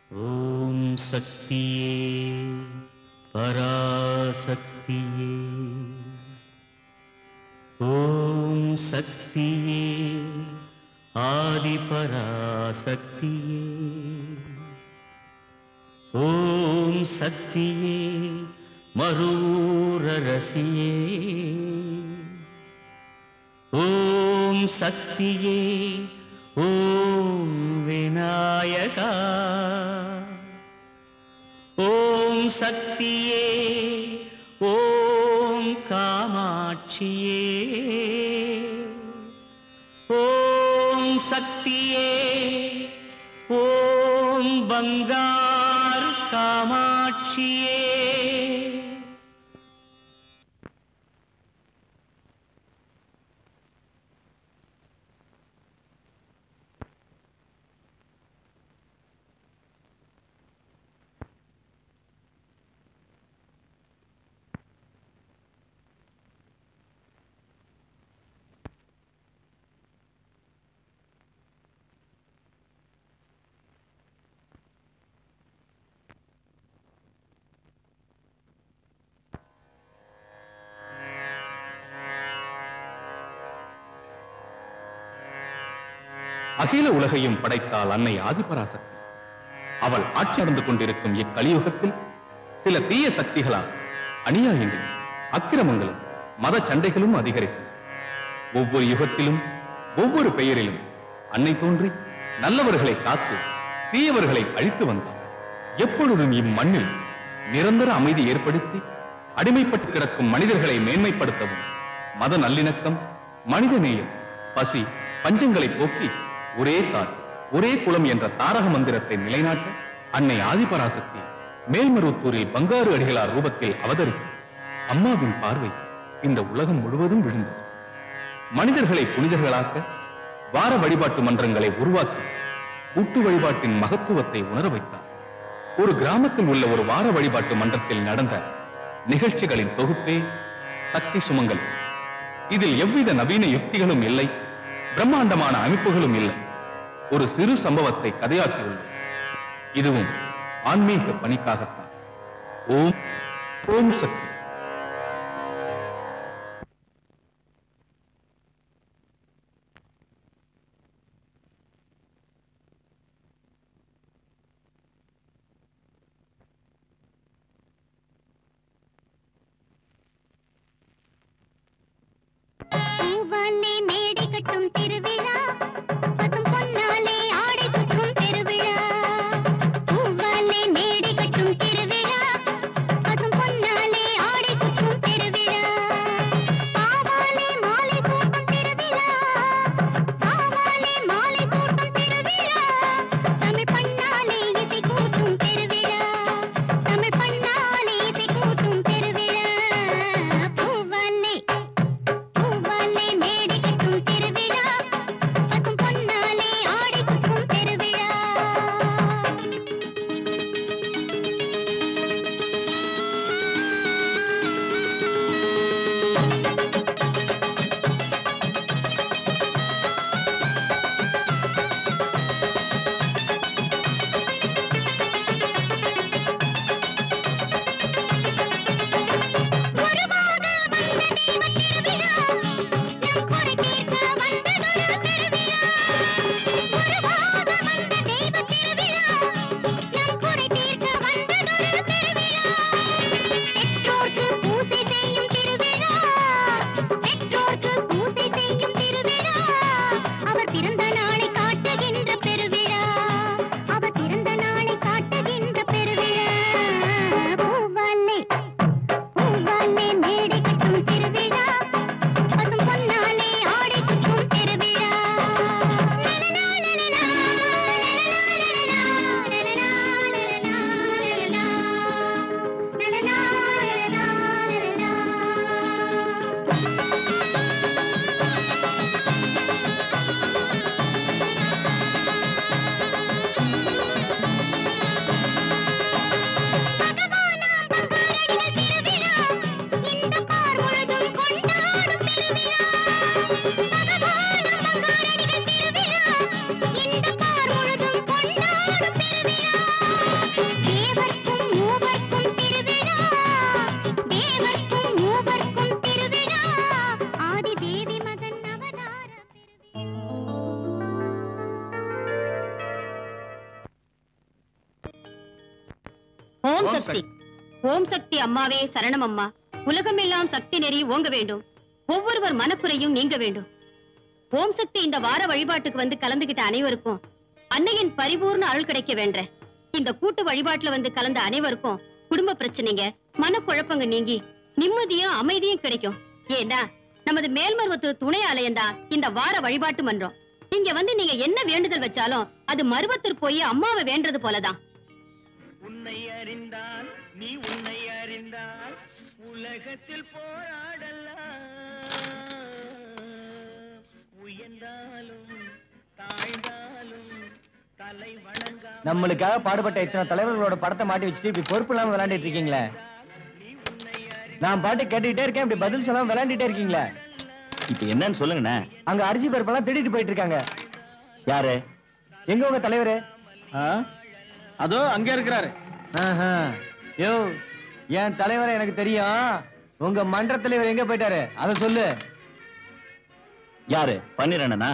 ஓம் சக்தியே பராசக்தியே ஓம் சக்தியே ஆதிபராசக்தியே ஓம் சக்தியே மரூரரசியே ஓம் சக்தியே ஓம் விநாயகா ஓம் சக்தியே ஓம் காமாட்சியே ஓம் சக்தியே ஓம் பங்காரு காமாட்சியே அகில உலகையும் படைத்தாள் அன்னை ஆதிபராசக்தி அவள் ஆட்சி நடந்து கொண்டிருக்கும் இக்கலியுகத்தில் சில தீய சக்திகளால் அநியாயங்களும் அக்கிரமங்களும் மத சண்டைகளும் அதிகரித்தன ஒவ்வொரு யுகத்திலும் ஒவ்வொரு பெயரிலும் அன்னை தோன்றி நல்லவர்களை காத்து தீயவர்களை அழித்து வந்தார் எப்பொழுதும் இம்மண்ணில் நிரந்தர அமைதி ஏற்படுத்தி அடிமைப்பட்டு கிடக்கும் மனிதர்களை மேன்மைப்படுத்தவும் மத நல்லிணக்கம் மனித நேயம் பசி பஞ்சங்களை போக்கி ஒரே தாய் ஒரே குலம் என்ற தாரக மந்திரத்தை நிலைநாட்ட அன்னை ஆதிபராசக்தி மேல்மருவத்தூரில் பங்காரு அடிகளார் ரூபத்தில் அவதரித்து அம்மாவின் பார்வை இந்த உலகம் முழுவதும் விழுந்தது மனிதர்களை புனிதர்களாக்க வார வழிபாட்டு மன்றங்களை உருவாக்கி கூட்டு வழிபாட்டின் மகத்துவத்தை உணர வைத்தார் ஒரு கிராமத்தில் உள்ள ஒரு வார வழிபாட்டு மன்றத்தில் நடந்த நிகழ்ச்சிகளின் தொகுப்பே சக்தி சுமங்கல் இதில் எவ்வித நவீன யுக்திகளும் இல்லை பிரம்மாண்டமான அமைப்புகளும் இல்லை ஒரு சிறு சம்பவத்தை கதையாக்கியுள்ளது இதுவும் ஆன்மீக பணிக்காகத்தான் ஓம் ஓம் சக்தி பூவாலே மேடை கட்டும் திருவிழா பசும் பொன்னாலே ஆடை சுற்றும் பெருவிழா பூவாலே மேடை கட்டும் திருவிழா பசும் பொன்னாலே ஆடை சுற்றும் பெருவிழா பாவாலே மாலை சூட்டும் திருவிழா பாவாலே மாலை சூட்டும் திருவிழா தமிழ் பண்ணாலே இசை கூட்டும் பெருவிழா தமிழ் பண்ணாலே இசை கூட்டும் பெருவிழா பூவாலே பூவாலே மேடை கட்டும் திருவிழா பசும் பொன்னாலே ஆடை சுற்றும் பெருவிழா உருவாக வந்த தெய்வ திருவிழா நம் குறை தீர்க்க வந்ததொரு திருவிழா உருவாக வந்த தெய்வ திருவிழா நம் குறை தீர்க்க வந்ததொரு திருவிழா பெற்றோர்க்கு பூசை செய்யும் திருவிழா பெற்றோர்க்கு பூசை செய்யும் திருவிழா அவர் பிறந்த நாளை காட்டுகின்ற பெருவிழா அவர் பிறந்த நாளை காட்டுகின்ற பெருவிழா பூவாலே பூவாலே மேடை கட்டும் திருவிழா பசும் பொன்னாலே ஓம் சக்தி ஓம் சக்தி அம்மாவே சரணம் அம்மா உலகமெல்லாம் சக்தி நெறி ஓங்க வேண்டும் ஒவ்வொருவர் மனக்குறையும் நீங்க வேண்டும் ஓம் சக்தி இந்த வார வழிபாட்டுக்கு வந்து கலந்துகிட்ட அனைவருக்கும் அன்னையின் பரிபூர்ண அருள் கிடைக்க வேண்டேன் இந்த கூட்டு வழிபாட்டுல வந்து கலந்த அனைவருக்கும் குடும்ப பிரச்சனைங்க மனக்குழப்பங்க நீங்கி நிம்மதியும் அமைதியும் கிடைக்கும் ஏன்னா நமது மேல்மருவத்து துணை ஆலயம்தான் இந்த வார வழிபாட்டு மன்றம் இங்க வந்து நீங்க என்ன வேண்டுதல் வச்சாலும் அது மருவத்திற்கு போய் அம்மாவை வேண்டது போலதான் உன்னை அறிந்தால் நீ உன்னை அறிந்தால் உலகத்தில் போராடலாம் உயர்ந்தாலும் தாழ்ந்தாலும் தலை வணங்கா நம்மளுக்காக பாடுபட்ட இத்தனை தலைவர்களோட படத்தை மாட்டி வச்சுட்டு இப்படி பொறுப்பு இல்லாம விளையாண்டுட்டு இருக்கீங்களே நான் பாட்டு கேட்டுக்கிட்டே இருக்கேன் இப்படி பதில் சொல்லாம விளையாண்டுட்டே இருக்கீங்களே இப்ப என்னன்னு சொல்லுங்கண்ணே அங்க அரிசி பருப்பெல்லாம் திருடிட்டு போயிட்டு இருக்காங்க யாரு எங்க உங்க தலைவரு அதோ அங்க இருக்கிறாரு ஆஹா. யோ என் தலைவரை எனக்கு தெரியும் உங்க மன்ற தலைவர் எங்க போயிட்டாரு அத சொல்லு யாரு பன்னிரண்ணனா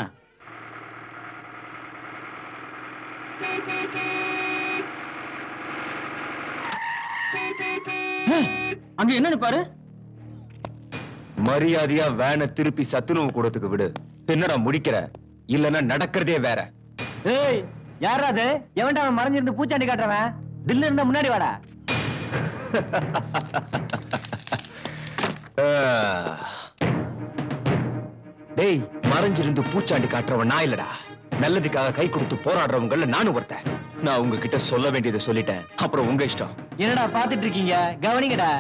அங்க என்னன்னு பாரு மரியாதையா வேனை திருப்பி சத்துணவு கூடத்துக்கு விடு என்னடா முடிக்கிற இல்லன்னா நடக்கிறதே வேற ஏய் யாரா அது எவன்டா அவன் மறைஞ்சிருந்து பூச்சாண்டி காட்டுறவன் தில்லு இருந்தா முன்னாடி வாடா ஆ. டேய் மறைஞ்சிருந்து பூச்சாண்டி காட்டுறவன் நான் இல்லடா நல்லதுக்காக கை கொடுத்து போராடுறவங்கள நானும் ஒருத்தன் நான் உங்ககிட்ட சொல்ல வேண்டியதை சொல்லிட்டேன் அப்புறம் உங்க இஷ்டம் என்னடா பாத்துட்டு இருக்கீங்க கவனிங்கடா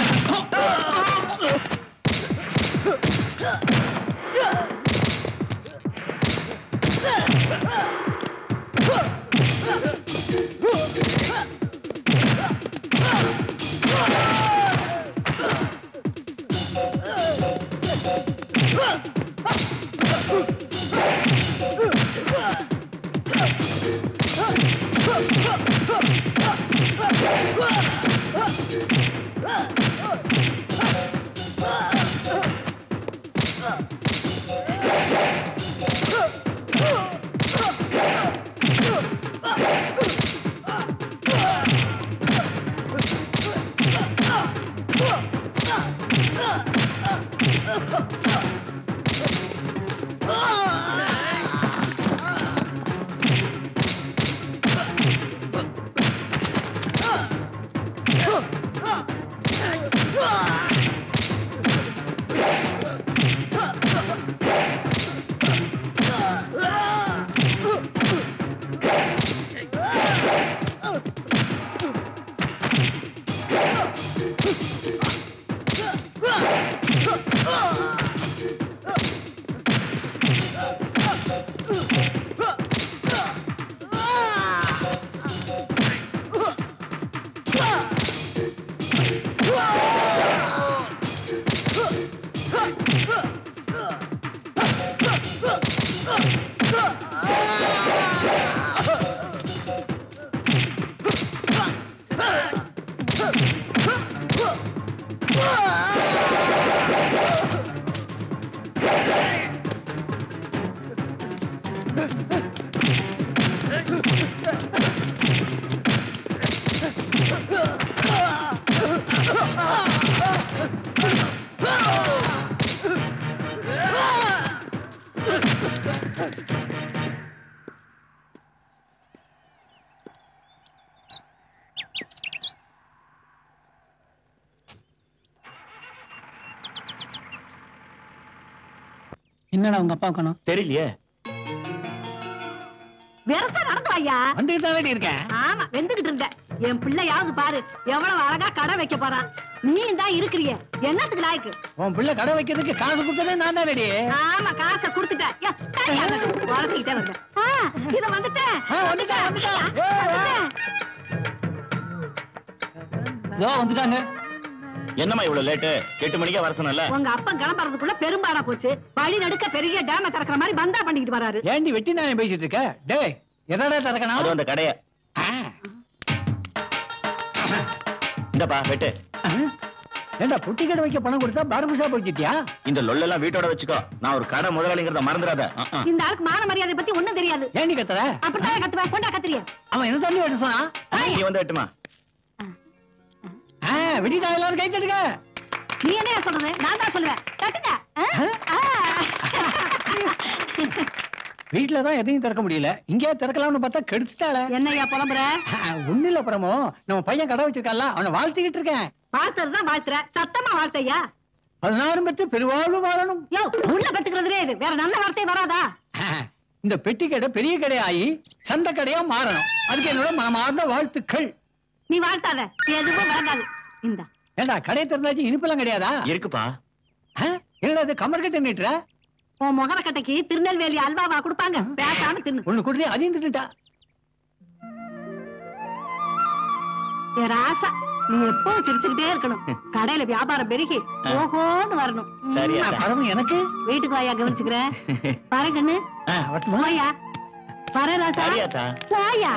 என்னடா உங்க அப்பா காணோம் தெரியலையே வெரசா நடந்து வாயா வந்துட்டு தான் இருக்கேன் ஆமா வெந்துகிட்டு இருந்த என் பிள்ளையாவது பாரு எவ்வளவு அழகா கடை வைக்க போறான் நீ தான் இருக்கிறிய என்னத்துக்கு லாய்க்கு உன் பிள்ளை கடை வைக்கிறதுக்கு காசு கொடுத்ததே நான் தான் ரெடி ஆமா காசை குடுத்துட்டேன் யா, கையா அங்க வளர்த்துக்கிட்டே வந்தேன் ஆ, இத வந்துட்டேன் வந்துட்டேன், வந்துட்டேன். வந்துட்டேன். இதோ வந்துட்டாங்க என்னம்மா இவ்வளவு லேட்டு எட்டு மணிக்கே வர சொன்னல உங்க அப்பா கிளம்புறதுக்குள்ள பெரும்பாடா போச்சு வழி நடுக்க பெரிய டேம திறக்கிற மாதிரி பந்தா பண்ணிக்கிட்டு வராரு ஏண்டி வெட்டி நான் பேசிட்டு இருக்க டேய் என்னடா அது திறக்கணும் அந்த கடைய ஆ. இந்தப்பா வெட்டு ஏண்டா புட்டி கடை வைக்க பணம் கொடுத்தா பார்பு ஷாப் வச்சிட்டியா இந்த லொல்லெல்லாம் வீட்டோட வச்சுக்கோ நான் ஒரு கடை முதலாளிங்கிறத மறந்துடாத ஆ, ஆ. இந்த ஆளுக்கு மான மரியாதை பத்தி ஒண்ணும் தெரியாது ஏண்டி கத்துற அப்படித்தான் கத்துவேன் கொண்டா கத்திரிய அவன் என்ன தண்ணி வெட்ட சொன்னா நீ வந்து வெட்டுமா ஆ, வெட்டிட்டா எல்லாரும் கை தட்டுங்க நீ என்ன சொல்றது நான் தான் சொல்லுவேன் தட்டுங்க ஆ? ஆ. வீட்டுல தான் எதையும் திறக்க முடியல இங்கேயா திறக்கலாம்னு பார்த்தா கெடுத்துட்டாளே என்னய்யா புலம்புற ஒண்ணு இல்ல பிரமோ நம்ம பையன் கடை வச்சிருக்கான்ல அவனை வாழ்த்திக்கிட்டு இருக்கேன் வாழ்த்துறது தான் வாழ்த்துற சத்தமா வாழ்த்தையா பதினாறு பெற்று பெருவாழ்வு வாழணும் யோ உள்ள பெத்துக்கிறதுலே இது வேற நல்ல வார்த்தை வராதா இந்த பெட்டி கடை பெரிய கடை ஆகி சந்தை கடையா மாறணும் அதுக்கு என்னோட மனமார்ந்த வாழ்த்துக்கள் நீ வாழ்த்தாத எதுவும் வழங்காது இந்த ஏண்டா கடை திறந்தாச்சு இனிப்பெல்லாம் கிடையாதா இருக்குப்பா ஆ? என்னடா இது கமர் கட்டு நீட்டுற உன் முகரக்கட்டைக்கு திருநெல்வேலி அல்வாவா கொடுப்பாங்க பேசாம தின்னு ஒண்ணு கொடுத்து அதையும் தின்னுட்டா ஏ ராசா நீ எப்பவும் சிரிச்சுக்கிட்டே இருக்கணும் கடையில வியாபாரம் பெருகி ஓஹோன்னு வரணும் சரி, ம். அத்தை. பரவும் எனக்கு வீட்டுக்கு வாயா கவனிச்சுக்கிறேன் வர கண்ணு ஆ, வரட்டுமா? போயா வர ராசா சரியாத்தா போயா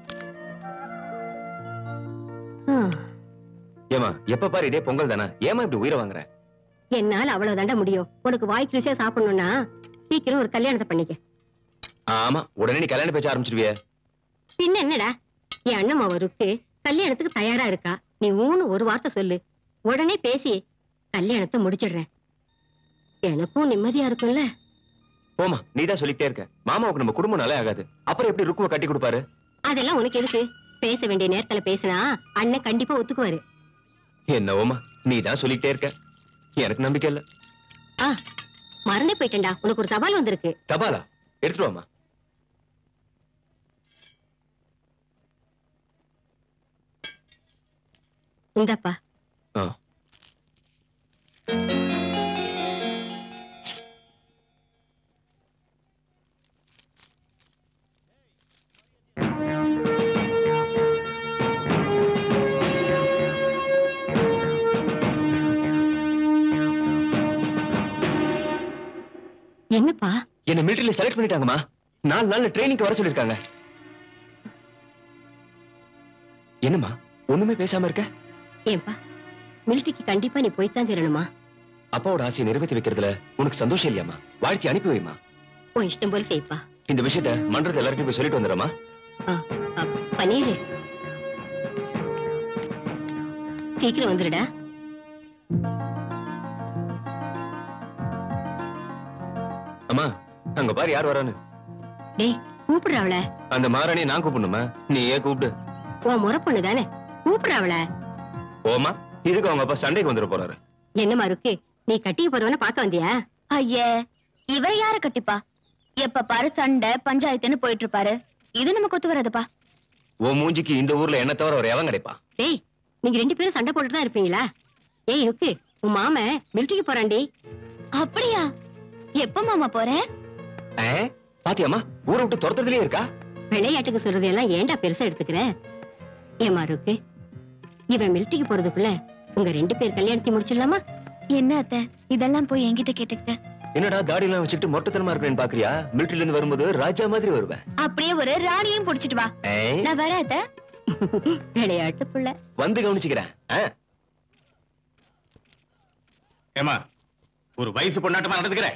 ம். ஏமா எப்ப பாரு இதே பொங்கல் தானே ஏமா இப்படி உயிரை வாங்குற என்னால அவ்வளவு தாண்டா முடியும் உனக்கு வாய்க்கு ருசியா சாப்பிடணும்னா சீக்கிரம் ஒரு கல்யாணத்தை பண்ணிக்க ஆமா உடனே நீ கல்யாணம் பேச்ச ஆரம்பிச்சிருவிய பின்ன என்னடா என் அண்ணன் அவருக்கு கல்யாணத்துக்கு தயாரா இருக்கா நீ ஊன்னு ஒரு வார்த்தை சொல்லு உடனே பேசி கல்யாணத்தை முடிச்சிடுறேன் எனக்கும் நிம்மதியா இருக்கும்ல போமா நீ தான் சொல்லிட்டே இருக்க மாமாவுக்கு நம்ம குடும்பம் நல்லா ஆகாது அப்புறம் எப்படி ருக்குவ கட்டி கொடுப்பாரு அதெல்லாம் உனக்கு எதுக்கு பேச வேண்டிய நேரத்துல பேசினா அண்ணன் கண்டிப்பா ஒத்துக்குவாரு என்னவோமா நீ தான் சொல்லிட்டே இருக்க எனக்கு நம்பிக்கை இல்ல மறந்தே போயிட்டேன்டா உனக்கு ஒரு சவால் வந்திருக்கு தபாலா எடுத்துட்டு வாமா இந்தாப்பா ஆ. என்னப்பா என்ன மிலிட்டரியில செலக்ட் பண்ணிட்டாங்கம்மா நாலு நாள்ல ட்ரைனிங்க்கு வர சொல்லிருக்காங்க என்னம்மா ஒண்ணுமே பேசாம இருக்க ஏன்பா மிலிட்டரிக்கு கண்டிப்பா நீ போய்த்தான் தீரணுமா அப்பாவோட ஆசையை நிறைவேற்றி வைக்கிறதுல உனக்கு சந்தோஷம் இல்லையாம்மா வாழ்க்கை அனுப்பி வைமா உன் இஷ்டம் போல செய்ப்பா இந்த விஷயத்த மன்றத்துல எல்லாருக்கும் போய் சொல்லிட்டு வந்துடுறமா அ, பன்னீரு சீக்கிரம் வந்துடுடா அம்மா அங்க பாரு யார் வரான்னு டேய் கூப்பிடுறாவள அந்த மாராணியை நான் கூப்பிடணுமா நீ ஏன் கூப்பிடு உன் முறை பொண்ணு தானே கூப்பிடுறாவள ஓமா இதுக்கு அவங்க அப்பா சண்டைக்கு வந்துட போறாரு என்னம்மா இருக்கு நீ கட்டிக்க போறவன பார்க்க வந்தியா ஐய இவர் யார கட்டிப்பா எப்ப பாரு சண்டை பஞ்சாயத்துன்னு போயிட்டு இருப்பாரு இது நமக்கு ஒத்து வராதுப்பா உன் மூஞ்சிக்கு இந்த ஊர்ல என்ன தவிர ஒரு எவன் கிடைப்பா டேய் நீங்க ரெண்டு பேரும் சண்டை போட்டுட்டு தான் இருப்பீங்களா ஏய் இருக்கு உன் மாமன் மிலிட்டரிக்கு போறான்டி அப்படியா எப்ப மாமா போறேன் ஆ? பாத்தியாம்மா ஊரை விட்டு துரத்துறதுலயே இருக்கா விளையாட்டுக்கு சொல்றது எல்லாம் ஏன்டா பெருசா எடுத்துக்கிற ஏமா இருக்கு இவன் மிலிட்டரிக்கு போறதுக்குள்ள உங்க ரெண்டு பேர் கல்யாணத்தை முடிச்சிடலாமா என்ன அத்தை இதெல்லாம் போய் என்கிட்ட கேட்டுக்கிட்ட என்னடா தாடி எல்லாம் வச்சுட்டு மொட்டத்தனமா இருக்கிறேன்னு பாக்குறியா மிலிட்டரில இருந்து வரும்போது ராஜா மாதிரி வருவேன் அப்படியே ஒரு ராணியும் புடிச்சிட்டு வா ஆ? நான் வரேன் அத்தை விளையாட்டு புள்ள வந்து கவனிச்சுக்கிறேன் ஆ? ஏமா ஒரு வயசு பொண்ணாட்டமா நடந்துக்கிற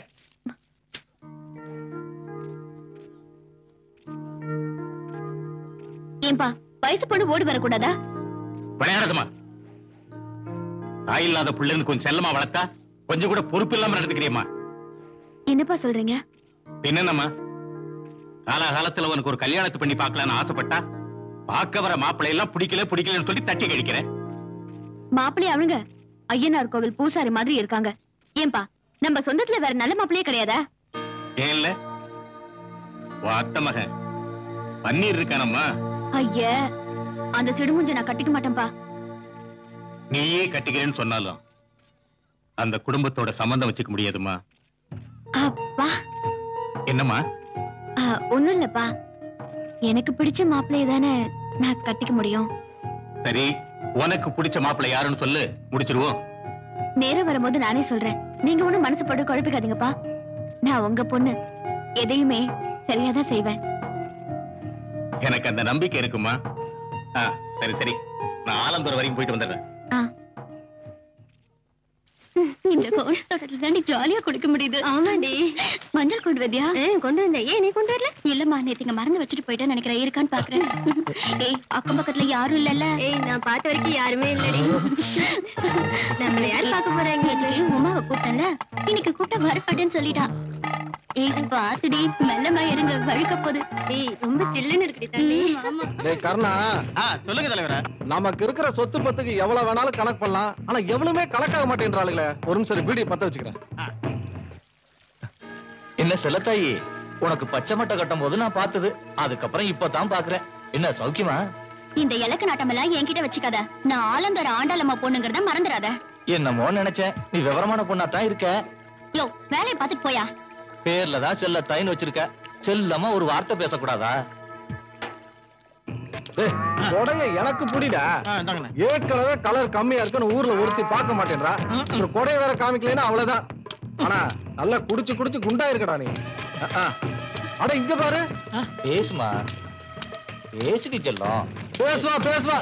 ஏன்பா வயசு பொண்ணு ஓடி வரக்கூடாதா விளையாடுதுமா தாய் இல்லாத பிள்ளைன்னு கொஞ்சம் செல்லமா வளர்த்தா கொஞ்சம் கூட பொறுப்பு இல்லாம நடந்துக்கிறியம்மா என்னப்பா சொல்றீங்க என்னம்மா காலாகாலத்துல உனக்கு ஒரு கல்யாணத்தை பண்ணி பார்க்கலாம்னு ஆசைப்பட்டா பார்க்க வர மாப்பிள்ளை எல்லாம் பிடிக்கல பிடிக்கலன்னு சொல்லி தட்டி கழிக்கிறேன் மாப்பிள்ளை அவங்க ஐயனார் கோவில் பூசாரி மாதிரி இருக்காங்க ஏன்பா நம்ம சொந்தத்துல வேற நல்ல மாப்பிள்ளையே கிடையாதா ஏன் இல்ல உன் அத்தை மகன் பன்னீர் இருக்கானம்மா ஐய அந்த சிடுமுஞ்ச நான் கட்டிக்க மாட்டேன்பா நீயே கட்டிக்கிறேன்னு சொன்னாலும் அந்த குடும்பத்தோட சம்பந்தம் வச்சுக்க முடியாதும்மா அப்பா என்னம்மா ஆ, ஒண்ணும் இல்லப்பா எனக்கு பிடிச்ச மாப்பிள்ளைய தானே நான் கட்டிக்க முடியும் சரி உனக்கு பிடிச்ச மாப்பிள்ளை யாருன்னு சொல்லு முடிச்சிருவோம் நேரம் வரும்போது நானே சொல்றேன் நீங்க ஒண்ணும் மனசு போட்டு குழப்பிக்காதீங்கப்பா நான் உங்க பொண்ணு எதையுமே சரியாதான் செய்வேன் எனக்கு அந்த நம்பிக்கை இருக்குமா ஆ, சரி சரி நான் ஆலந்தூர் வரைக்கும் போயிட்டு வந்துடுறேன் ஆ. இந்த கோண தோட்டத்துல தாண்டி ஜாலியா குளிக்க முடியுது ஆமாடி மஞ்சள் கொண்டு வந்தியா கொண்டு வந்தேன் ஏன் நீ கொண்டு வரல இல்லம்மா நேத்து இங்க மறந்து வச்சுட்டு போயிட்டேன்னு நினைக்கிறேன் இருக்கான்னு பாக்குறேன் ஏய் அக்கம் பக்கத்துல யாரும் இல்லல்ல ஏய் நான் பார்த்த வரைக்கும் யாருமே இல்லடி நம்மள யார் பார்க்க போறாங்க இன்னைக்கு உமாவை கூப்பிட்டல இன்னைக்கு கூப்பிட்ட வரப்பட்டேன்னு சொல்லிட்டா ஏய் பாத்துடி மெல்லமா இருங்க வழுக்க போகுது ஏய் ரொம்ப சில்லுன்னு இருக்குடி தள்ளி ஆமா டேய் கர்ணா ஆ, சொல்லுங்க தலைவரா நமக்கு இருக்கிற சொத்து பத்துக்கு எவ்வளவு வேணாலும் கணக்கு பண்ணலாம் ஆனா எவ்வளவுமே கணக்காக மாட்டேன்றாளுங்களே ஒரு நிமிஷம் பீடியை பத்த வச்சுக்கிறேன் என்ன செல்லத்தாயி உனக்கு பச்சை மட்டை கட்டும் போது நான் பார்த்தது அதுக்கப்புறம் இப்பதான் பாக்குறேன் என்ன சௌக்கியமா இந்த இலக்கு நாட்டமெல்லாம் என்கிட்ட வச்சுக்காத நான் ஆலந்தர ஆண்டாளம்மா பொண்ணுங்கிறத மறந்துடாத என்னமோ நினைச்சேன் நீ விவரமான பொண்ணா தான் இருக்க யோ வேலையை பார்த்துட்டு போயா பேர்ல தான் செல்லத்தாயின்னு வச்சிருக்க செல்லமா ஒரு வார்த்தை பேசக்கூடாதா டேய் கொடைய எனக்கு புடிடா ஆ, இந்தாங்கண்ணே. ஏற்கனவே கலர் கம்மியா இருக்குன்னு ஊர்ல ஒருத்தி பார்க்க மாட்டேன்றா ஒரு கொடைய வேற காமிக்கலைன்னா அவ்வளவுதான் ஆனா நல்லா குடிச்சு குடிச்சு குண்டா இருக்கடா நீ அஹ், அஹ். அட இங்க பாரு பேசுமா பேசுடி செல்லம் பேசுவா பேசுவா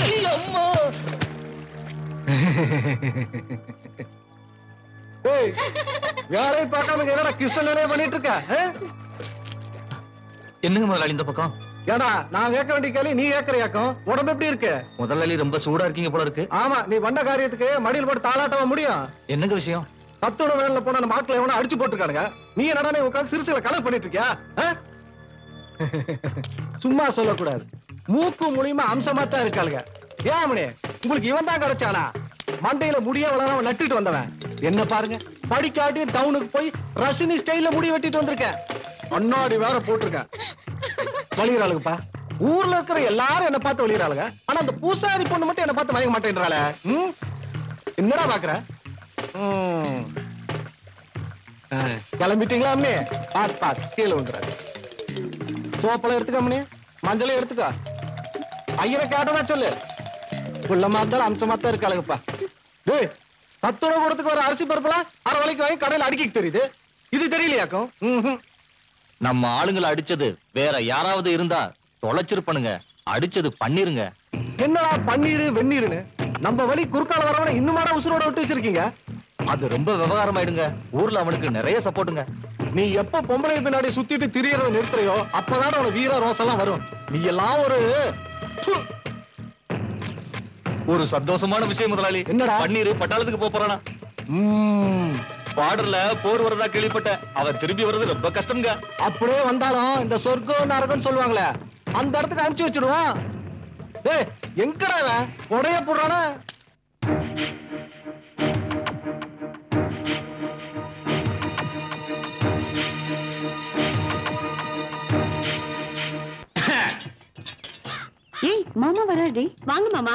ஏய் வேலையை பார்க்காம இங்க என்னடா கிருஷ்ணனே பண்ணிட்டு இருக்க அஹ்? என்னங்க முதலாளி இந்த பக்கம் ஏடா நான் கேட்க வேண்டிய கேள்வி நீ கேட்கறியாக்கும் உடம்பு எப்படி இருக்கு முதலாளி ரொம்ப சூடா இருக்கீங்க போல இருக்கு ஆமா நீ வந்த காரியத்துக்கு மடியில் போட்டு தாளாட்டவா முடியும் என்னங்க விஷயம் சத்துணவு வேலையில போன நம்ம ஆட்களை எவனா அடிச்சு போட்டுருக்கானுங்க நீ என்னடா உட்காந்து சிறுசில கலர் பண்ணிட்டு இருக்கியா ஆ? சும்மா சொல்லக்கூடாது மூக்கு மூலியமா அம்சமா தான் இருக்காளுங்க ஏன் மணி உங்களுக்கு இவன் தான் கிடைச்சானா மண்டையில முடிய வளராம நட்டுட்டு வந்தவன் என்ன பாருங்க படிக்காட்டி டவுனுக்கு போய் ரசினி ஸ்டைல்ல முடி வெட்டிட்டு வந்திருக்கேன் கண்ணாடி வேற போட்டிருக்கேன் வழிகிறாளுங்கப்பா ஊர்ல இருக்கிற எல்லாரும் என்ன பார்த்து வழிகிறாளுங்க ஆனா அந்த பூசாரி பொண்ணு மட்டும் என்ன பார்த்து மயங்க மாட்டேன்றாளே ம்? என்னடா பாக்குற ம். ஆ, கிளம்பிட்டீங்களா அம்மி பாத்து பாத்து கீழே வந்துடுறாரு சோப்பெல்லாம் எடுத்துக்க அம்மனி மஞ்சளையும் எடுத்துக்கோ ஐயனை கேட்டதா சொல்லு குள்ளமா இருந்தாலும் அம்சமா தான் இருக்காளுங்கப்பா டேய் சத்துணவு கூடத்துக்கு வர அரிசி பருப்புலாம் அரை விலைக்கு வாங்கி கடையில் அடிக்க தெரியுது இது தெரியலையாக்கும் ம்ஹும். நம்ம ஆளுங்களை அடிச்சது வேற யாராவது இருந்தா தொலைச்சிருப்பனுங்க அடிச்சது பண்ணிருங்க என்னடா பன்னீர் வெந்நீர்னு நம்ம வழி குறுக்கால வரவன இன்னுமாடா உசுரோட விட்டு வச்சிருக்கீங்க அது ரொம்ப விவகாரம் ஆயிடுங்க ஊர்ல அவனுக்கு நிறைய சப்போர்ட்டுங்க நீ எப்ப பொம்பளை பின்னாடி சுத்திட்டு திரியறத நிறுத்துறியோ அப்பதான் உனக்கு வீர ரோசெல்லாம் வரும் நீ எல்லாம் ஒரு ப்பு. ஒரு சந்தோஷமான விஷயம் முதலாளி என்னடா? பன்னீர் பட்டாளத்துக்கு போப் போறானா ம், பார்டர்ல போர் வரதா கேள்விப்பட்டேன் அவன் திரும்பி வர்றது ரொம்ப கஷ்டம்ங்க அப்படியே வந்தாலும் இந்த சொர்க்கம் நரகம்னு சொல்லுவாங்களே அந்த இடத்துக்கு அனுப்பிச்சு வச்சிடுவான் ஏய் எங்கடா அவன் கொடைய போடுறானா ஏய் மாமா வராடி வாங்க மாமா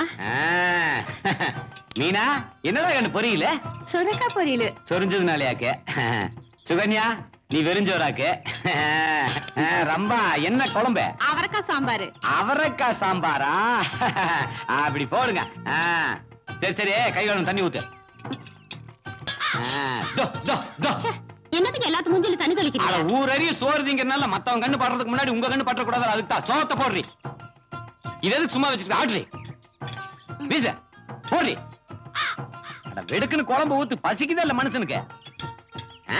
மீனா என்னடா எனக்கு புரியல சொரக்கா பொரியலு சொரிஞ்சதுனாலயாக்கு சுகன்யா நீ வெறிஞ்சோராக்கு ரம்பா என்ன குழம்பு அவரக்காய் சாம்பாரு அவரைக்காய் சாம்பாரா அப்படி போடுங்க ஆ, சரி சரி கை கழுவும் தண்ணி ஊத்து ஆ, தோ, தோ, தோ. என்னத்துக்கு எல்லாத்து மூஞ்சில தண்ணி அட, தொளிக்கிறீங்க ஊரறிய சோறுதிங்கறனால மத்தவங்க கண்ணு படுறதுக்கு முன்னாடி உங்க கண்ணு பற்றக்கூடாது அதுக்கு தான் சோத்த போடுறி இது எதுக்கு சும்மா வச்சுட்டு ஆடுறி வீச போடுறி அட வெடுக்குன்னு குழம்பு ஊத்து பசிக்குதா இல்ல மனுஷனுக்கு ஆ?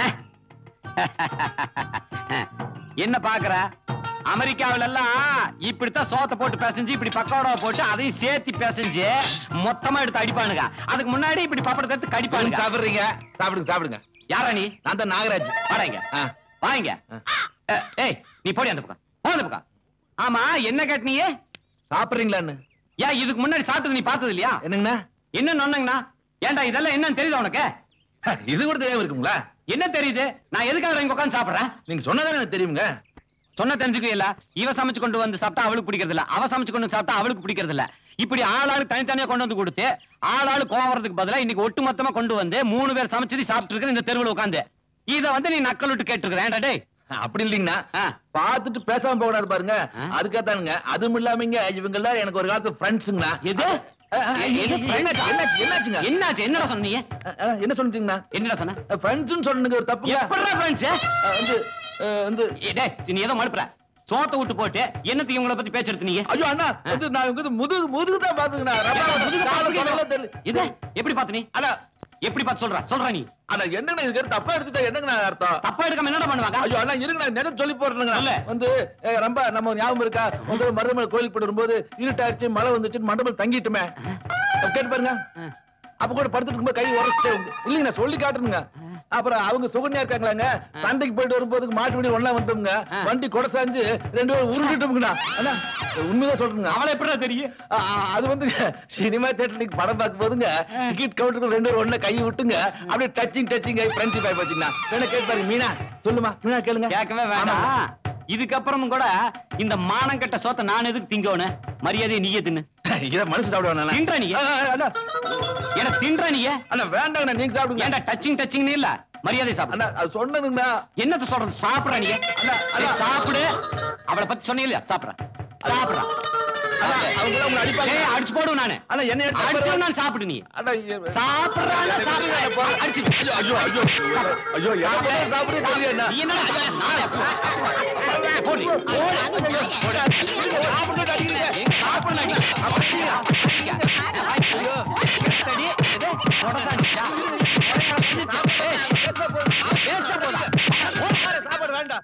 என்ன பாக்குற அமெரிக்காவில எல்லாம் இப்படித்தான் சோத்த போட்டு பிசைஞ்சு இப்படி பக்கோடா போட்டு அதையும் சேர்த்து பிசைஞ்சு மொத்தமா எடுத்து அடிப்பானுங்க அதுக்கு முன்னாடி இப்படி பப்படத்தை எடுத்து கடிப்பானுங்க சாப்பிடுறீங்க சாப்பிடுங்க சாப்பிடுங்க யாரா நீ நான் தான் நாகராஜ் வாடாங்க வாங்க ஏய் நீ போடி அந்த பக்கம் போ அந்த பக்கம் ஆமா என்ன கேட்டீங்க சாப்பிடுறீங்களான்னு ஏன் இதுக்கு முன்னாடி சாப்பிட்டது நீ பார்த்தது இல்லையா என்னங்கண்ணா என்ன சொன்னங்கண்ணா ஏன்டா இதெல்லாம் என்னன்னு தெரியுதா உனக்கு இது கூட தெரியாம இருக்குங்களா என்ன தெரியுது நான் எதுக்காக இங்க உட்கார்ந்து சாப்பிடுறேன் நீங்க சொன்னதானே எனக்கு தெரியுங்க சொன்ன தெரிஞ்சுக்கல இவ சமைச்சு கொண்டு வந்து சாப்பிட்டா அவளுக்கு பிடிக்கிறது இல்ல அவ சமைச்சு கொண்டு வந்து சாப்பிட்டா அவளுக்கு பிடிக்கிறது இல்ல இப்படி ஆளாளுக்கு தனித்தனியா கொண்டு வந்து கொடுத்து ஆளாளு கோவம் வரதுக்கு பதிலா இன்னைக்கு ஒட்டு மொத்தமா கொண்டு வந்து மூணு பேர் சமைச்சது சாப்பிட்டு இருக்கிற இந்த தெருவில் உட்காந்து இத வந்து நீ நக்கல் விட்டு கேட்டு டேய் அப்படி இல்லைங்கண்ணா ஆ. பார்த்துட்டு பேசாம போகக்கூடாது பாருங்க ஆ. அதுக்காத்தானுங்க அதுவும் இல்லாமங்க இவங்க எல்லாம் எனக்கு ஒரு காலத்து ஃப்ரெண்ட்ஸுங்கண்ணா எது எது? என்னாச்சு என்னாச்சு என்னச்சுங்க என்னாச்சு என்னடா சொன்னீங்க அஹ், அஹ், என்ன சொல்லிட்டீங்கண்ணா என்னடா சொன்ன ஃப்ரெண்ட்ஸ்னு சொன்னீங்க ஒரு தப்பு எப்படா ஃப்ரெண்ட்ஸ் வந்து அஹ், வந்து டேய் நீ ஏதோ மழுப்புற சோத்த விட்டு போட்டு என்னத்துக்கு இவங்கள பத்தி பேச்சு எடுத்து நீங்க ஐயோ அண்ணா வந்து நான் இவங்க முதுகு முதுகு தான் பாத்துங்கண்ணா முதுகு கால பாத்துக்கிட்டு தொடலாம் தெரியல இது எப்படி பாத்து நீ அண்ணா எப்படி பார்த்து சொல்ற சொல்ற நீ அண்ணா என்னங்க இதுக்கு தப்பா எடுத்துட்டா என்னங்க அர்த்தம் தப்பா எடுக்காம என்னடா பண்ணுவாங்க ஐயோ அண்ணா இருங்க நான் நிஜம் சொல்லி போடுறேங்க சொல்லு. வந்து அஹ், ரொம்ப நம்ம ஞாபகம் இருக்கா வந்து மருதமலை கோயில் போயிட்டு வரும்போது இருட்டாயிருச்சு மழை வந்துச்சு மண்டபம் தங்கிட்டுமே கேட்டு பாருங்க அப்ப கூட படுத்துட்டு இருக்கும்போது கை உரைச்சிட்டு இல்லைங்க நான் சொல்லி காட்டுனுங்க அப்புறம் அவங்க சுகன்யா இருக்காங்களாங்க சந்தைக்கு போயிட்டு வரும்போது மாட்டு வண்டி ஒண்ணா வந்தோம்ங்க வண்டி கொடை சாஞ்சு ரெண்டு பேரும் உருண்டுட்டோம்ங்கண்ணா அண்ணா உண்மைதான் சொல்றேங்க அவளை எப்படிடா தெரியும் ஆ, ஆ, அது வந்து சினிமா தியேட்டர்ல படம் பார்க்கும் போதுங்க டிக்கெட் கவுண்டருக்கு ரெண்டு பேரும் ஒண்ணு கையை விட்டுங்க அப்படியே டச்சிங் டச்சிங் ஆகி ஃப்ரெண்ட்ஷிப் ஆகி போச்சுங்க வேணா கேட்டு பாருங்க மீனா சொல்லுமா மீனா கேளுங்க கேட்கவே வேண்டாம் இதுக்கப்புறமும் கூட இந்த மானம் கெட்ட சோத்தை நான் எதுக்கு திங்கோன்னு மரியாதையை நீயே தின்னு இத மனசு சாப்பிடுவானா தின்ற நீ அண்ணா என்ன தின்ற நீ அண்ணா வேண்டாங்கண்ணா நீங்க சாப்பிடுங்க ஏன்டா டச்சிங் டச்சிங் இல்ல மரியாதை சாப்பிடு அண்ணா அது சொன்னதுங்கண்ணா என்னத்த சொல்றது சாப்பிடுற நீ அண்ணா, அண்ணா. சாப்பிடு அவளை பத்தி சொன்னீங்க இல்லையா சாப்பிடுற சாப்பிடுற அண்ணா அவங்க எல்லாம் உங்களை அடிப்பாங்க ஏய் அடிச்சு போடுவேன் நானு அண்ணா என்ன எடுத்து அடிச்சு பாரு. நான் சாப்பிடு நீ அண்ணா ஏ- சாப்பிடுறான் சாப்பிடுற அடிச்சு ஐயோ ஐயோ ஐயோ எனக்கு மட்டும் சாப்பிடவே தெரியாது நீ என்னடா நானே போடு போடு சாப்பிட்டு அடிக்கிறீங்க சாப்பிடல நீ ஐயோ எத்தடி இது கொடசானிச்சா சாப்பாடு வேண்டாம்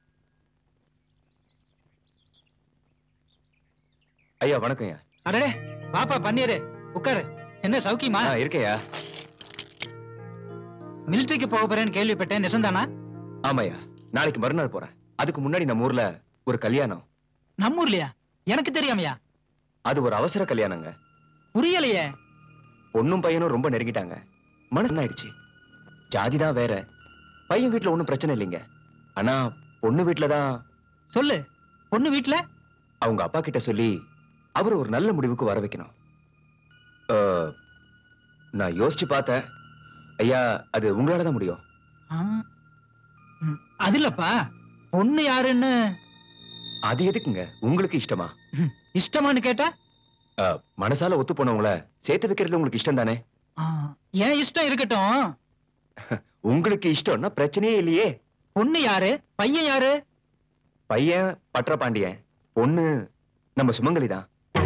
ஐயா வணக்கம் ஐயா அடடே பாப்பா பன்னீரு உட்காரு என்ன சௌக்கியமா ஆ, இருக்கேயா மிலிட்டரிக்கு போக போறேன்னு கேள்விப்பட்டேன் நிசந்தானா ஆமாய்யா நாளைக்கு மறுநாள் போறேன் அதுக்கு முன்னாடி நம்ம ஊர்ல ஒரு கல்யாணம் நம்ம ஊர்லயா எனக்கு தெரியாமையா அது ஒரு அவசர கல்யாணங்க புரியலையே பொண்ணும் பையனும் ரொம்ப நெருங்கிட்டாங்க மனசு ஆயிடுச்சு ஜாதி தான் வேற பையன் வீட்ல ஒண்ணும் பிரச்சனை இல்லைங்க ஆனா பொண்ணு வீட்ல தான் சொல்லு பொண்ணு வீட்ல அவங்க அப்பா கிட்ட சொல்லி அவர் ஒரு நல்ல முடிவுக்கு வர வைக்கணும் ஆ, நான் யோசிச்சு பார்த்தேன் ஐயா அது உங்களால தான் முடியும் ஆ, ம், அது இல்லப்பா பொண்ணு யாருன்னு அது எதுக்குங்க உங்களுக்கு இஷ்டமா இஷ்டமான்னு கேட்டா ஆ, மனசால ஒத்து போனவங்கள சேர்த்து வைக்கிறது உங்களுக்கு இஷ்டம் தானே ஆ, என் இஷ்டம் இருக்கட்டும் உங்களுக்கு இஷ்டம்னா பிரச்சனையே இல்லையே பொண்ணு யாரு பையன் யாரு பையன் பற்ற பாண்டியன் பொண்ணு நம்ம சுமங்கலி தான்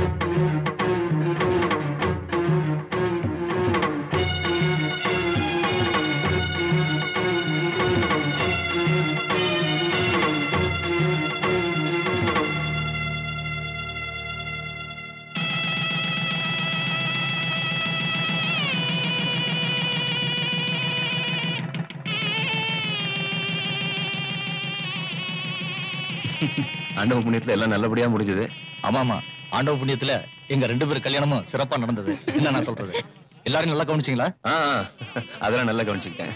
ஆண்டவ புண்ணியத்துல எல்லாம் நல்லபடியா முடிஞ்சது ஆமாமா ஆண்டவ புண்ணியத்துல எங்க ரெண்டு பேர் கல்யாணமும் சிறப்பா நடந்தது என்ன நான் சொல்றது எல்லாரும் நல்லா கவனிச்சீங்களா ஆ ஆ, அதெல்லாம் நல்லா கவனிச்சுக்கிட்டேன்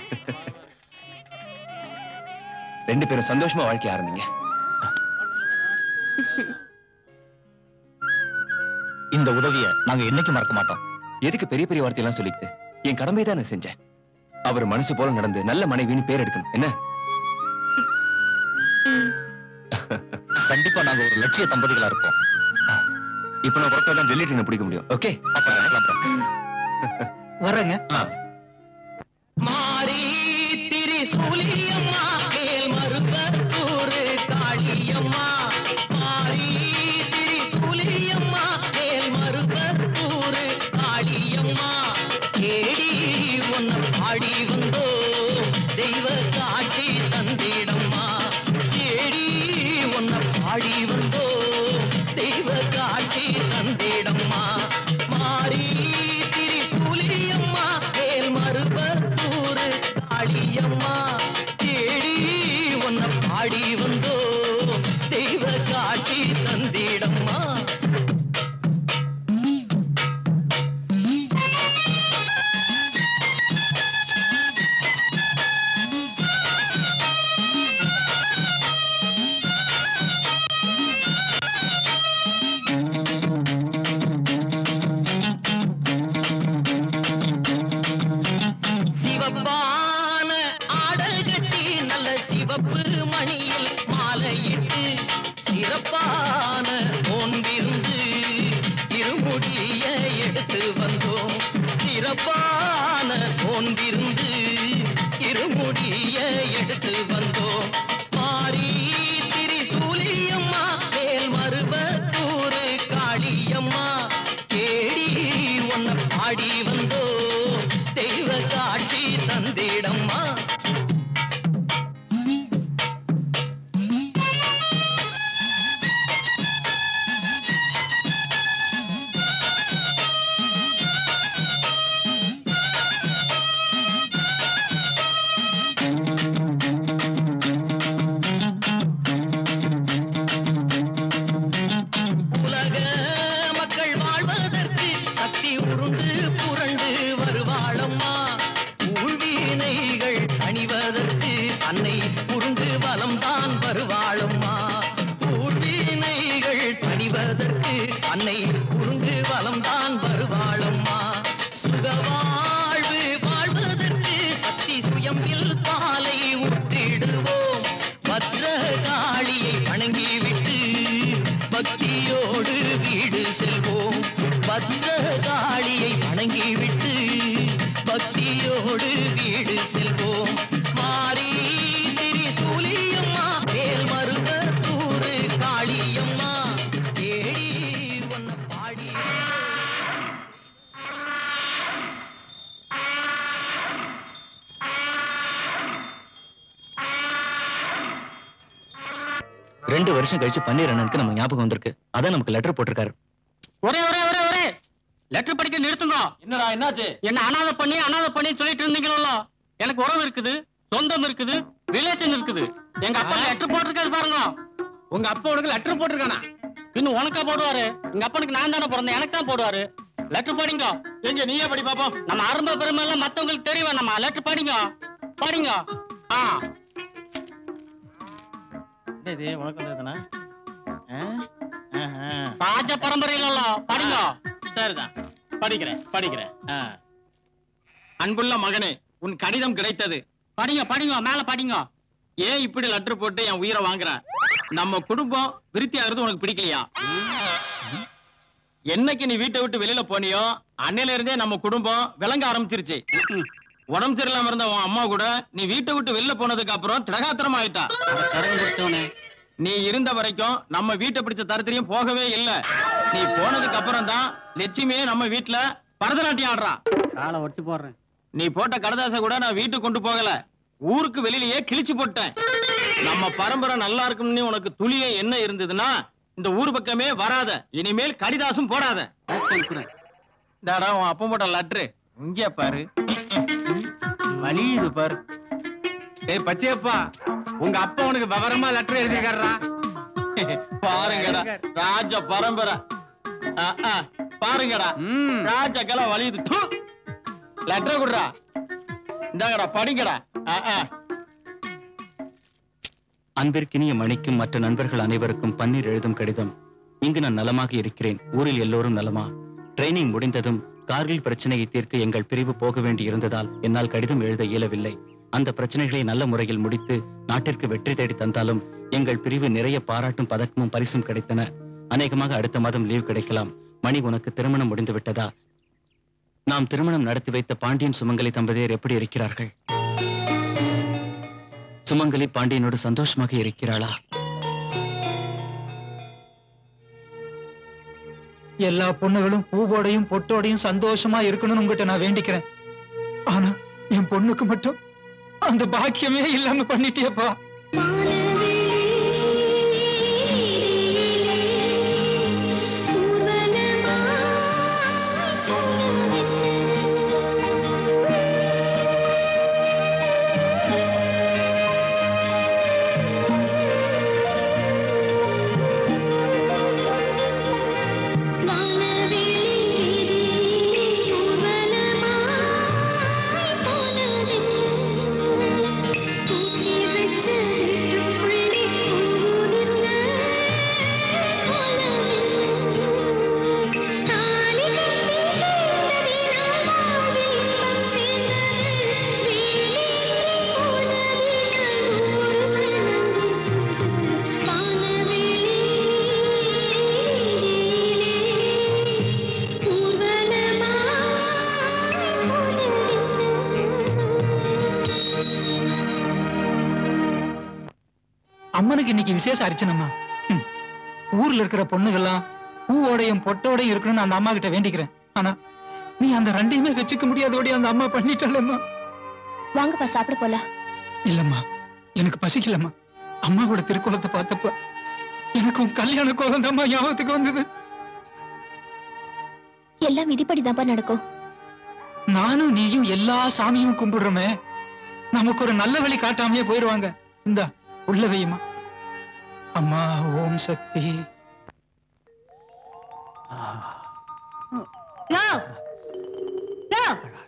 ரெண்டு பேரும் சந்தோஷமா வாழ்க்கை ஆரம்பிங்க இந்த உதவிய நாங்க என்னைக்கு மறக்க மாட்டோம் எதுக்கு பெரிய பெரிய வார்த்தையெல்லாம் சொல்லிக்கிட்டு என் கடமை தான் நான் செஞ்சேன் அவர் மனசு போல நடந்து நல்ல மனைவின்னு பேர் எடுக்கணும் என்ன கண்டிப்பா நாங்க ஒரு லட்சிய தம்பதிகளா இருப்போம் இப்ப நான் புறப்பட்டா தான் டெல்லி ட்ரெயின் பிடிக்க முடியும் ஓகே வர்றேங்க மாறி திரிசூலியம்மா மேல் மருவத்தூரு காளியம்மா மாறி திரிசூலியம்மா மேல் மருவத்தூரு காளியம்மா தேடி உன்னை பாடி வந்தோ தெய்வ காட்சி தந்திடம்மா தேடி உன்னை பாடி வந்தோ தெய்வ காட்சி தந்திடம்மா மாறி திரிசூலியம்மா மேல் மருவத்தூரு காளியம்மா தேடி உன்னை பாடி வந்தோ தெய்வ காட்சி தந்திடம்மா சிவப்பான ஆடகட்டி நல்ல சிவப்பு மணியில் மாலையிட்டு சிறப்பான ஓன்பிருந்து இருமுடிய எடுத்து வந்தோம் சிறப்பான ஓன்பிருந்து இருமுடிய எடுத்து வந்தோம் மாறி திரிசூலியம்மா மேல் மருவத்தூரு காளியம்மா தேடி உன்னை பாடி வந்தோ தெய்வ ரெண்டு வருஷம் கழிச்சு பன்னீர் அண்ணனுக்கு நம்ம ஞாபகம் வந்திருக்கு அதான் நமக்கு லெட்டர் போட்டிருக்காரு ஒரே ஒரே ஒரே ஒரே லெட்டர் படிக்க நிறுத்துங்க என்னடா என்னாச்சு என்ன அனாதை பண்ணி அனாதை பண்ணி சொல்லிட்டு இருந்தீங்களோ எனக்கு உறவு இருக்குது சொந்தம் இருக்குது ரிலேஷன் இருக்குது எங்க அப்பா லெட்டர் போட்டிருக்காரு பாருங்க உங்க அப்பா உனக்கு லெட்டர் போட்டிருக்கானா இன்னும் உனக்கா போடுவாரு எங்க அப்பனுக்கு நான் தானே பிறந்தேன் எனக்கு தான் போடுவாரு லெட்டர் படிங்க எங்க நீயே படி பாப்போம் நம்ம ஆரம்ப பெருமை எல்லாம் மத்தவங்களுக்கு தெரிய வேணாமா லெட்டர் படிங்க படிங்க ஆ இது உனக்கு வந்ததுனா ராஜ பரம்பரையில படிங்க சரிதான் படிக்கிறேன் படிக்கிறேன் ஆ. அன்புள்ள மகனே உன் கடிதம் கிடைத்தது படிங்க படிங்க மேல படிங்க ஏன் இப்படி லெட்டர் போட்டு என் உயிரை வாங்குற நம்ம குடும்பம் விருத்தி ஆகுறது உனக்கு பிடிக்கலையா என்னைக்கு நீ வீட்டை விட்டு வெளியில போனியோ அன்னையில இருந்தே நம்ம குடும்பம் விளங்க ஆரம்பிச்சிருச்சு உடம்பு சரியில்லாம இருந்த உன் அம்மா கூட நீ வீட்டை விட்டு வெளில போனதுக்கு அப்புறம் திடகாத்திரம் ஆயிட்டா நீ இருந்த வரைக்கும் நம்ம வீட்டை பிடிச்ச தரத்திலையும் போகவே இல்ல நீ போனதுக்கு அப்புறம் தான் லட்சுமியே நம்ம வீட்டுல பரதநாட்டியம் ஆடுறா காலை ஒட்டி போடுறேன் நீ போட்ட கடதாசை கூட நான் வீட்டுக்கு கொண்டு போகல ஊருக்கு வெளியிலேயே கிழிச்சு போட்டேன் நம்ம பரம்பரை நல்லா இருக்கும்னு உனக்கு துளிய என்ன இருந்ததுன்னா இந்த ஊர் பக்கமே வராத இனிமேல் கடிதாசும் போடாத தாடா உன் அப்பன் போட்ட லட்ரு இங்க பாரு வலியுது பாரு ஏய் பச்சையப்பா உங்க அப்பா உனக்கு விவரமா லெட்டர் எழுதிருக்காரா பாருங்கடா ராஜ பரம்பரை ஆ, ஆ, பாருங்கடா ராஜ கலை வலியுது லெட்டர் குடுறா இந்தாங்கடா படிங்கடா ஆ, ஆ. அன்பிற்கினிய மணிக்கும் மற்ற நண்பர்கள் அனைவருக்கும் பன்னீர் எழுதும் கடிதம் இங்கு நான் நலமாக இருக்கிறேன் ஊரில் எல்லோரும் நலமா ட்ரைனிங் முடிந்ததும் கார்கில் பிரச்சனையை தீர்க்க எங்கள் பிரிவு போக வேண்டி இருந்ததால் என்னால் கடிதம் எழுத இயலவில்லை அந்த பிரச்சனைகளை நல்ல முறையில் முடித்து நாட்டிற்கு வெற்றி தேடி தந்தாலும் எங்கள் பிரிவு நிறைய பாராட்டும் பதக்கமும் பரிசும் கிடைத்தன அநேகமாக அடுத்த மாதம் லீவ் கிடைக்கலாம் மணி உனக்கு திருமணம் முடிந்து விட்டதா நாம் திருமணம் நடத்தி வைத்த பாண்டியன் சுமங்கலி தம்பதியர் எப்படி இருக்கிறார்கள் சுமங்கலி பாண்டியனோடு சந்தோஷமாக இருக்கிறாளா எல்லா பொண்ணுகளும் பூவோடையும் பொட்டோடையும் சந்தோஷமா இருக்கணும்னு உங்ககிட்ட நான் வேண்டிக்கிறேன் ஆனா என் பொண்ணுக்கு மட்டும் அந்த பாக்கியமே இல்லாம பண்ணிட்டியப்பா அம்மனுக்கு இன்னைக்கு விசேஷ அர்ச்சனம்மா ம். ஊர்ல இருக்கிற பொண்ணுகள்லாம் பூவோடையும் பொட்டோடையும் இருக்கணும்னு அந்த அம்மா கிட்ட வேண்டிக்கிறேன் ஆனா நீ அந்த ரெண்டையுமே வச்சுக்க முடியாதோடி அந்த அம்மா பண்ணிட்டாளம்மா வாங்கப்பா சாப்பிட போலாம் இல்லம்மா எனக்கு பசிக்கலம்மா அம்மாவோட திருக்கோலத்தை பார்த்தப்ப எனக்கு உன் கல்யாண கோலம் தான்மா ஞாபகத்துக்கு வந்தது எல்லாம் விதிப்படிதான்ப்பா நடக்கும் நானும் நீயும் எல்லா சாமியும் கும்பிடுறோமே நமக்கு ஒரு நல்ல வழி காட்டாமையே போயிடுவாங்க இந்தா உள்ள வையுமா அம்மா ஓம் சக்தி யோ யோ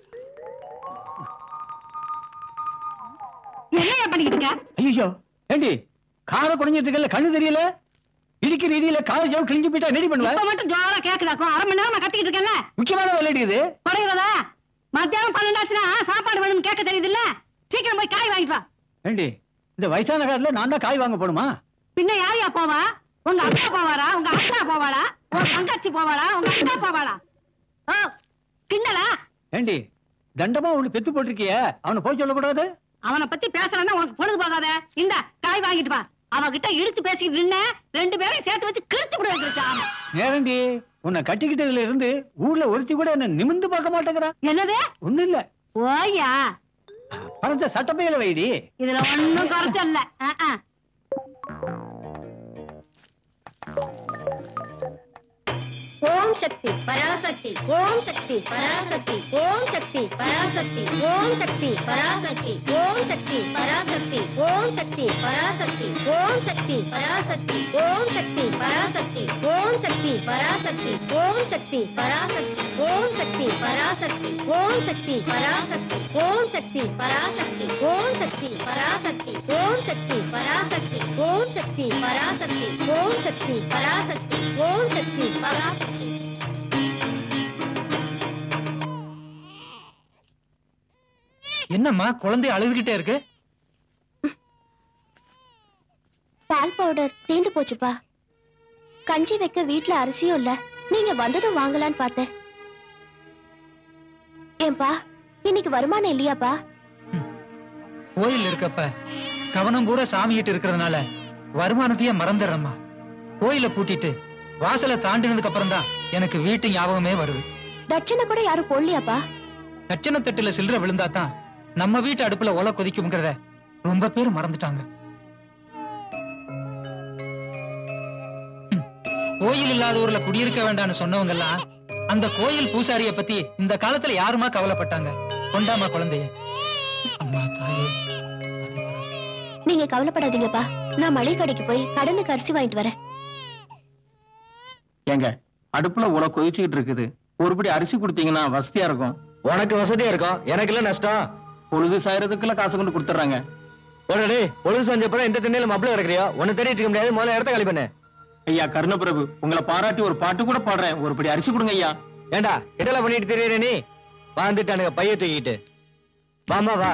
என்னையா பண்ணிக்கிட்டு இருக்க ஐயோ ஏண்டி காதை குறைஞ்சிட்டு இருக்கல கண்ணு தெரியல இடிக்கிற இடியில காது ஜவு கிழிஞ்சு போயிட்டா ரெடி இப்ப பண்ணுவேன் மட்டும் ஜோரா கேக்குதாக்கும் அரை மணி நேரமா கத்திக்கிட்டு இருக்கேன்ல முக்கியமான வேலை இது குறைகிறதா மத்தியானம் பன்னெண்டாச்சுன்னா சாப்பாடு வேணும்னு கேட்க தெரியுது இல்ல சீக்கிரம் போய் காய் வாங்கிட்டு வா ஏண்டி இந்த வயசான காலத்துல நான் தான் காய் வாங்க போணுமா பின்ன யாரையா போவா உங்க அப்பா போவாரா உங்க அக்கா போவாளா உங்க தங்கச்சி போவாளா உங்க அக்கா போவாளா ஓ கிண்டலா ஏண்டி தண்டமா ஒண்ணு பெத்து போட்டிருக்கிய அவனை போய் சொல்லக்கூடாது அவனை பத்தி பேசலன்னா உனக்கு பொழுது போகாத இந்த காய் வாங்கிட்டு வா அவகிட்ட இடிச்சு பேசிக்கிட்டு நின்ன ரெண்டு பேரையும் சேர்த்து வச்சு கிழிச்சு விட வந்துருச்சா நேரண்டி உன்னை கட்டிக்கிட்டதுல இருந்து ஊர்ல ஒருத்தி கூட என்ன நிமிந்து பார்க்க மாட்டேங்கிறா என்னது ஒண்ணு இல்ல ஓயா பணத்தை சட்டப்பையில வைடி இதுல ஒண்ணும் குறைச்சல்ல ஓம் சக்தி பராசக்தி ஓம் சக்தி பராசக்தி ஓம் சக்தி பராசக்தி ஓம் சக்தி பராசக்தி ஓம் சக்தி பராசக்தி ஓம் சக்தி பராசக்தி ஓம் சக்தி பராசக்தி ஓம் சக்தி பராசக்தி ஓம் சக்தி பராசக்தி ஓம் சக்தி பராசக்தி ஓம் சக்தி பராசக்தி ஓம் சக்தி பராசக்தி ஓம் சக்தி பராசக்தி ஓம் சக்தி பராசக்தி ஓம் சக்தி பராசக்தி ஓம் சக்தி பராசக்தி ஓம் சக்தி பராசக்தி ஓம் சக்தி பராசக்தி என்னம்மா குழந்தை அழுதுகிட்டே இருக்கு பால் பவுடர் தீந்து போச்சுப்பா கஞ்சி வைக்க வீட்ல அரிசியும் இல்ல நீங்க வந்ததும் வாங்கலான்னு பார்த்தேன் ஏன்பா இன்னைக்கு வருமானம் இல்லையாப்பா கோயில் இருக்கப்ப கவனம் பூரா சாமிகிட்ட இருக்கிறதுனால வருமானத்தையே மறந்துடுறேம்மா கோயில பூட்டிட்டு வாசலை தாண்டினதுக்கு அப்புறம் தான் எனக்கு வீட்டு ஞாபகமே வருது தட்சணை கூட யாரும் போடலையாப்பா தட்சணை தட்டுல சில்லற விழுந்தா தான் நம்ம வீட்டு அடுப்புல ஒலை கொதிக்கும்ங்கிறத ரொம்ப பேர் மறந்துட்டாங்க ம். கோயில் இல்லாத ஊர்ல குடியிருக்க வேண்டாம்னு சொன்னவங்க எல்லாம் அந்த கோயில் பூசாரிய பத்தி இந்த காலத்துல யாருமா கவலைப்பட்டாங்க கொண்டாமா குழந்தைய அம்மா தாயே நீங்க கவலைப்படாதீங்கப்பா நான் மளிகை கடைக்கு போய் கடனுக்கு அரிசி வாங்கிட்டு வரேன் ஏங்க அடுப்புல உல கொதிச்சுக்கிட்டு இருக்குது ஒருபடி அரிசி கொடுத்தீங்கன்னா வசதியா இருக்கும் உனக்கு வசதியா இருக்கும் எனக்கு இல்ல நஷ்டம் பொழுது சாயறதுக்குள்ள காசு கொண்டு கொடுத்துறாங்க உடனே பொழுது செஞ்சப்பறம் இந்த திண்ணையில மப்பிள கிடக்குறியோ ஒன்னு தேடிட்டு இருக்க முடியாது முதல்ல இடத்த காலி பண்ணு ஐயா கருணப்பிரபு உங்களை பாராட்டி ஒரு பாட்டு கூட பாடுறேன் ஒருபடி அரிசி கொடுங்க ஐயா ஏண்டா இதெல்லாம் பண்ணிட்டு தெரியற நீ வாழ்ந்துட்டானுங்க பைய தூக்கிட்டு வாமா வா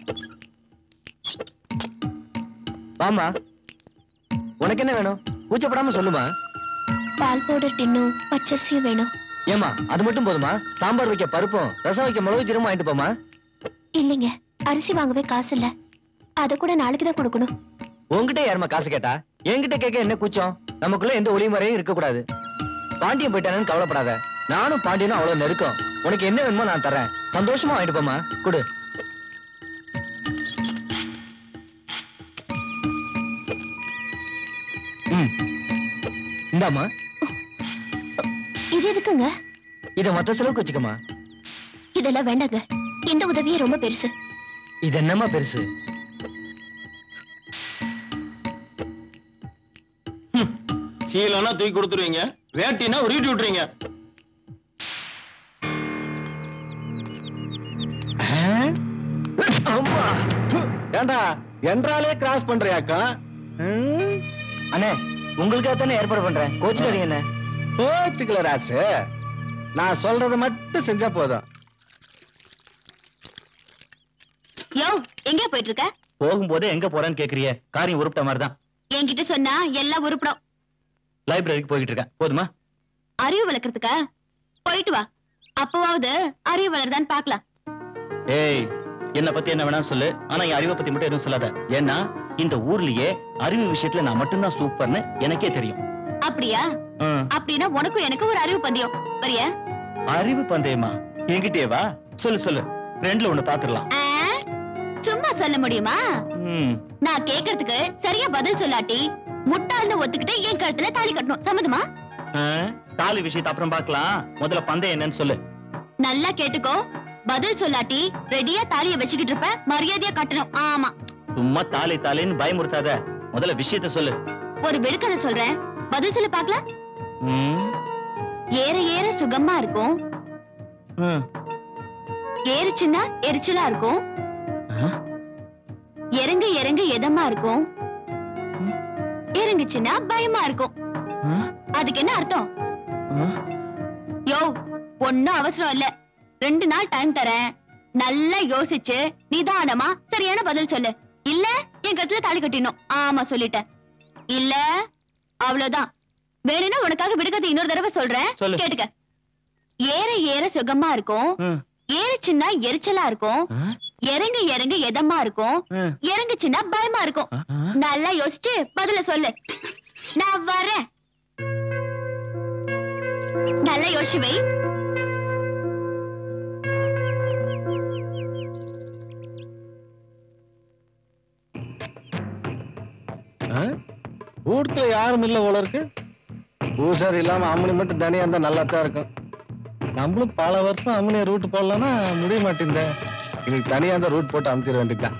வாமா உனக்கு என்ன வேணும் கூச்சப்படாம சொல்லுமா பால் பவுடர் டின்னும் பச்சரிசியும் வேணும் ஏமா அது மட்டும் போதுமா சாம்பார் வைக்க பருப்பும் ரசம் வைக்க மிளகு திரும்ப வாங்கிட்டு போமா இல்லைங்க அரிசி வாங்கவே காசு இல்ல அத கூட நாளைக்கு தான் கொடுக்கணும் உன்கிட்ட யாரும்மா காசு கேட்டா என்கிட்ட கேட்க என்ன கூச்சம் நமக்குள்ள எந்த ஒளிமுறையும் இருக்க கூடாது பாண்டியன் போயிட்டானு கவலைப்படாத நானும் பாண்டியனும் அவ்வளவு நெருக்கம் உனக்கு என்ன வேணுமோ நான் தரேன் சந்தோஷமா வாங்கிட்டு போமா கொடு ம் இந்தாம்மா இது எதுக்குங்க இத மொத்த செலவுக்கு வச்சுக்கமா இதெல்லாம் வேண்டாங்க இந்த உதவியே ரொம்ப பெருசு இது என்னம்மா பெருசு சீலனா தூக்கி கொடுத்துருவீங்க வேட்டினா உருட்டி விட்டுறீங்க அம்மா ஏண்டா என்றாலே கிராஸ் பண்றியாக்கா ம்? அண்ணே உங்களுக்காக தானே ஏற்பாடு பண்றேன் கோச்சுக்காதீங்க என்ன கோச்சுக்கல ராசு நான் சொல்றத மட்டும் செஞ்சா போதும் யோ எங்க போயிட்டு இருக்க போகும்போது எங்க போறேன்னு கேக்குறிய காரியம் உருப்பிட்ட மாதிரி தான் என்கிட்ட சொன்னா எல்லாம் உருப்படும் லைப்ரரிக்கு போயிட்டு இருக்கேன் போதுமா அறிவு வளர்க்கறதுக்கா போயிட்டு வா அப்பவாவது அறிவு வளருதான்னு பாக்கலாம் ஏய் என்ன பத்தி என்ன வேணா சொல்லு ஆனா என் அறிவை பத்தி மட்டும் எதுவும் சொல்லாத ஏன்னா இந்த ஊர்லயே அறிவு விஷயத்துல நான் மட்டும்தான் சூப்பர்னு எனக்கே தெரியும் அப்படியா ம். அப்படின்னா உனக்கும் எனக்கும் ஒரு அறிவு பந்தயம் வரியா அறிவு பந்தயமா என்கிட்டயே வா சொல்லு சொல்லு ரெண்டுல ஒண்ணு பாத்துடலாம் ஆ? சும்மா சொல்ல முடியுமா ம் நான் கேக்குறதுக்கு சரியா பதில் சொல்லாட்டி முட்டாள்னு ஒத்துக்கிட்டு என் கழுத்துல தாலி கட்டணும் சம்மதமா ஆ, தாலி விஷயத்தை அப்புறம் பார்க்கலாம் முதல்ல பந்தயம் என்னன்னு சொல்லு நல்லா கேட்டுக்கோ பதில் சொல்லாட்டி ரெடியா தாலிய வச்சுக்கிட்டு இருப்ப மரியாதையா கட்டணும் ஆமா சும்மா தாலி தாலின்னு பயமுறுத்தாத முதல்ல விஷயத்த சொல்லு ஒரு விடுக்கதை சொல்றேன் பதில் சொல்ல பாக்கலாம் ம், ஏற ஏற சுகமா இருக்கும் ம். ஏறுச்சுன்னா எரிச்சலா இருக்கும் ஆ? இறங்க இறங்க எதமா இருக்கும் இறங்குச்சுன்னா பயமா இருக்கும் ஆ? அதுக்கு என்ன அர்த்தம் ஆ? யோ ஒன்னும் அவசரம் இல்ல ரெண்டு நாள் டைம் தரேன் நல்லா யோசிச்சு நிதானமா சரியான பதில் சொல்லு இல்ல என் கத்துல தாலி கட்டிடணும் ஆமா சொல்லிட்டேன் இல்ல அவ்வளவுதான் வேணும்னா உனக்காக விடுகதை இன்னொரு தடவை சொல்றேன் சொல்லு. கேட்டுக்க ஏற ஏற சுகமா இருக்கும் ம். ஏறுச்சுன்னா எரிச்சலா இருக்கும் ஆ? இறங்க இறங்க எதமா இருக்கும் ம். இறங்குச்சுன்னா பயமா இருக்கும் ஆ? ஆ? நல்லா யோசிச்சு பதில சொல்லு நான் வரேன் நல்லா யோசிச்சு வை ஆ? வீட்டுல யாரும் இல்ல போல இருக்கு பூசாரி இல்லாம அம்மனி மட்டும் தனியா இருந்தா நல்லா தான் இருக்கும் நம்மளும் பல வருஷம் அம்மனிய ரூட் போடலாம்னா முடிய மாட்டேங்குதே இன்னைக்கு தனியா இருந்தா ரூட் போட்டு அமுத்திட வேண்டியதுதான்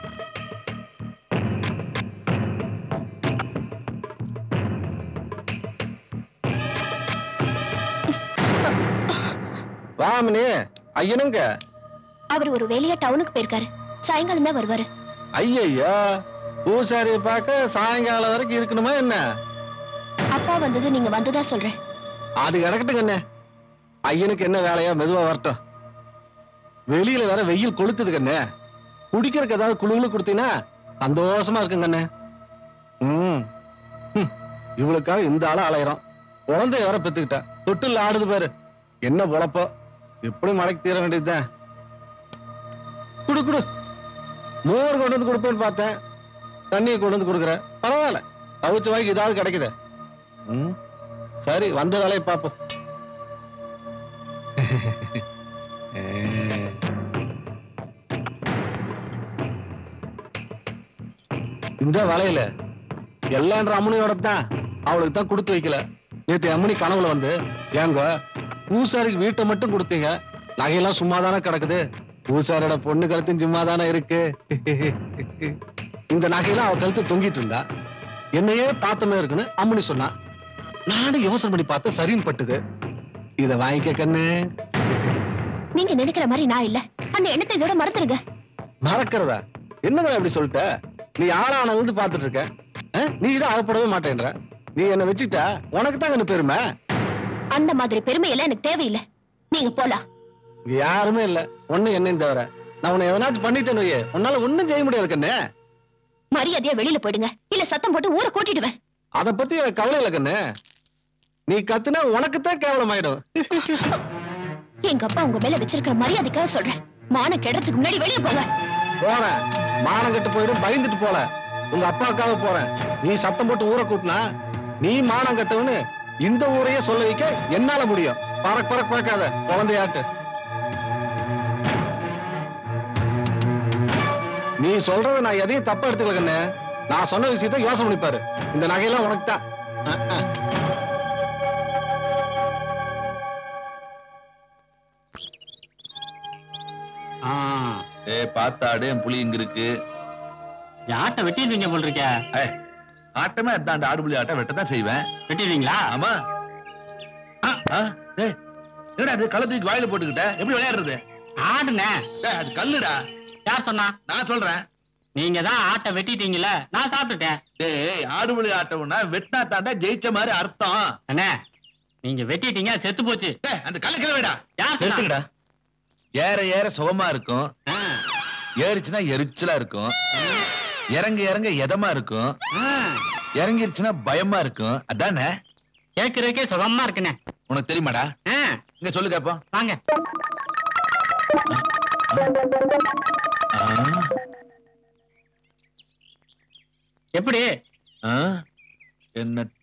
வாமனி ஐயனுங்க அவர் ஒரு வேலையா டவுனுக்கு போயிருக்காரு சாயங்காலம் தான் வருவாரு ஐயய்யா பூசாரியை பார்க்க சாயங்காலம் வரைக்கும் இருக்கணுமா என்ன அப்பா வந்தது நீங்க வந்ததா சொல்றேன் அது கிடக்கட்டும் கண்ணே ஐயனுக்கு என்ன வேலையா மெதுவா வரட்டும் வெளியில வேற வெயில் கொளுத்துது கண்ணே குடிக்கிறதுக்கு ஏதாவது குழுகுலு கொடுத்தீங்கன்னா சந்தோஷமா இருக்கும் கண்ணே ம் ஹம். இவளுக்காக இந்த ஆள அலையிறோம் குழந்தைய வேற பெத்துக்கிட்டா தொட்டில் ஆடுது பாரு என்ன பொழப்போ எப்படி மழைக்கு தீர வேண்டியதுதான் குடு குடு மோர் கொண்டு வந்து கொடுப்பேன்னு பார்த்தேன் தண்ணியை கொண்டு வந்து கொடுக்குறேன் பரவாயில்ல தவிச்ச வாய்க்கு ஏதாவது கிடைக்குதே ம் சரி வந்த வேலையை பார்ப்போம் இந்த வலையில எல்லான்ற அம்மனியோட தான் அவளுக்கு தான் கொடுத்து வைக்கல நேத்து அம்மனி கனவுல வந்து ஏங்க பூசாரிக்கு வீட்டை மட்டும் கொடுத்தீங்க நகையெல்லாம் சும்மா தானே கிடக்குது பூசாரியோட பொண்ணு கழுத்தும் சும்மா தானே இருக்கு இந்த நகையெல்லாம் அவ கழுத்து தொங்கிட்டு இருந்தா என்னையே பார்த்தமே இருக்குன்னு அம்மனி சொன்னா நானும் யோசனை பண்ணி பார்த்தா சரின்னு பட்டுது இத வாங்கிக்க கண்ணு நீங்க நினைக்கிற மாதிரி நான் இல்ல அந்த எண்ணத்தை இதோட மறந்துருங்க மறக்கிறதா என்னடா இப்படி சொல்லிட்ட நீ ஆளான வந்து பாத்துட்டு இருக்க ஆ? நீ தான் அகப்படவே மாட்டேன்ற நீ என்ன வச்சுக்கிட்டா உனக்கு தான் என்ன பெருமை அந்த மாதிரி பெருமை எல்லாம் எனக்கு தேவையில்லை நீங்க போலாம் இங்க யாருமே இல்ல ஒண்ணு என்னையும் தவிர நான் உன்னை எதனாச்சும் பண்ணிட்டேன்னு வையே உன்னால ஒண்ணும் செய்ய முடியாது கண்ணு மரியாதையா வெளியில போயிடுங்க இல்ல சத்தம் போட்டு ஊரை கூட்டிடுவேன் அத பத்தி எனக்கு கவலை இல்ல கண்ணு நீ கத்துனா உனக்கு தான் கேவலமாயிடும் எங்க அப்பா உங்க மேல வச்சிருக்கிற மரியாதைக்காக சொல்றேன் மான கெடுறதுக்கு முன்னாடி வெளியே போங்க போறேன் மானம் கெட்டு போயிடும் பயந்துட்டு போல உங்க அப்பாவுக்காக போறேன் நீ சத்தம் போட்டு ஊரை கூட்டினா நீ மானம் கட்டவனு இந்த ஊரையே சொல்ல வைக்க என்னால முடியும் பறக் பறக் பறக்காத குழந்தையாட்டு நீ சொல்றத நான் எதையும் தப்பா எடுத்துக்கல கண்ணு நான் சொன்ன விஷயத்த யோசனை பண்ணிப்பாரு இந்த நகையெல்லாம் உனக்கு தான் அஹ், அஹ். ஏ பாத்தாடு என் புலி இங்க இருக்கு ஆட்டை வெட்டிடுவீங்க போல் இருக்க ஆட்டமே அதான் ஆடு புலி ஆட்டம் வெட்டத்தான் செய்வேன் வெட்டிடுவீங்களா ஆமா ஆ, ஆ, டேய், என்னடா அது கள்ள தூக்கி வாயில போட்டுக்கிட்ட எப்படி விளையாடுறது ஆடுனே டேய், அது கல்லுடா யார் சொன்னா நான் சொல்றேன் நீங்க தான் ஆட்டை வெட்டிட்டீங்கல்ல நான் சாப்பிட்டுட்டேன் டேய் ஆடு புலி ஆட்டம்னா வெட்டினா தாண்டா ஜெயிச்ச மாதிரி அர்த்தம் அண்ணே நீங்க வெட்டிட்டீங்க செத்து போச்சு டேய், அந்த கல்ல கிளவிடா யார் சொன்னா? எடுத்துக்கடா ஏற ஏற சுகமா இருக்கும் ஏறிச்சுன்னா எரிச்சலா இருக்கும் இறங்க இறங்க எதமா இருக்கும் இறங்கிருச்சுன்னா பயமா இருக்கும் அதானே கேக்குறதுக்கே சுகமா இருக்குண்ணே உனக்கு தெரியுமாடா ஆ, இங்க சொல்லு கேப்போம் வாங்க எப்படி என்ன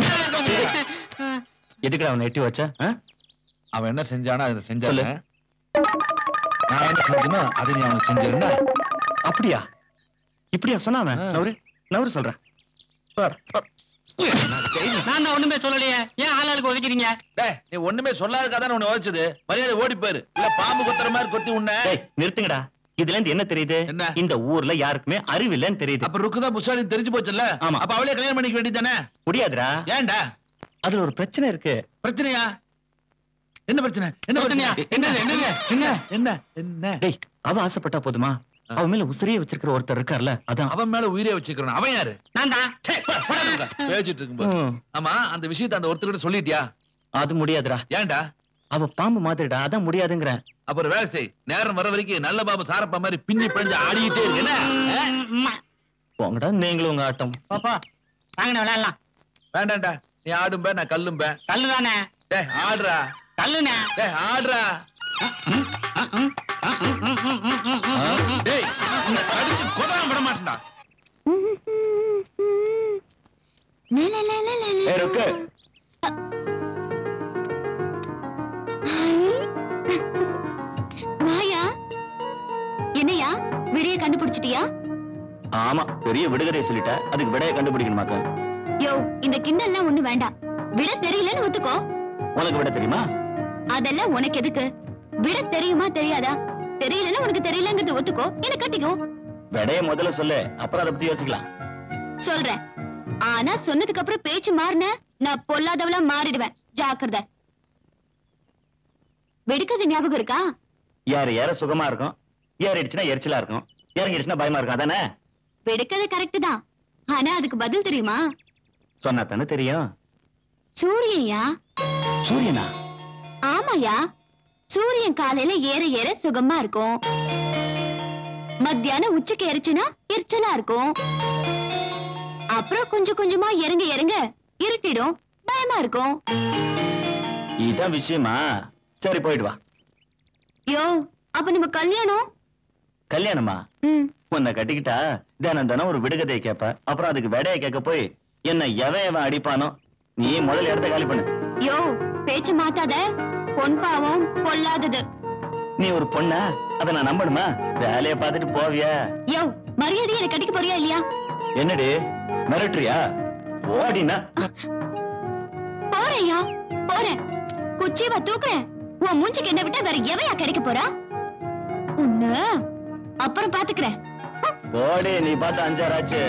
எதுக்குடா அவனை எட்டி வச்ச ஆ? அவன் என்ன செஞ்சானோ அதை சொல்லு. செஞ்சால நான் என்ன செஞ்சனோ அதை நீ அவனுக்கு செஞ்சிருந்தா அப்படியா இப்படியா சொன்னா அவன் நவரு நவரு சொல்றேன் பார், பார். நான் தான் ஒண்ணுமே சொல்லலையே ஏன் ஆளாளுக்கு ஒதுக்கிறீங்க டேய் நீ ஒண்ணுமே சொல்லாதக்கா தான் உன்னை உழைச்சது மரியாதை ஓடி போயிரு இல்ல பாம்பு குத்துற மாதிரி கொத்தி உன்ன டேய், நிறுத்துங்கடா இதுல இருந்து என்ன தெரியுது இந்த ஊர்ல யாருக்குமே அறிவு இல்லைன்னு தெரியுது அப்ப ருக்குதா புஷாலி தெரிஞ்சு போச்சுல்ல ஆமா. அப்ப அவளே கல்யாணம் பண்ணிக்க வேண்டியதானே முடியாதுடா ஏன்டா அதுல ஒரு பிரச்சனை இருக்கு பிரச்சனையா என்ன பிரச்சனை என்ன பிரச்சனையா? பிரச்சனை என்னது, என்னது? என்ன என்ன என்ன டேய் அவ ஆசைப்பட்டா போதுமா அவன் மேல உசிரியே வச்சிருக்கிற ஒருத்தர் இருக்கார்ல அதான் அவன் மேல உயிரே வச்சுக்கிறான் அவன் யாரு நான் தான் பேசிட்டு இருக்கும்போது ம். ஆமா அந்த விஷயத்தை அந்த ஒருத்தர்கிட்ட சொல்லிட்டியா அது முடியாதுடா ஏன்டா அவ பாம்பு மாதிரிடா அதான் முடியாதுங்கிறேன் அப்புறம் வேலை செய் நேரம் வர வரைக்கும் நல்ல பாம்பு சாரப்பா மாதிரி பின்னி பிழிஞ்சு ஆடிக்கிட்டே இருக்கு என்ன ஆ? போங்கடா நீங்களும் உங்க ஆட்டம் பாப்பா வாங்கண்ணே விளையாடலாம் வேண்டாம்டா நீ ஆடும்ப நான் கல்லும்ப கல்லு தானே டேய் ஆடுறா கல்லுண்ணே டேய் ஆடுறா ஆ? டேய் உன்னை கடிச்சு கொதறாம விட மாட்டேன்டா ஏய் ருக்கு வாயா என்னையா விடைய கண்டுபிடிச்சிட்டியா ஆமா பெரிய விடுகதை சொல்லிட்ட அதுக்கு விடைய கண்டுபிடிக்கணுமாக்க யோ இந்த கிண்டல்லாம் ஒண்ணு வேண்டாம் விட தெரியலன்னு ஒத்துக்கோ உனக்கு விட தெரியுமா அதெல்லாம் உனக்கு எதுக்கு விட தெரியுமா தெரியாதா தெரியலன்னா உனக்கு தெரியலங்கிறது ஒத்துக்கோ என்ன கட்டிக்கோ விடைய முதல்ல சொல்லு அப்புறம் அதை பத்தி யோசிக்கலாம் சொல்றேன் ஆனா சொன்னதுக்கு அப்புறம் பேச்சு மாறின நான் பொல்லாதவளா மாறிடுவேன் ஜாக்கிரதை வெடிக்கிறது ஞாபகம் இருக்கா யாரு ஏற சுகமா இருக்கும் ஏறிடுச்சுன்னா எரிச்சலா இருக்கும் இறங்கிடுச்சுன்னா பயமா இருக்கும் அதானே வெடிக்கிறது கரெக்ட் தான் ஆனா அதுக்கு பதில் தெரியுமா சொன்னா தானே தெரியும் சூரியன்யா சூரியனா ஆமாயா சூரியன் காலையில ஏற ஏற சுகமா இருக்கும் மத்தியானம் உச்சிக்கு எரிச்சுனா எரிச்சலா இருக்கும் அப்புறம் கொஞ்சம் கொஞ்சமா இறங்க இறங்க இருட்டிடும் பயமா இருக்கும் இதான் விஷயமா சரி போயிட்டு வா யோ அப்ப நம்ம கல்யாணம் கல்யாணமா ம் உன்னை கட்டிக்கிட்டா தினம் தினம் ஒரு விடுகதையை கேப்ப அப்புறம் அதுக்கு விடைய கேட்க போய் என்ன எவன் எவன் அடிப்பானோ நீ முதல்ல இடத்த காலி பண்ணு யோ பேச்சு மாத்தாத பொன் பாவம் பொல்லாதது நீ ஒரு பொண்ணா அதை நான் நம்பணுமா வேலையை பார்த்துட்டு போவியா யோ மரியாதை என்ன கட்டிக்க போறியா இல்லையா என்னடி மிரட்டுறியா ஓடினா போறேன்யா போறேன் குச்சிவா தூக்குறேன் உன் மூஞ்சிக்கு என்ன விட்டா வேற எவையா கிடைக்க போறா உன்ன அப்புறம் பாத்துக்கிறேன் ஓடி நீ பார்த்து அஞ்சாராச்சு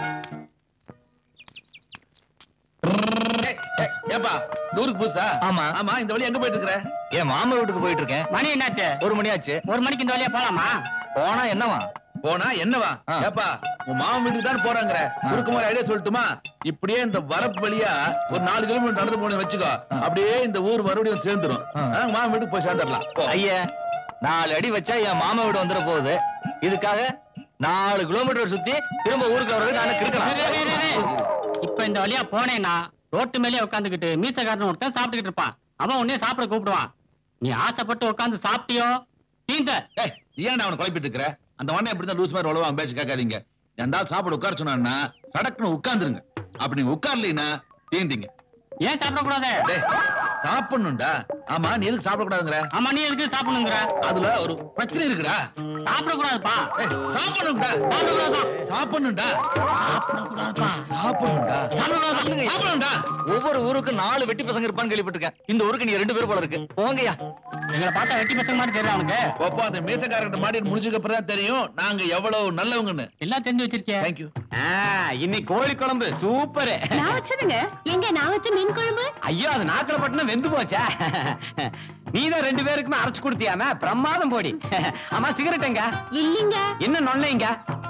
ஏய், ஏய், ஏப்பா ஊருக்கு புதுசா ஆமா ஆமா இந்த வழி எங்க போயிட்டு இருக்கிற என் மாமா வீட்டுக்கு போயிட்டு இருக்கேன் மணி என்னாச்சு ஒரு மணி ஆச்சு ஒரு மணிக்கு இந்த வழியா போலாமா போனா என்னவா போனா என்னவா ஆ. ஏப்பா உன் மாமன் வீட்டுக்கு தான் போறாங்கற சுருக்கமா ஐடியா சொல்லட்டுமா இப்படியே இந்த வரப்பு வழியா ஒரு நாலு கிலோமீட்டர் நடந்து போன வச்சுக்கோ அப்படியே இந்த ஊர் மறுபடியும் சேர்ந்துரும் ஆ. ஆ, மாமன் வீட்டுக்கு போய் சேர்ந்துடலாம் போ. ஐயா நாலு அடி வச்சா என் மாமா வீடு வந்துட போகுது இதுக்காக நாலு கிலோமீட்டர் சுத்தி திரும்ப ஊருக்கு வர்றதுக்கு நான் டேய், டேய், டேய், கிறுக்கலாம் டேய். இப்ப இந்த வழியா போனேன்னா ரோட்டு மேலே உட்காந்துக்கிட்டு மீசக்காரன் ஒருத்தன் சாப்பிட்டுக்கிட்டு இருப்பான் அவன் உன்னே சாப்பிட கூப்பிடுவான் நீ ஆசைப்பட்டு உட்காந்து சாப்பிட்டியோ தீந்த ஏய் ஏன்டா அவனை குழப்பிட்டு இருக்கிற அந்த வண்ணை எப்படிதான் லூஸ் மாதிரி உழவான் பேச்சு கேட்காதீங்க எந்தா சாப்பிட உட்கார சொன்னான்னா சடக்குன்னு உட்கார்ந்துருங்க அப்படி நீங்க உட்கார்லீன்னா தீந்தீங்க ஏன் சாப்பிடக்கூடாது டேய் சாப்பிடணும்டா ஆமா நீ எதுக்கு சாப்பிடக்கூடாதுங்கிற ஆமா நீ எதுக்கு சாப்பிடணுங்கிற அதுல ஒரு பிரச்சனை இருக்குடா சாப்பிடக்கூடாதுப்பா ஏய், சாப்பிடணும்டா சாப்பிடக்கூடாதுப்பா சாப்பிடணும்டா சாப்பிடக்கூடாதுப்பா சாப்பிடணும்டா சாப்பிடக்கூடாது சாப்பிடணும்டா ஒவ்வொரு ஊருக்கு நாலு வெட்டி பசங்க இருப்பான்னு கேள்விப்பட்டிருக்கேன் இந்த ஊருக்கு நீ ரெண்டு பேர் போல இருக்கு போங்கய்யா எங்களை பார்த்தா வெட்டி பசங்க மாதிரி தெரியல அவனுக்கு பாப்பா அந்த மீசக்காரங்கிட்ட மாடி முடிஞ்சதுக்கு அப்புறம் தான் தெரியும் நாங்க எவ்வளவு நல்லவங்கன்னு எல்லாம் தெரிஞ்சு வச்சிருக்கேன் தேங்க்யூ இன்னைக்கு கோழி குழம்பு சூப்பர் நான் வச்சதுங்க எங்க நான் வச்ச மீன் குழம்பு ஐயோ அது நாக்குல பட்டுனா வெந்து போச்சா நீதான் ரெண்டு பேருக்குமே அரைச்சு கொடுத்தியாம பிரமாதம் போடி ஆமா சிகரெட் எங்க இல்லீங்க என்ன நொன்னைங்க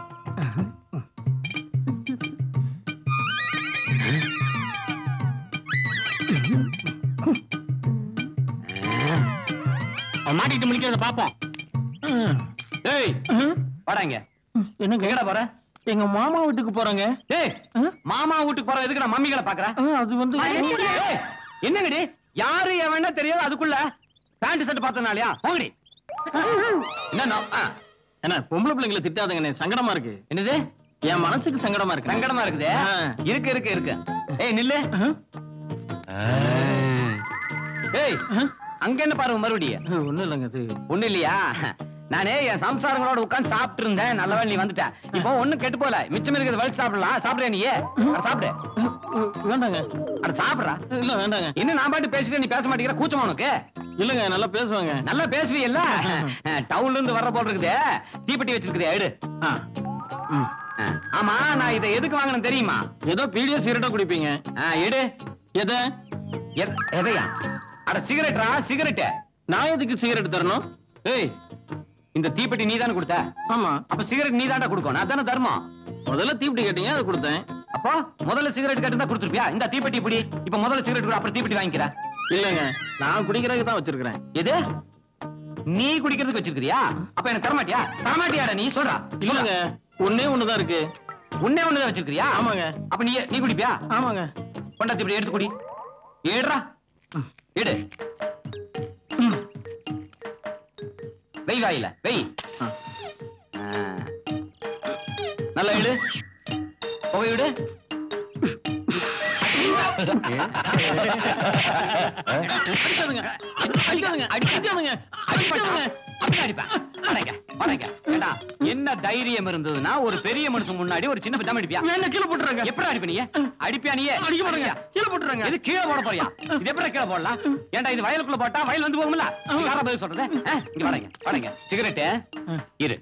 அவன் மாட்டிக்கிட்டு முடிக்கிறத பாப்போம் ஏய் வாடாங்க என்னங்க எங்கடா போற எங்க மாமா வீட்டுக்கு போறேங்க ஏய் மாமா வீட்டுக்கு போற எதுக்கு நான் மம்மிகளை பாக்குறேன் அது வந்து ஏய், என்னங்கடி யாரு என் வேணா தெரியாது அதுக்குள்ள பேண்ட் ஷர்ட் பார்த்தனாலயா போங்கடி என்ன நான்- ஆ, என்ன பொம்பளை பிள்ளைங்களை திட்டாதங்க சங்கடமா இருக்கு என்னது என் மனசுக்கு சங்கடமா இருக்கு சங்கடமா இருக்குதே ஆ. இருக்கு இருக்கு இருக்கு ஏய் நில்லு ஏய் அங்க என்ன பாருங்க மறுபடியும் ஒண்ணும் இல்லைங்க அது ஒண்ணு இல்லையா நானே என் சம்சாரங்களோட உட்கார்ந்து சாப்பிட்டு இருந்தேன் நல்லவன் நீ வந்துட்ட இப்போ ஒண்ணும் கெட்டு போல மிச்சம் இருக்கிறது வலிச்சு சாப்பிடலாம் சாப்பிடுற நீ அட சாப்பிடு வேண்டாங்க அட சாப்பிடுறா இல்ல வேண்டாங்க என்ன நான் பாட்டு பேசிட்டு நீ பேச மாட்டேங்கிற கூச்சமா உனக்கு இல்லங்க நல்லா பேசுவாங்க நல்லா பேசுவீல்ல டவுன்ல இருந்து வர்ற போல இருக்குது தீப்பெட்டி வச்சிருக்குதே எடு ஆ. ம். ஆ, ஆமா நான் இதை எதுக்கு வாங்கினேன் தெரியுமா ஏதோ பீடியோ சிகரெட்டா குடிப்பீங்க ஆ, எடு எதை எத- எதையா அட சிகரெட்டா சிகரெட் நான் எதுக்கு சிகரெட் தரணும் ஏய் இந்த தீப்பெட்டி நீ தானே கொடுத்த ஆமா அப்ப சிகரெட் நீ தான்டா கொடுக்கணும் அதானே தர்மம் முதல்ல தீப்பிடி கேட்டீங்க அதை கொடுத்தேன் அப்போ முதல்ல சிகரெட் கட்டு கொடுத்துருப்பியா இந்த தீப்பெட்டி இப்படி இப்ப முதல்ல சிகரெட் கொடு அப்புறம் தீப்பெட்டி வாங்கிக்கிற இல்லங்க நான் குடிக்கிறதுக்கு தான் வச்சிருக்கிறேன் எது நீ குடிக்கிறதுக்கு வச்சிருக்கிறியா அப்ப எனக்கு தரமாட்டியா தரமாட்டியாடா நீ சொல்றா இல்லங்க ஒண்ணே ஒண்ணுதான் இருக்கு உன்னே ஒண்ணுதான் வச்சிருக்கிறியா ஆமாங்க அப்ப நீ நீ குடிப்பியா ஆமாங்க கொண்டா தீப்பெட்டி எடுத்து குடி ஏடுறா எடு வெய் வாயில வெய் ஆ. ஆ. நல்லா எடு புகை விடு அடிக்காதுங்க அடிக்காதுங்க அடிக்காதுங்க அடிப்பா. அடிக்காதுங்க அப்படி அடிப்பேன் வணங்க வணங்க ஏண்டா என்ன தைரியம் இருந்ததுன்னா ஒரு பெரிய மனுஷன் முன்னாடி ஒரு சின்ன பத்தாம அடிப்பியா என்ன கீழே போட்டுறாங்க எப்படி அடிப்ப நீ அடிப்பியா நீ அடிக்க மாட்டேங்க கீழே போட்டுறாங்க இது கீழே போட போறியா இது எப்படி கீழே போடலாம் ஏன்டா இது வயலுக்குள்ள போட்டா வயல் வந்து போகும்ல நீ யாரா பதில் சொல்றது ஆ, இங்க வடங்க வடங்க சிகரெட்டு இரு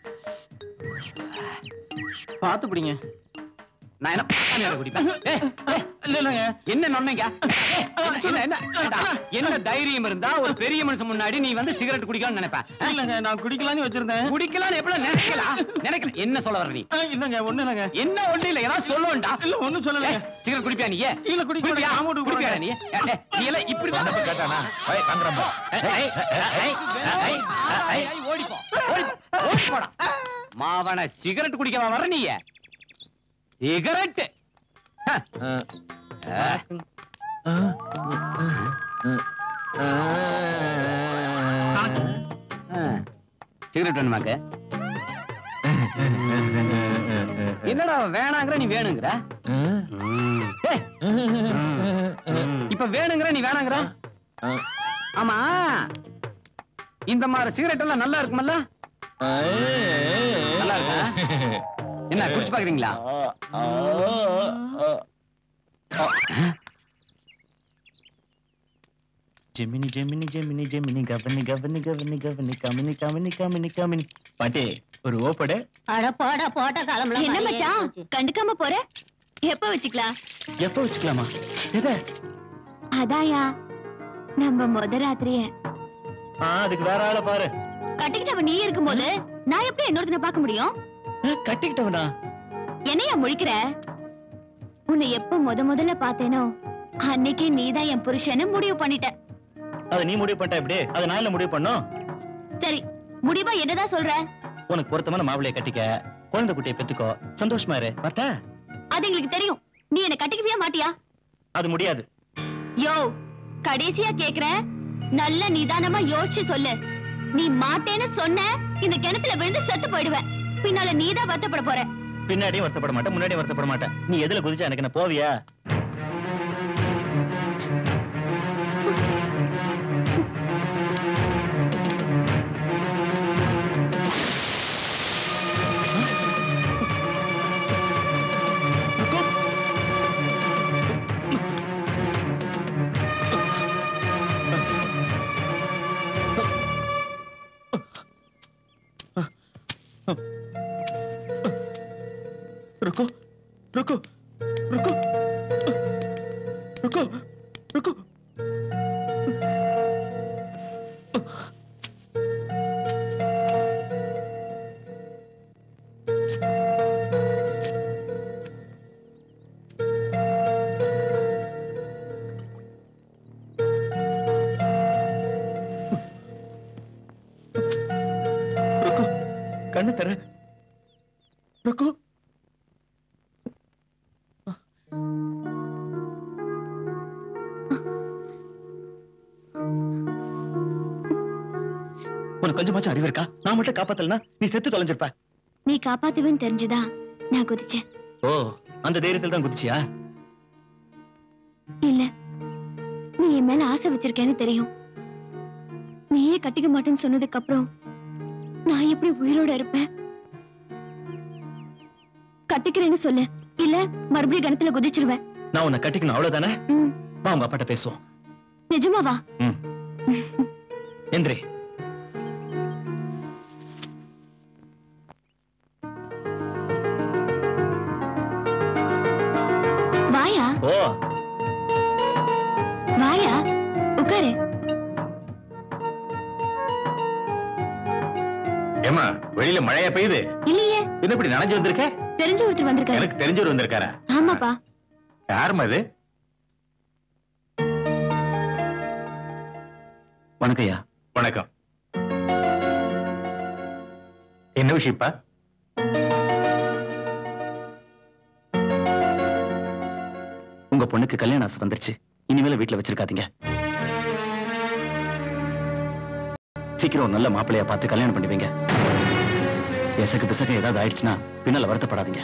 பாத்து பிடிங்க நான் என்ன பானியார குடிப்பேன் ஏய், ஏய், இல்ல இல்லங்க என்ன நொன்னீங்க ஏய், என்ன என்ன ஏண்டா, என்ன தைரியம் இருந்தா ஒரு பெரிய மனுஷன் முன்னாடி நீ வந்து சிகரெட் குடிக்கலாம்னு நினைப்பேன் ஆ? இல்லங்க நான் குடிக்கலாம்னு வச்சிருந்தேன் குடிக்கலாம்னு எப்படி நினைக்கலாம் நினைக்கல என்ன சொல்ல வர நீ ஆ, இல்லங்க ஒண்ணு இல்லங்க என்ன ஒண்ணு இல்ல ஏதாவது சொல்லுவேன்டா இல்ல ஒண்ணும் சொல்லல ஏய், சிகரெட் குடிப்பியா நீ இல்ல குடிக்க குடிப்பியா மாட்டேன். ஆமா, குடிப்பியா குடிக்க நீ ஏய், ஏய், நீ எல்லாம் இப்படி தான் கேட்டானா போய் வாங்குறேன் ஏய், ஏய், ஏய், ஏய், ஏய், ஓடிப்போ ஓடிப்போ ஓடி போடா மாவன சிகரெட் குடிக்கவா வர நீ சிகரெட் சிகரெட் வேணுமாக்க என்னடா வேணாங்கிற நீ வேணுங்கிற ஏய், இப்ப வேணுங்கிற நீ வேணாங்கிற ஆமா இந்த மாதிரி சிகரெட் எல்லாம் நல்லா இருக்குமல்ல நல்லா இருக்கா என்ன குடிச்சு பாக்குறீங்களா ஜெமினி ஜெமினி ஜெமினி ஜெமினி கவனி கவனி கவனி கவனி கமினி கமினி கமினி கமினி பாட்டி ஒரு ஓப்படு அட போடா போட்ட காலம்லாம் என்ன மழையே மச்சான் போச்சு. கண்டுக்காம போற எப்ப வச்சுக்கலாம் எப்போ வச்சுக்கலாமா எதை அதாயா நம்ம முத ராத்திரிய ஆ அதுக்கு வேற ஆளை பாரு கட்டிக்கிட்டவ நீ இருக்கும்போது நான் எப்படி இன்னொருத்தனை பார்க்க முடியும் ஆ, கட்டிக்கிட்டவனா என்னையா முழிக்கிற உன்னை எப்ப முத முதல்ல பார்த்தேனோ அன்னைக்கே நீதான் என் புருஷன்னு முடிவு பண்ணிட்ட அதை நீ முடிவு பண்ணிட்டா எப்படி அதை நான் இல்ல முடிவு பண்ணோம் சரி முடிவா என்னதான் சொல்ற உனக்கு பொருத்தமான மாப்பிளைய கட்டிக்க குழந்தை குட்டியை பெத்துக்கோ சந்தோஷமா இரு பார்த்தா அது எங்களுக்கு தெரியும் நீ என்ன கட்டிக்கவே மாட்டியா அது முடியாது யோ கடைசியா கேக்குறேன் நல்ல நிதானமா யோசிச்சு சொல்லு நீ மாட்டேன்னு சொன்ன இந்த கிணத்துல விழுந்து செத்து போயிடுவேன் பின்னால நீதான் வருத்தப்பட போற பின்னாடியும் வருத்தப்பட மாட்டேன் முன்னாடியும் வருத்தப்பட மாட்டேன் நீ எதுல குதிச்சா எனக்கு என்ன போவியா रुको रुको रुको रुको रुको रुको कண்ணு தர रुको உனக்கு கொஞ்சமாச்சும் அறிவு இருக்கா நான் மட்டும் காப்பாத்தலனா நீ செத்து தொலைஞ்சிருப்ப நீ காப்பாத்துவேன்னு தெரிஞ்சுதா நான் குதிச்சேன் ஓ அந்த தைரியத்தில் தான் குதிச்சியா இல்ல நீ என் மேல ஆசை வச்சிருக்கேன்னு தெரியும் நீயே கட்டிக்க மாட்டேன்னு சொன்னதுக்கு அப்புறம் நான் எப்படி உயிரோட இருப்பேன் கட்டிக்கிறேன்னு சொல்லு இல்ல மறுபடியும் கணத்துல குதிச்சிருவேன் நான் உன்னை கட்டிக்கணும் அவ்வளவுதானே ம். வா உங்க அப்பாட்ட பேசுவோம் நிஜமாவா எந்திரி வாயா ஓ வாயா உட்காரு ஏமா வெளியில மழையா பெய்யுது இல்லையே என்ன இப்படி நனைஞ்சு வந்திருக்க தெரிஞ்ச ஒருத்தர் வந்திருக்காரு எனக்கு தெரிஞ்சவர் வந்திருக்காரா ஆமாப்பா யாருமா அது வணக்கம் ஐயா வணக்கம் என்ன விஷயப்பா உங்க பொண்ணுக்கு கல்யாண ஆசை வந்துருச்சு இனிமேல வீட்டுல வச்சிருக்காதீங்க சீக்கிரம் ஒரு நல்ல மாப்பிள்ளையா பார்த்து கல்யாணம் பண்ணி வைங்க எசக்கு பிசக்கு ஏதாவது ஆயிடுச்சுன்னா பின்னால வருத்தப்படாதீங்க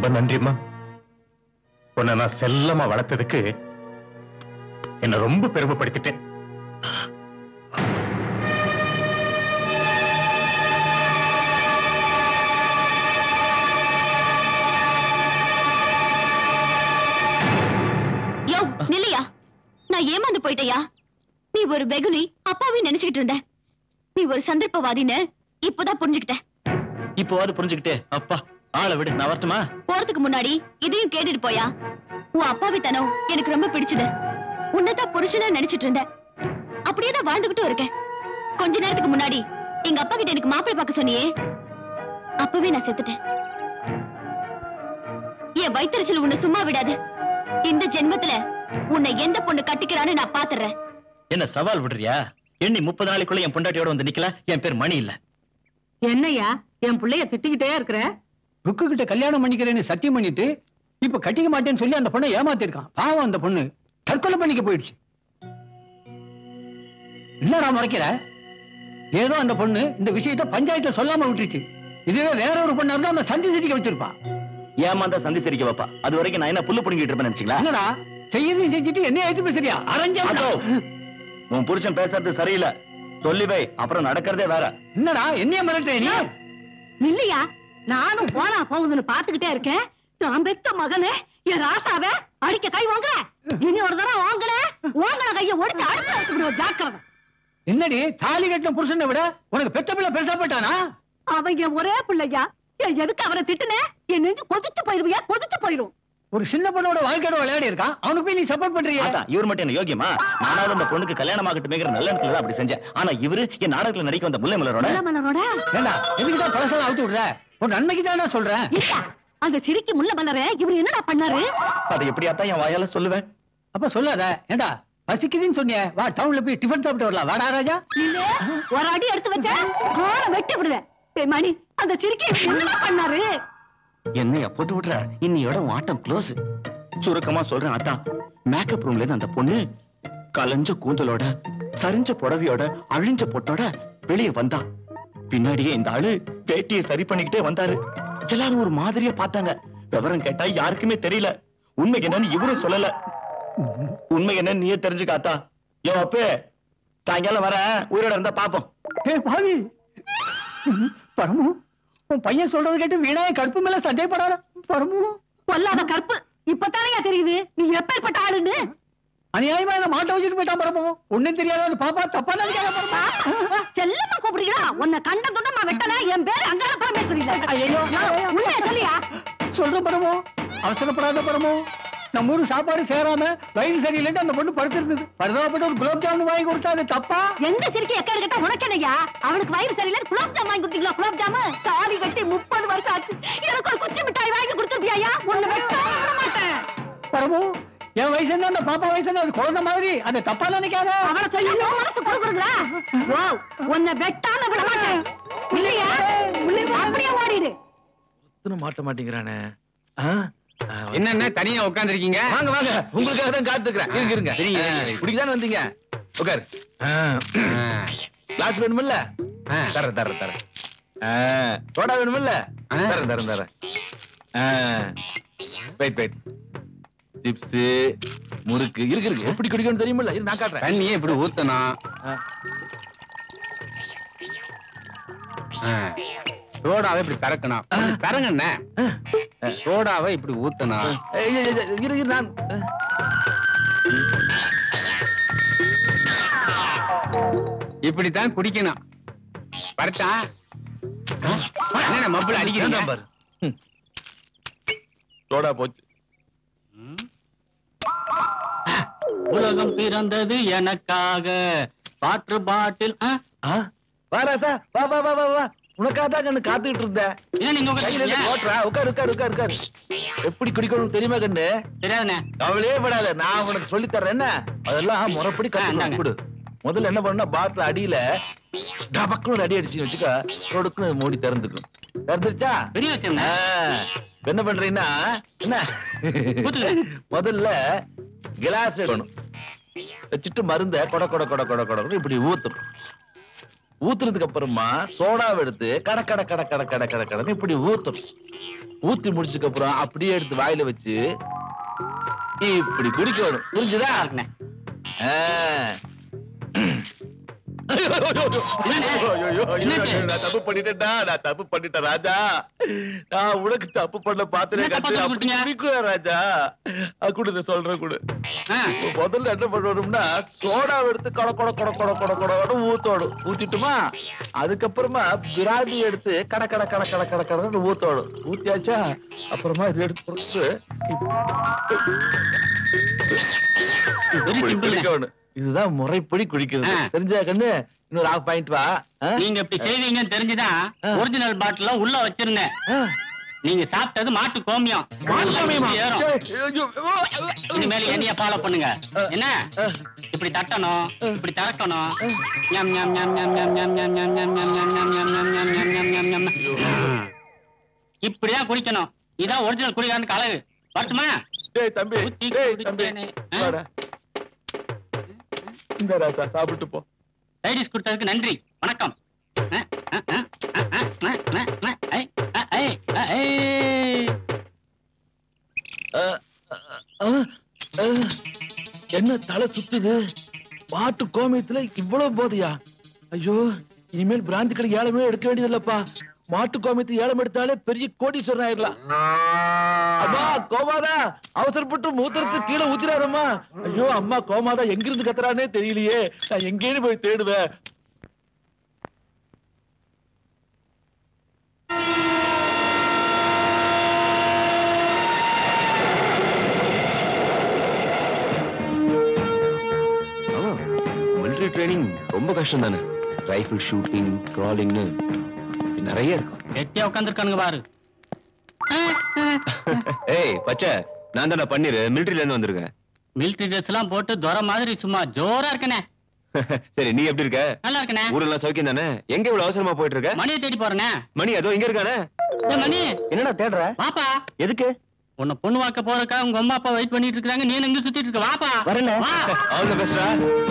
நன்றிம்மா உன்னை நான் செல்லமா வளர்த்ததுக்கு என்ன ரொம்ப பெருமைப்படுத்திட்டேன் யோ நில்லையா நான் ஏமாந்து போயிட்டயா நீ ஒரு வெகுளி அப்பாவே நினைச்சுக்கிட்டு இருந்த நீ ஒரு சந்தர்ப்பவாதின்னு இப்பதான் புரிஞ்சுக்கிட்டேன் இப்போவாது புரிஞ்சுக்கிட்டே அப்பா ஆளை விடு நான் வரட்டுமா போறதுக்கு முன்னாடி இதையும் கேட்டுட்டு போயா உன் அப்பாவித்தனம் எனக்கு ரொம்ப பிடிச்சது உன்னதான் புருஷனா நினைச்சிட்டு இருந்தேன் அப்படியே தான் வாழ்ந்துகிட்டும் இருக்கேன் கொஞ்ச நேரத்துக்கு முன்னாடி எங்க அப்பா கிட்ட எனக்கு மாப்பிள்ளை பார்க்க சொன்னியே அப்பவே நான் செத்துட்டேன் என் வயிற்றுச்சல் உன்னை சும்மா விடாது இந்த ஜென்மத்துல உன்னை எந்த பொண்ணு கட்டிக்கிறான்னு நான் பாத்துறேன் என்ன சவால் விடுறியா எண்ணி முப்பது நாளைக்குள்ள என் பொண்டாட்டியோட வந்து நிக்கல என் பேர் மணி இல்ல என்னய்யா என் புள்ளைய திட்டிக்கிட்டே இருக்கிற ருக்கு கிட்ட கல்யாணம் பண்ணிக்கிறேன்னு சத்தியம் பண்ணிட்டு இப்ப கட்டிக்க மாட்டேன்னு சொல்லி அந்த பொண்ணை ஏமாத்திருக்கான் பாவம் அந்த பொண்ணு தற்கொலை பண்ணிக்க போயிடுச்சு என்னடா முறைக்கிற ஏதோ அந்த பொண்ணு இந்த விஷயத்த பஞ்சாயத்துல சொல்லாம விட்டுருச்சு இதுவே வேற ஒரு பொண்ணா இருந்தா உன்னை சந்தி சிரிக்க வச்சிருப்பா ஏமாந்தா சந்தி சிரிக்க வைப்பா அது வரைக்கும் நான் என்ன புல்லு புடுங்கிட்டு இருப்பேன் நினைச்சீங்களா என்னடா செய்யறதையும் செஞ்சுட்டு என்ன ஏத்து பேசுறியா அரஞ்சா அதோ, உன் புருஷன் பேசுறது சரியில்லை சொல்லி வை அப்புறம் நடக்கிறதே வேற என்னடா என்னைய மிரட்டுற நீ இல்லையா நானும் போனா போகுதுன்னு பாத்துக்கிட்டே இருக்கேன் நான் பெத்த மகனே என் ராசாவே அடிக்க கை வாங்குற இனி ஒரு தடவை வாங்குன வாங்கின கைய ஒடிச்சு அடுத்த வச்சு விடுவ ஜாக்கிரதை என்னடி தாலி கட்டின புருஷனை விட உனக்கு பெத்த பிள்ளை பெருசா போயிட்டானா அவன் என் ஒரே பிள்ளையா என் எதுக்கு அவரை திட்டுன என் நெஞ்சு கொதிச்சு போயிருவியா கொதிச்சு போயிரும் ஒரு சின்ன பொண்ணோட வாழ்க்கையோட விளையாடி இருக்கான் அவனுக்கு போய் நீ சப்போர்ட் பண்றியா அதான், இவர் மட்டும் என்ன யோகியமா நானாவது அந்த பொண்ணுக்கு கல்யாணம் ஆகட்டுமேங்கிற நல்ல எண்ணத்துல தான் அப்படி செஞ்சேன் ஆனா இவரு என் நாடகத்துல நடிக்க வந்த முல்லை மலரோட மலரோட ஏண்டா எதுக்குதான் பழசெல்லாம் அவுத்து விடுற உன் நன்மைக்கு தான் சொல்றேன் இல்ல அந்த சிரிக்கு முள்ள மலர இவர் என்னடா பண்ணாரு அதை எப்படியாத்தான் என் வாயால சொல்லுவேன் அப்ப சொல்லாத ஏண்டா பசிக்குதுன்னு சொன்னியே வா டவுன்ல போய் டிஃபன் சாப்பிட்டு வரலாம் வாடா ராஜா இல்ல ஒரு அடி எடுத்து வச்ச கால வெட்டி விடுவேன் டேய் மணி அந்த சிரிக்கி என்னடா பண்ணாரு என்னைய போட்டு விடுற இன்னியோட உன் ஆட்டம் க்ளோஸ் சுருக்கமா சொல்றேன் அதான் மேக்கப் ரூம்ல இருந்து அந்த பொண்ணு கலைஞ்ச கூந்தலோட சரிஞ்ச புடவையோட அழிஞ்ச பொட்டோட வெளியே வந்தா பின்னாடியே இந்த ஆளு வேட்டியை சரி பண்ணிக்கிட்டே வந்தாரு எல்லாரும் ஒரு மாதிரியா பார்த்தாங்க விவரம் கேட்டா யாருக்குமே தெரியல உண்மை என்னன்னு இவரும் சொல்லல உண்மை என்னன்னு நீயே தெரிஞ்சுக்காத்தா யோ அப்பே சாயங்காலம் வரேன் உயிரோட இருந்தா பாப்போம் ஏய் பாவி பரமு உன் பையன் சொல்றது கேட்டு வீணாய கருப்பு மேல சந்தேகப்படாத பரமு பொல்லாத கற்பு இப்பதானே தெரியுது நீ எப்பேற்பட்ட ஆளுன்னு அநியாயமா என்ன மாட்ட வச்சுட்டு போயிட்டான் பரமு ஒண்ணும் தெரியாத அந்த பாப்பா தப்பா நினைக்காத பரமு செல்லம்மா கூப்பிடுறீங்களா உன்னை கண்ட துண்டமா வெட்டல என் பேரு அங்கார பரமேஸ்வரி ஐயோ. உண்மையா சொல்லியா சொல்ற பரமு அவசரப்படாத பரமு நம்ம ஊரு சாப்பாடு சேராம வயிறு சரியில்லைன்னு அந்த பொண்ணு படுத்திருந்தது பரிதாபப்பட்டு ஒரு குலோப் ஜாமுன் வாங்கி கொடுத்தா அது தப்பா எந்த சிரிக்கி எக்கேடு கேட்டா உனக்கு என்னய்யா அவனுக்கு வயிறு சரியில்லை குலாப் ஜாம் வாங்கி கொடுத்தீங்களா குலாப் ஜாமு தாலி கட்டி முப்பது வருஷம் ஆச்சு எனக்கு ஒரு குச்சி மிட்டாய் வாங்கி கொடுத்துருப்பியா உன்னை வெட்டாம விட மாட்டேன் பரமு என் வயசு என்ன அந்த பாப்பா வயசு என்ன அது குழந்தை மாதிரி அதை தப்பா நினைக்காத அவனை சொல்லி உன் மனசு கொடுக்குறீங்களா ஓ உன்னை வெட்டாம விட மாட்டேன் இல்லையா அப்படியே ஓடிடு ஒருத்தனும் மாட்ட மாட்டேங்கிறானே என்னென்ன தனியா உட்கார்ந்திருக்கீங்க வாங்க வாங்க உங்களுக்காக தான் காத்துக்கிறேன் இருங்க இருங்க சரிங்க. இப்படிதான் வந்தீங்க உட்காரு கிளாஸ் வேணுமில்ல தரேன் தரேன் தரேன் ஆ, சோடா வேணுமில்ல தரேன் தரேன் தரேன் வெயிட் வெயிட் சிப்ஸ் முறுக்கு இருக்கு இருக்கு எப்படி குடிக்கணும் தெரியுமில்ல இது நான் காட்டுறேன் தண்ணியே இப்படி ஊத்தணும் ஆ. சோடாவை இப்படி கறக்கணும் அப்படி கறங்கண்ணே சோடாவை இப்படி ஊத்தணும் ஏய், ஏய், ஏய், இரு இரு நான் இப்படித்தான் குடிக்கணும் பரட்டா என்ன மப்பிள் இதான் அடிக்கிறீங்க பாரு ம். சோடா போச்சு உலகம் பிறந்தது எனக்காக காற்று பாட்டில் ஆ? ஆ, வா ராசா வா வா வா வா வா உனக்காக தான் கண்ணு காத்துக்கிட்டு இருந்தேன் என்ன நீங்க கையில இருந்து உட்கார்ந்தீங்க? ஓட்டுறா உட்காரு உட்காரு உட்காரு உட்காரு எப்படி குடிக்கணும் தெரியுமா கண்ணு தெரியாதுண்ணே கவலையே படாத நான் உனக்கு சொல்லி தர்றேன் என்ன அதெல்லாம் முறைப்படி இந்தாங்க. கத்துக்கணும் கொடு முதல்ல என்ன பண்ணா பாட்டில் அடியில டபக்குன்னு ஒரு அடி அடிச்சு வச்சுக்கோ கொடுக்குன்னு மூடி திறந்துக்கும் திறந்துருச்சா பெரிய வச்சிருந்தேன் ஆ, இப்ப என்ன பண்றீங்கன்னா என்ன ஊத்துங்க. முதல்ல கிளாஸ் எடுக்கணும் வச்சுட்டு மருந்த கொட கொட கொட கொட கொட இப்படி ஊத்தணும் ஊத்துனதுக்கு அப்புறமா சோடாவை எடுத்து கட கட கட கட கட கட கடன்னு இப்படி ஊத்தணும் ஊத்தி முடிச்சதுக்கு அப்புறம் அப்படியே எடுத்து வாயில வச்சு இப்படி குடிக்கணும் புரிஞ்சுதா ஆ. ஐயோ, ஐயோ, ஐயோ, ஐயோ, ஐயோ, ஐயோ, நான் தப்பு பண்ணிட்டேன்டா நான் தப்பு பண்ணிட்டேன் ராஜா நான் உனக்கு தப்பு பண்ண பாத்துறேன் என்ன தப்பா சொல்லி கொடுத்தீங்க? குடிக்குவேன் ராஜா அது கூட நான் சொல்றேன் கூட முதல்ல என்ன பண்ணணும்னா சோடாவை எடுத்து கொட கொட கொட கொட கொட கொட ஊத்தோடும் ஊத்திட்டுமா அதுக்கப்புறமா பிராந்தி எடுத்து கட கட கட கட கட கடன்னு ஊத்தோடும் ஊத்தியாச்சா அப்புறமா இது எடுத்து கொடுத்து இப்படி குடிக்கணும். இதுதான் முறைப்படி குடிக்கிறது தெரிஞ்சா கண்ணு இன்னொரு ஆஃப் பாயிண்ட் வா ஆ? நீங்க இப்படி செய்வீங்கன்னு தெரிஞ்சுதான் ஒரிஜினல் பாட்டில உள்ள வச்சிருந்தேன் நீங்க சாப்பிட்டது மாட்டு கோமியம் நல்லா வீசி ஏறும். இனிமேல் என்னைய ஃபாலோ பண்ணுங்க என்ன இப்படி தட்டணும் இப்படி திறக்கணும் ஞம், ஞம், ஞம், ஞம், ஞம், ஞம், ஞம், ஞம், ஞம், ஞம், ஞம், ஞம், ஞம், ஞம், ஞம், ஞம், ஞம், ஞம், ஞம். இப்படிதான் குடிக்கணும் இதான் ஒரிஜினல் குடிகாரனுக்கு அழகு வரட்டுமா டேய் தம்பி டேய் தம்பி வாடா. இந்த ராசா சாப்பிட்டு போ லைடிஸ் கொடுத்ததுக்கு நன்றி வணக்கம் அஹ், அஹ், அஹ், அஹ், அஹ், அஹ், அஹ், அஹ், ஐ, அஹ், ஐ, அஹ், ஐ. அஹ், அஹ், என்ன தலை சுத்துது மாட்டு கோமியத்துல இவ்வளவு போதையா ஐயோ இனிமேல் பிராந்தி கடை ஏலமே எடுக்க வேண்டியதில்லப்பா மாட்டு கோமியத்தை ஏலம் எடுத்தாலே பெரிய கோடீஸ்வரன் ஆயிடலாம் அம்மா கோமாதா அவசரப்பட்டு மூத்திரத்து கீழே ஊத்திராதம்மா ஐயோ அம்மா கோமாதா எங்கிருந்து கத்துறானே தெரியலையே நான் எங்கேன்னு போய் தேடுவேன் ஆமா மிலிட்டரி ட்ரைனிங் ரொம்ப கஷ்டம் தானே ரைஃபிள் ஷூட்டிங் கிராலிங்னு நிறைய இருக்கும் வெட்டியா உட்காந்துருக்கானுங்க பாரு ஏய் பச்சை நான் தானே பண்ணிரு மிலிட்டரில இருந்து வந்திருக்கேன் மிலிட்டரி ட்ரெஸ் எல்லாம் போட்டு துரை மாதிரி சும்மா ஜோரா இருக்கனே சரி நீ எப்படி இருக்க நல்லா இருக்கனே ஊரெல்லாம் சௌக்கியம் தானே எங்க இவ்வளவு அவசரமா போயிட்டு இருக்க மணியை தேடி போறேனே மணி அதோ இங்க இருக்கானே ஏய் மணி என்னடா தேடுற வாப்பா எதுக்கு உன்னை பொண்ணு வாக்க போறக்கா உங்க அம்மா அப்பா வெயிட் பண்ணிட்டு இருக்காங்க நீ எங்க சுத்திட்டு இருக்க வாப்பா வரேனே. வா ஆல் தி பெஸ்ட்ரா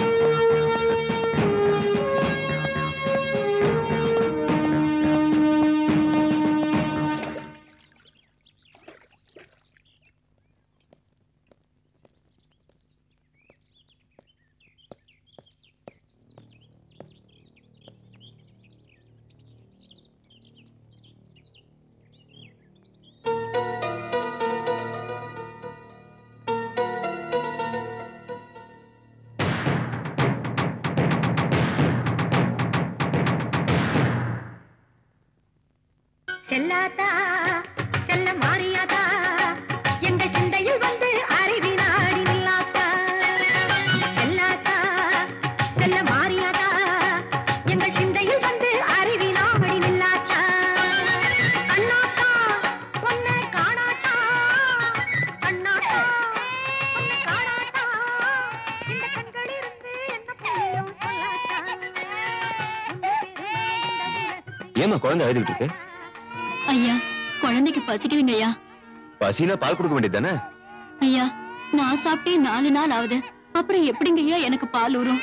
செல்லாத்தா செல்ல மாறியாத்தா எங்க சிந்தையில் வந்து அறிவினாடி நில்லாத்தா செல்லாத்தா செல்ல மாறியாத்தா எங்க சிந்தையில் வந்து அறிவினாடி நில்லாத்தா அண்ணாத்தா பொண்ணு காணாத்தா அண்ணாத்தா பொண்ணு காணாத்தா இந்த கண்களிருந்து என்ன புரியும் சொல்லாத்தா ஏமா குழந்தை அழுதுகிட்டு இருக்கு ஐயா குழந்தைக்கு பசிக்குதுங்க ஐயா பசினா பால் கொடுக்க வேண்டியது தானே ஐயா நான் சாப்பிட்டே நாலு நாள் ஆகுது அப்புறம் எப்படிங்க ஐயா எனக்கு பால் ஊறும்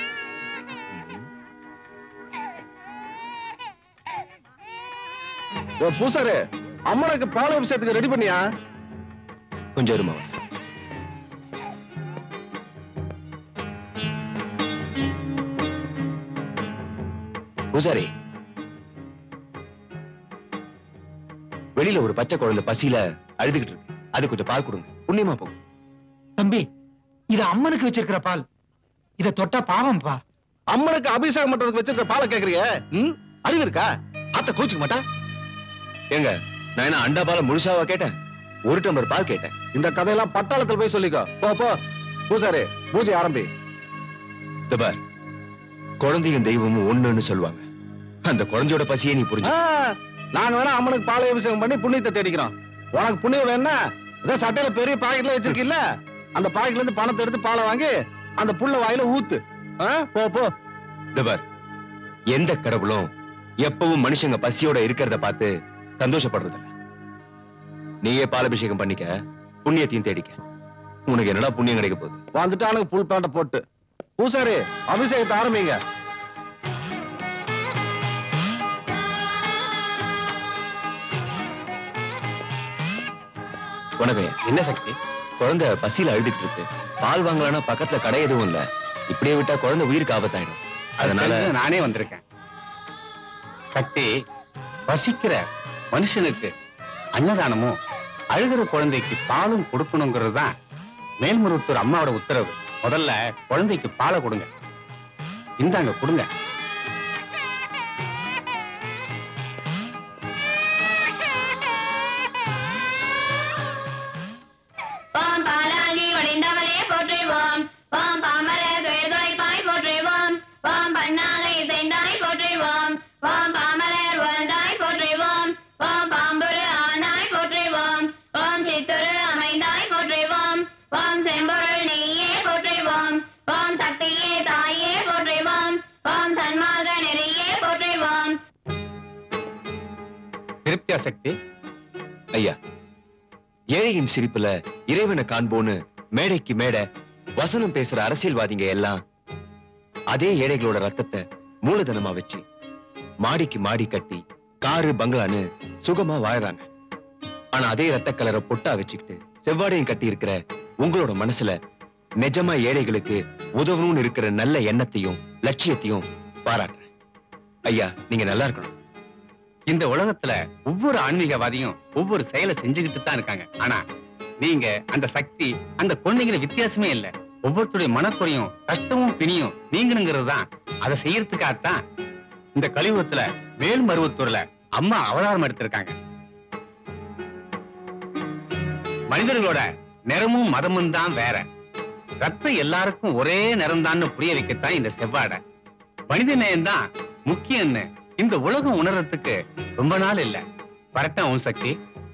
ஓ பூசாரு அம்மனுக்கு பால் அபிஷேகத்துக்கு ரெடி பண்ணியா கொஞ்சம் இருமா பூசாரி வெளியில ஒரு பச்சை குழந்தை பசியில அழுதுகிட்டு இருக்கு அது கொஞ்சம் பால் கொடுங்க புண்ணியமா போகும் தம்பி இது அம்மனுக்கு வச்சிருக்கிற பால் இத தொட்டா பாவம்பா அம்மனுக்கு அபிஷேகம் பண்றதுக்கு வச்சிருக்க பாலை கேக்குறீங்க ம் அறிவு இருக்கா அத்தை கோச்சுக்க மாட்டா ஏங்க நான் என்ன அண்டா பால முழுசாவா கேட்டேன் ஒரு டம்ளர் பால் கேட்டேன் இந்த கதையெல்லாம் பட்டாளத்துல போய் சொல்லிக்கோ போ போ பூசாரி பூஜை ஆரம்பி இதோ பார் குழந்தையும் தெய்வமும் ஒண்ணுன்னு சொல்லுவாங்க அந்த குழந்தையோட பசியை நீ புரிஞ்சு ஆ, நாங்க வேணா அம்மனுக்கு பால் அபிஷேகம் பண்ணி புண்ணியத்தை தேடிக்கிறோம் உனக்கு புண்ணியம் வேணா ஏதோ சட்டையில பெரிய பாக்கெட்ல வச்சிருக்கீல்ல அந்த பாக்கெட்ல இருந்து பணத்தை எடுத்து பாலை வாங்கி அந்த புள்ள வாயில ஊத்து ஆ, போ போ இதோ பார் எந்த கடவுளும் எப்பவும் மனுஷங்க பசியோட இருக்கிறத பார்த்து சந்தோஷப்படுறது இல்ல நீயே பாலபிஷேகம் பண்ணிக்க புண்ணியத்தையும் தேடிக்க உனக்கு என்னடா புண்ணியம் கிடைக்க போகுது வந்துட்டானுங்க புல் பேண்ட போட்டு பூசாரி அபிஷேகத்தை ஆரம்பிங்க உனக்கு என்ன சக்தி குழந்தை பசியில அழுதுட்டு இருக்கு பால் வாங்கலாம்னா பக்கத்துல கடை எதுவும் இல்ல இப்படியே விட்டா குழந்தை உயிருக்கு ஆபத்தாயிடும் அதனால அதனால நானே வந்திருக்கேன் சக்தி வசிக்கிற மனுஷனுக்கு அன்னதானமும் அழுகிற குழந்தைக்கு பாலும் கொடுக்கணுங்கிறது தான் மேல்மருவத்தூர் அம்மாவோட உத்தரவு முதல்ல குழந்தைக்கு பாலை கொடுங்க இந்தாங்க கொடுங்க பாம் பாலாகி வடிந்தவளே போற்றுவோம் பாம் பாமர துயர் துடைப்பாய் போற்றுவோம் பாம் பண்ணாகை செய்தாய் போற்றுவோம் பாம் பாமலர் வாழ்ந்தாய் போற்றுவோம் பாம் பாம்புரு ஆனாய் போற்றுவோம் பாம் சித்துரு அமைந்தாய் போற்றுவோம் பாம் செம்பொருள் நீயே போற்றுவோம் பாம் சக்தியே தாயே போற்றுவோம் பாம் சன்மார்க்க நெறியே போற்றுவோம் திருப்தியா சக்தி ஐயா ஏழையின் சிரிப்புல இறைவனை காண்போன்னு மேடைக்கு மேடை வசனம் பேசுற அரசியல்வாதிங்க எல்லாம் அதே ஏழைகளோட ரத்தத்தை மூலதனமா வச்சு மாடிக்கு மாடி கட்டி காரு பங்களான்னு சுகமா வாழறாங்க ஆனா அதே ரத்த கலரை பொட்டா வச்சுக்கிட்டு செவ்வாடையும் கட்டி இருக்கிற உங்களோட மனசுல நிஜமா ஏழைகளுக்கு உதவணும்னு இருக்கிற நல்ல எண்ணத்தையும் லட்சியத்தையும் பாராட்டுறேன் ஐயா நீங்க நல்லா இருக்கணும் இந்த உலகத்துல ஒவ்வொரு ஆன்மீகவாதியும் ஒவ்வொரு செயலை செஞ்சுக்கிட்டு தான் இருக்காங்க ஆனா நீங்க அந்த சக்தி அந்த குழந்தைங்கிற வித்தியாசமே இல்ல ஒவ்வொருத்தருடைய மனக்குறையும் கஷ்டமும் பிணியும் நீங்கணுங்கிறது தான் அதை செய்யறதுக்காகத்தான் இந்த கலியுகத்துல மேல்மருவத்தூர்ல அம்மா அவதாரம் எடுத்திருக்காங்க மனிதர்களோட நிறமும் மதமும் தான் வேற ரத்தம் எல்லாருக்கும் ஒரே நிறம்தான்னு புரிய வைக்கத்தான் இந்த செவ்வாடை மனித நேயம் தான் முக்கியம்னு இந்த உலகம் உணர்றதுக்கு ரொம்ப நாள் இல்ல வரட்டா உன் சக்தி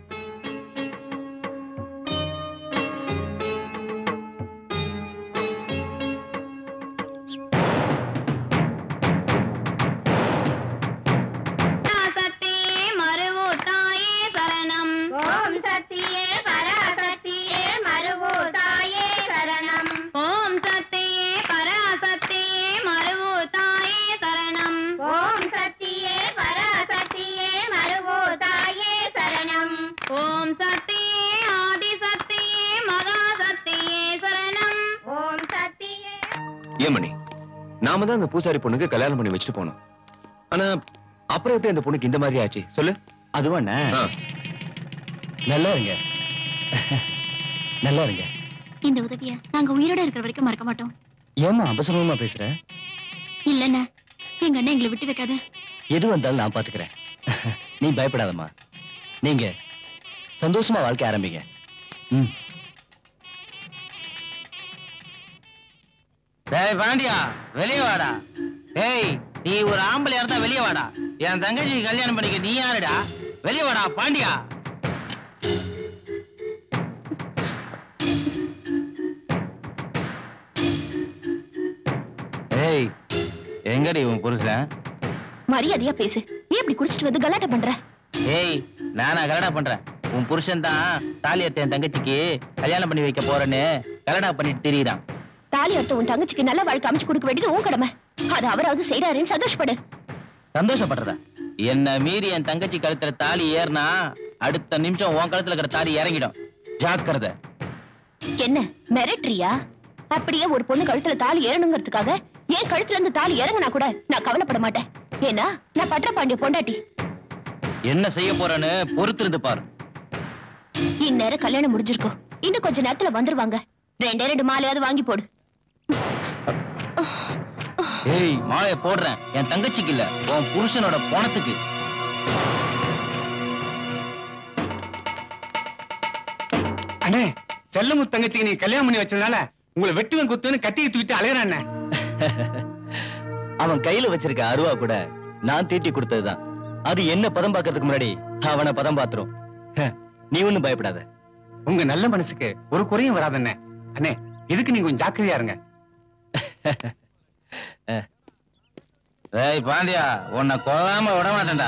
பராசக்தியே மருவூத்தாயே சரணம் ஓம் சக்தியே பராசக்தியே மருவூத்தாயே சரணம் ஓம் சக்தியே பராசக்தியே மருவூத்தாயே சரணம் ஓம் சக்தியே பராசக்தியே மருவூத்தாயே சரணம் ஓம் சக்தியே ஆதிசக்தியே மகாசக்தியே சரணம் ஓம் சக்தியே ஏமணி நாம தான் அந்த பூசாரி பொண்ணுக்கு கல்யாணம் பண்ணி வச்சுட்டு போனோம் ஆனா அப்புறம் எப்படி அந்த பொண்ணுக்கு இந்த மாதிரி ஆச்சு சொல்லு அதுவாண்ணே நல்லா இருங்க நல்லா இருங்க இந்த உதவிய நாங்க உயிரோட இருக்கிற வரைக்கும் மறக்க மாட்டோம் ஏமா அபசரமா பேசுற இல்லண்ணா எங்க அண்ணன் எங்களை விட்டு வைக்காத எது வந்தாலும் நான் பாத்துக்கிறேன் நீ பயப்படாதம்மா நீங்க சந்தோஷமா வாழ்க்கை ஆரம்பிங்க ம் டேய் பாண்டியா வெளியே வாடா டேய் நீ ஒரு ஆம்பளையா இருந்தா வெளியே வாடா என் தங்கச்சி கல்யாணம் பண்ணிக்க நீ யாருடா வெளியே வாடா பாண்டியா ஏய் எங்கடி உன் புருஷன் மரியாதையா பேசு ஏன் இப்படி குடிச்சிட்டு வந்து கலாட்டா பண்ற ஏய் நானா கலடா பண்றேன் உன் புருஷன் தான் தாலி எடுத்த என் தங்கச்சிக்கு கல்யாணம் பண்ணி வைக்க போறேன்னு கலடா பண்ணிட்டு திரியிறான் தாலி அறுத்த உன் தங்கச்சிக்கு நல்ல வாழ்க்கை அமைச்சு கொடுக்க வேண்டியது உன் கடமை அது அவராவது செய்யறாருன்னு சந்தோஷப்படு சந்தோஷப்படுறதா என்ன மீறி என் தங்கச்சி கழுத்துல தாலி ஏறினா அடுத்த நிமிஷம் உன் கழுத்துல இருக்கிற தாலி இறங்கிடும் ஜாக்கிரதை என்ன மிரட்டுறியா அப்படியே ஒரு பொண்ணு கழுத்துல தாலி ஏறணுங்கிறதுக்காக என் கழுத்துல இருந்து தாலி இறங்குனா கூட நான் கவலைப்பட மாட்டேன் ஏன்னா நான் பற்ற பாண்டிய பொண்டாட்டி என்ன செய்ய போறேன்னு பொறுத்திருந்து பாரு இந்நேரம் கல்யாணம் முடிஞ்சிருக்கும் இன்னும் கொஞ்ச நேரத்துல வந்துருவாங்க ரெண்டே ரெண்டு மாலையாவது வாங்கி போடு ஏய் மாலைய போடுறேன் என் தங்கச்சிக்கு இல்ல உன் புருஷனோட போனத்துக்கு அண்ணே செல்லமு தங்கச்சிக்கு நீ கல்யாணம் பண்ணி வச்சதுனால உங்களை வெட்டுவன் குத்துன்னு கட்டியை தூக்கிட்டு அலையறான் அவன் கையில வச்சிருக்க அருவா கூட நான் தீட்டி கொடுத்ததுதான் அது என்ன பதம் பார்க்கறதுக்கு முன்னாடி அவனை பதம் பாத்துரும் நீ ஒண்ணும் பயப்படாத உங்க நல்ல மனசுக்கு ஒரு குறையும் வராதண்ணே அண்ணே இதுக்கு நீங்க கொஞ்சம் ஜாக்கிரதையா இருங்க ஏய் பாண்டியா உன்னை கொல்லாம விட மாட்டேன்டா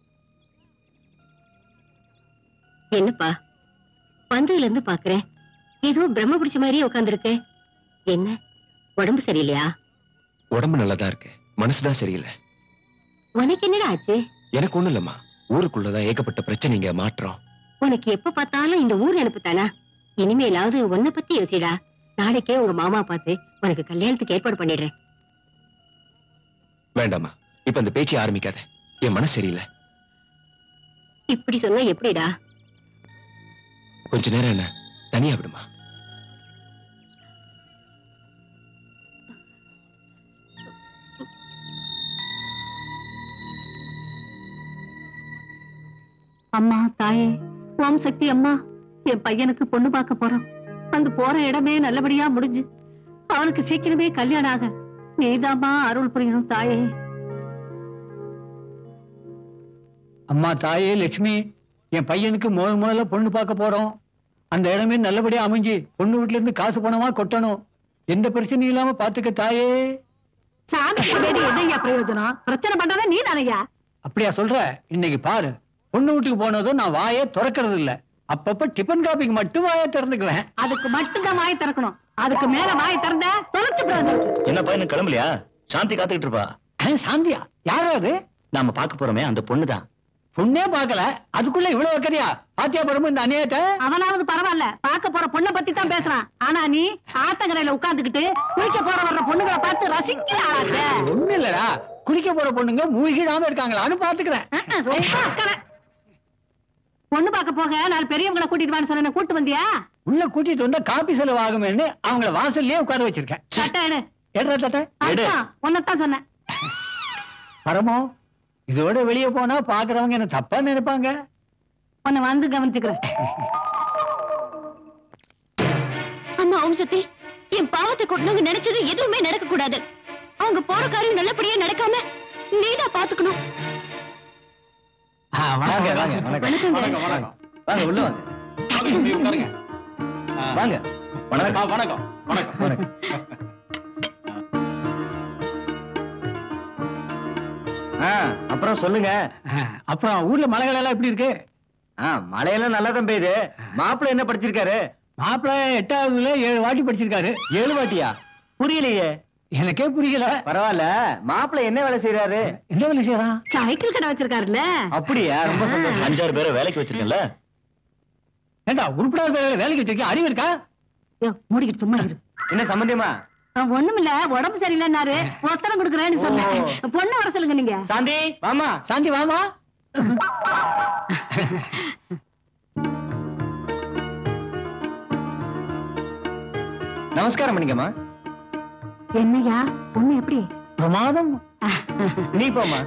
என்னப்பா வந்ததுல இருந்து பாக்குறேன் ஏதோ பிரம்ம பிடிச்ச மாதிரியே உட்கார்ந்திருக்கு என்ன உடம்பு சரியில்லையா உடம்பு நல்லாதான் இருக்கு மனசுதான் சரியில்லை உனக்கு என்னடா ஆச்சு எனக்கு ஒண்ணும் இல்லம்மா ஊருக்குள்ளதான் ஏகப்பட்ட பிரச்சனைங்க மாற்றம் உனக்கு எப்ப பார்த்தாலும் இந்த ஊர் நினைப்பு தானா இனிமேலாவது உன்னை பத்தி யோசிடா நாளைக்கே உங்க மாமா பார்த்து உனக்கு கல்யாணத்துக்கு ஏற்பாடு பண்ணிடுறேன் வேண்டாம்மா இப்ப அந்த பேச்சு ஆரம்பிக்காத என் மனசு சரியில்லை இப்படி சொன்னா எப்படிடா கொஞ்ச நேரம் என்ன தனியா விடுமா அம்மா தாயே ஓம் சக்தி அம்மா என் பையனுக்கு பொண்ணு பார்க்க போறோம் அந்த போற இடமே நல்லபடியா முடிஞ்சு அவனுக்கு சீக்கிரமே கல்யாணம் ஆக நீதாம்மா அருள் புரியணும் தாயே அம்மா தாயே லட்சுமி என் பையனுக்கு முதல் முதல்ல பொண்ணு பார்க்க போறோம் அந்த இடமே நல்லபடியா அமைஞ்சு பொண்ணு வீட்டுல இருந்து காசு பணமா கொட்டணும் எந்த பிரச்சனையும் இல்லாம பாத்துக்க தாயே சாமி வேண்டி என்னய்யா பிரயோஜனம் பிரச்சனை பண்றதே நீ தானையா அப்படியா சொல்ற இன்னைக்கு பாரு பொண்ணு வீட்டுக்கு போனதும் நான் வாயே திறக்கிறது இல்ல அப்பப்ப டிபன் காபிக்கு மட்டும் வாயை திறந்துக்குவேன் அதுக்கு மட்டும்தான் வாயை திறக்கணும் அதுக்கு மேல வாயை திறந்த தொலைச்சு பிரயோஜனம் என்ன பையனு கிளம்பலையா சாந்தி காத்துக்கிட்டு இருப்பா சாந்தியா யாரா அது நாம பார்க்க போறோமே அந்த பொண்ணுதான் பொண்ணே பார்க்கல அதுக்குள்ள இவ்வளவு வைக்கிறியா பாத்தியா பரம இந்த அநியாயத்தை அவனாவது பரவாயில்ல பார்க்க போற பொண்ணை பத்தி தான் பேசுறான் ஆனா நீ ஆத்தங்கரையில உட்கார்ந்துகிட்டு குளிக்க போற வர்ற பொண்ணுங்களை பார்த்து ரசிக்கிற ஆளாச்சே. ஒண்ணு இல்லடா குளிக்க போற பொண்ணுங்க மூழ்கிடாம இருக்காங்களான்னு பாத்துக்கிறேன் அஹ், ரொம்ப அக்கறை பொண்ணு பார்க்க போக நாலு பெரியவங்களை கூட்டிட்டு வான்னு சொன்ன கூட்டு வந்தியா உள்ள கூட்டிட்டு வந்தா காப்பி செலவு ஆகுமேன்னு அவங்கள வாசல்லயே உட்கார வச்சிருக்கேன் சட்டை எடு எடுறா தட்டை அதான் உன்னைத்தான் சொன்னேன் பரமோ இதோட வெளியே போனா பாக்குறவங்க என்ன தப்பா நினைப்பாங்க உன்னை வந்து கவனிச்சுக்கிறேன் அம்மா ஓம் சக்தி என் பாவத்தை கொட்டினவங்க நினைச்சது எதுவுமே நடக்க கூடாது அவங்க போற காரியம் நல்லபடியா நடக்காம நீதான் பாத்துக்கணும் வாங்க வாங்க வணக்கம் வாங்க உள்ள வாங்க வாங்க வணக்கம் வணக்கம் வணக்கம் வணக்கம் ஆ, அப்புறம் சொல்லுங்க அப்புறம் ஊர்ல மலைகள் எல்லாம் எப்படி இருக்கு மழையெல்லாம் நல்லா தான் பெய்யுது மாப்பிள்ளை என்ன படிச்சிருக்காரு மாப்பிள்ளை எட்டாவதுல ஏழு வாட்டி படிச்சிருக்காரு ஏழு வாட்டியா புரியலையே எனக்கே புரியல பரவாயில்ல மாப்பிள்ளை என்ன வேலை செய்யறாரு என்ன வேலை செய்யறான் சைக்கிள் கடை வச்சிருக்காருல்ல அப்படியா ரொம்ப சந்தோஷம் அஞ்சாறு பேரை வேலைக்கு வச்சிருக்கேன்ல ஏண்டா உருப்படாத பேர்ல வேலைக்கு வச்சிருக்கேன் அறிவு இருக்கா மூடிக்கிட்டு சும்மா இரு என்ன சம்பந்தியமா ஒண்ணுமில்ல உடம்பு சரியில்லைன்னாரு ஒத்தனம் கொடுக்குறேன்னு சொன்னேன் பொண்ணு வர சொல்லுங்க நீங்க சாந்தி வாமா சாந்தி வாமா நமஸ்காரம் பண்ணிக்கம்மா என்னையா பொண்ணு எப்படி பிரமாதம் நீ போமா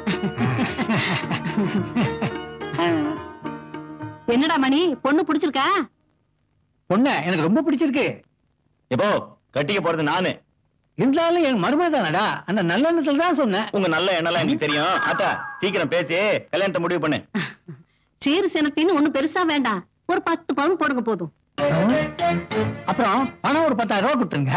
என்னடா மணி பொண்ணு பிடிச்சிருக்கா பொண்ணு எனக்கு ரொம்ப பிடிச்சிருக்கு எப்போ கட்டிக்க போறது நானு இருந்தாலும் என் மருமக தானடா அந்த நல்லெண்ணத்துல தான் சொன்னேன் உங்க நல்ல எண்ணெல்லாம் எனக்கு தெரியும் ஆத்தா சீக்கிரம் பேசி கல்யாணத்தை முடிவு பண்ணு சீரு சினத்தின்னு ஒண்ணு பெருசா வேண்டாம் ஒரு பத்து பவுன் போடுங்க போதும் அப்புறம் பணம் ஒரு பத்தாயிரம் ரூபாய் கொடுத்துருங்க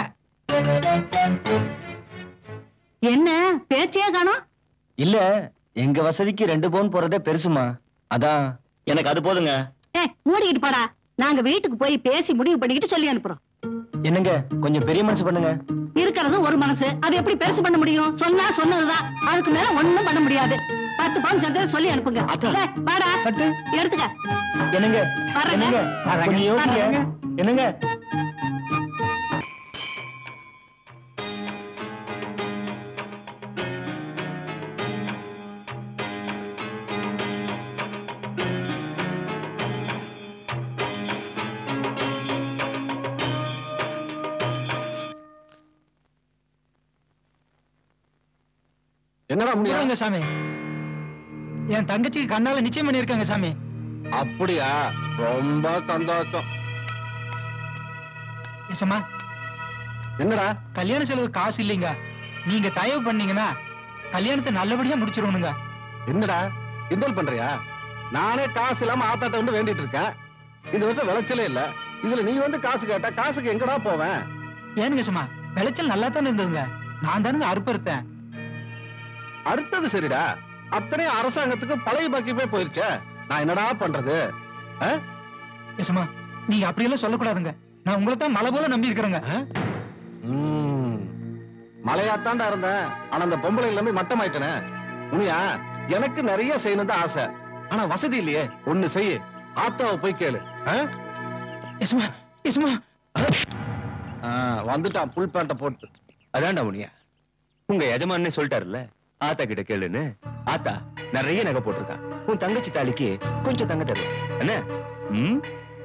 என்ன பேச்சையே காணோம் இல்ல எங்க வசதிக்கு ரெண்டு பவுன் போறதே பெருசுமா அதான் எனக்கு அது போதுங்க ஏ மூடிக்கிட்டு போடா நாங்க வீட்டுக்கு போய் பேசி முடிவு பண்ணிக்கிட்டு சொல்லி அனுப்புறோம் என்னங்க கொஞ்சம் பெரிய மனசு பண்ணுங்க இருக்கிறது ஒரு மனசு அது எப்படி பெருசு பண்ண முடியும் சொன்னா சொன்னதுதான் அதுக்கு மேல ஒண்ணும் பண்ண முடியாது பத்து பவுன் சேர்த்து சொல்லி அனுப்புங்க ஏய், வாடா எடுத்துக்க என்னங்க வரேங்க. என்னங்க கொஞ்சம் யோசிங்க வரேங்க. என்னங்க என்னடா முடியாதுங்க சாமி என் தங்கச்சிக்கு கண்ணால நிச்சயம் பண்ணிருக்காங்க சாமி அப்படியா ரொம்ப சந்தோஷம் ஏசம்மா என்னடா கல்யாண செலவு காசு இல்லைங்க நீங்க தயவு பண்ணீங்கன்னா கல்யாணத்தை நல்லபடியா முடிச்சிருவனுங்க என்னடா கிண்டல் பண்றியா நானே காசு இல்லாம ஆத்தாட்ட வந்து வேண்டிட்டு இருக்கேன் இந்த வருஷம் விளைச்சலே இல்ல இதுல நீ வந்து காசு கேட்டா காசுக்கு எங்கடா போவேன் ஏனுங்க சும்மா விளைச்சல் நல்லா தானே இருந்ததுங்க நான் தானுங்க அறுப்பறுத்தேன் அடுத்தது சரிடா அத்தனை அரசாங்கத்துக்கு பழைய பாக்கியமே போயிருச்சே நான் என்னடா பண்றது ஏசம்மா நீங்க அப்படியெல்லாம் சொல்லக்கூடாதுங்க நான் உங்களை தான் மலை போல நம்பி இருக்கிறேங்க ம், மலையாத்தாண்டா இருந்தேன் ஆனா அந்த பொம்பளை எல்லாமே மட்டமாயிட்டனே உனியா எனக்கு நிறைய செய்யணும் தான் ஆசை ஆனா வசதி இல்லையே ஒண்ணு செய்ய ஆத்தாவை போய் கேளு ஆ? எஸ்மா எஸ்மா ஆ, வந்துட்டான் புல் பேண்ட போட்டு அதான்டா முனியா உங்க எஜமானே சொல்லிட்டாருல்ல ஆத்தா கிட்ட கேளுன்னு ஆத்தா நிறைய நகை போட்டிருக்கான் உன் தங்கச்சி தாலிக்கு கொஞ்சம் தங்க தருவேன் என்ன ம்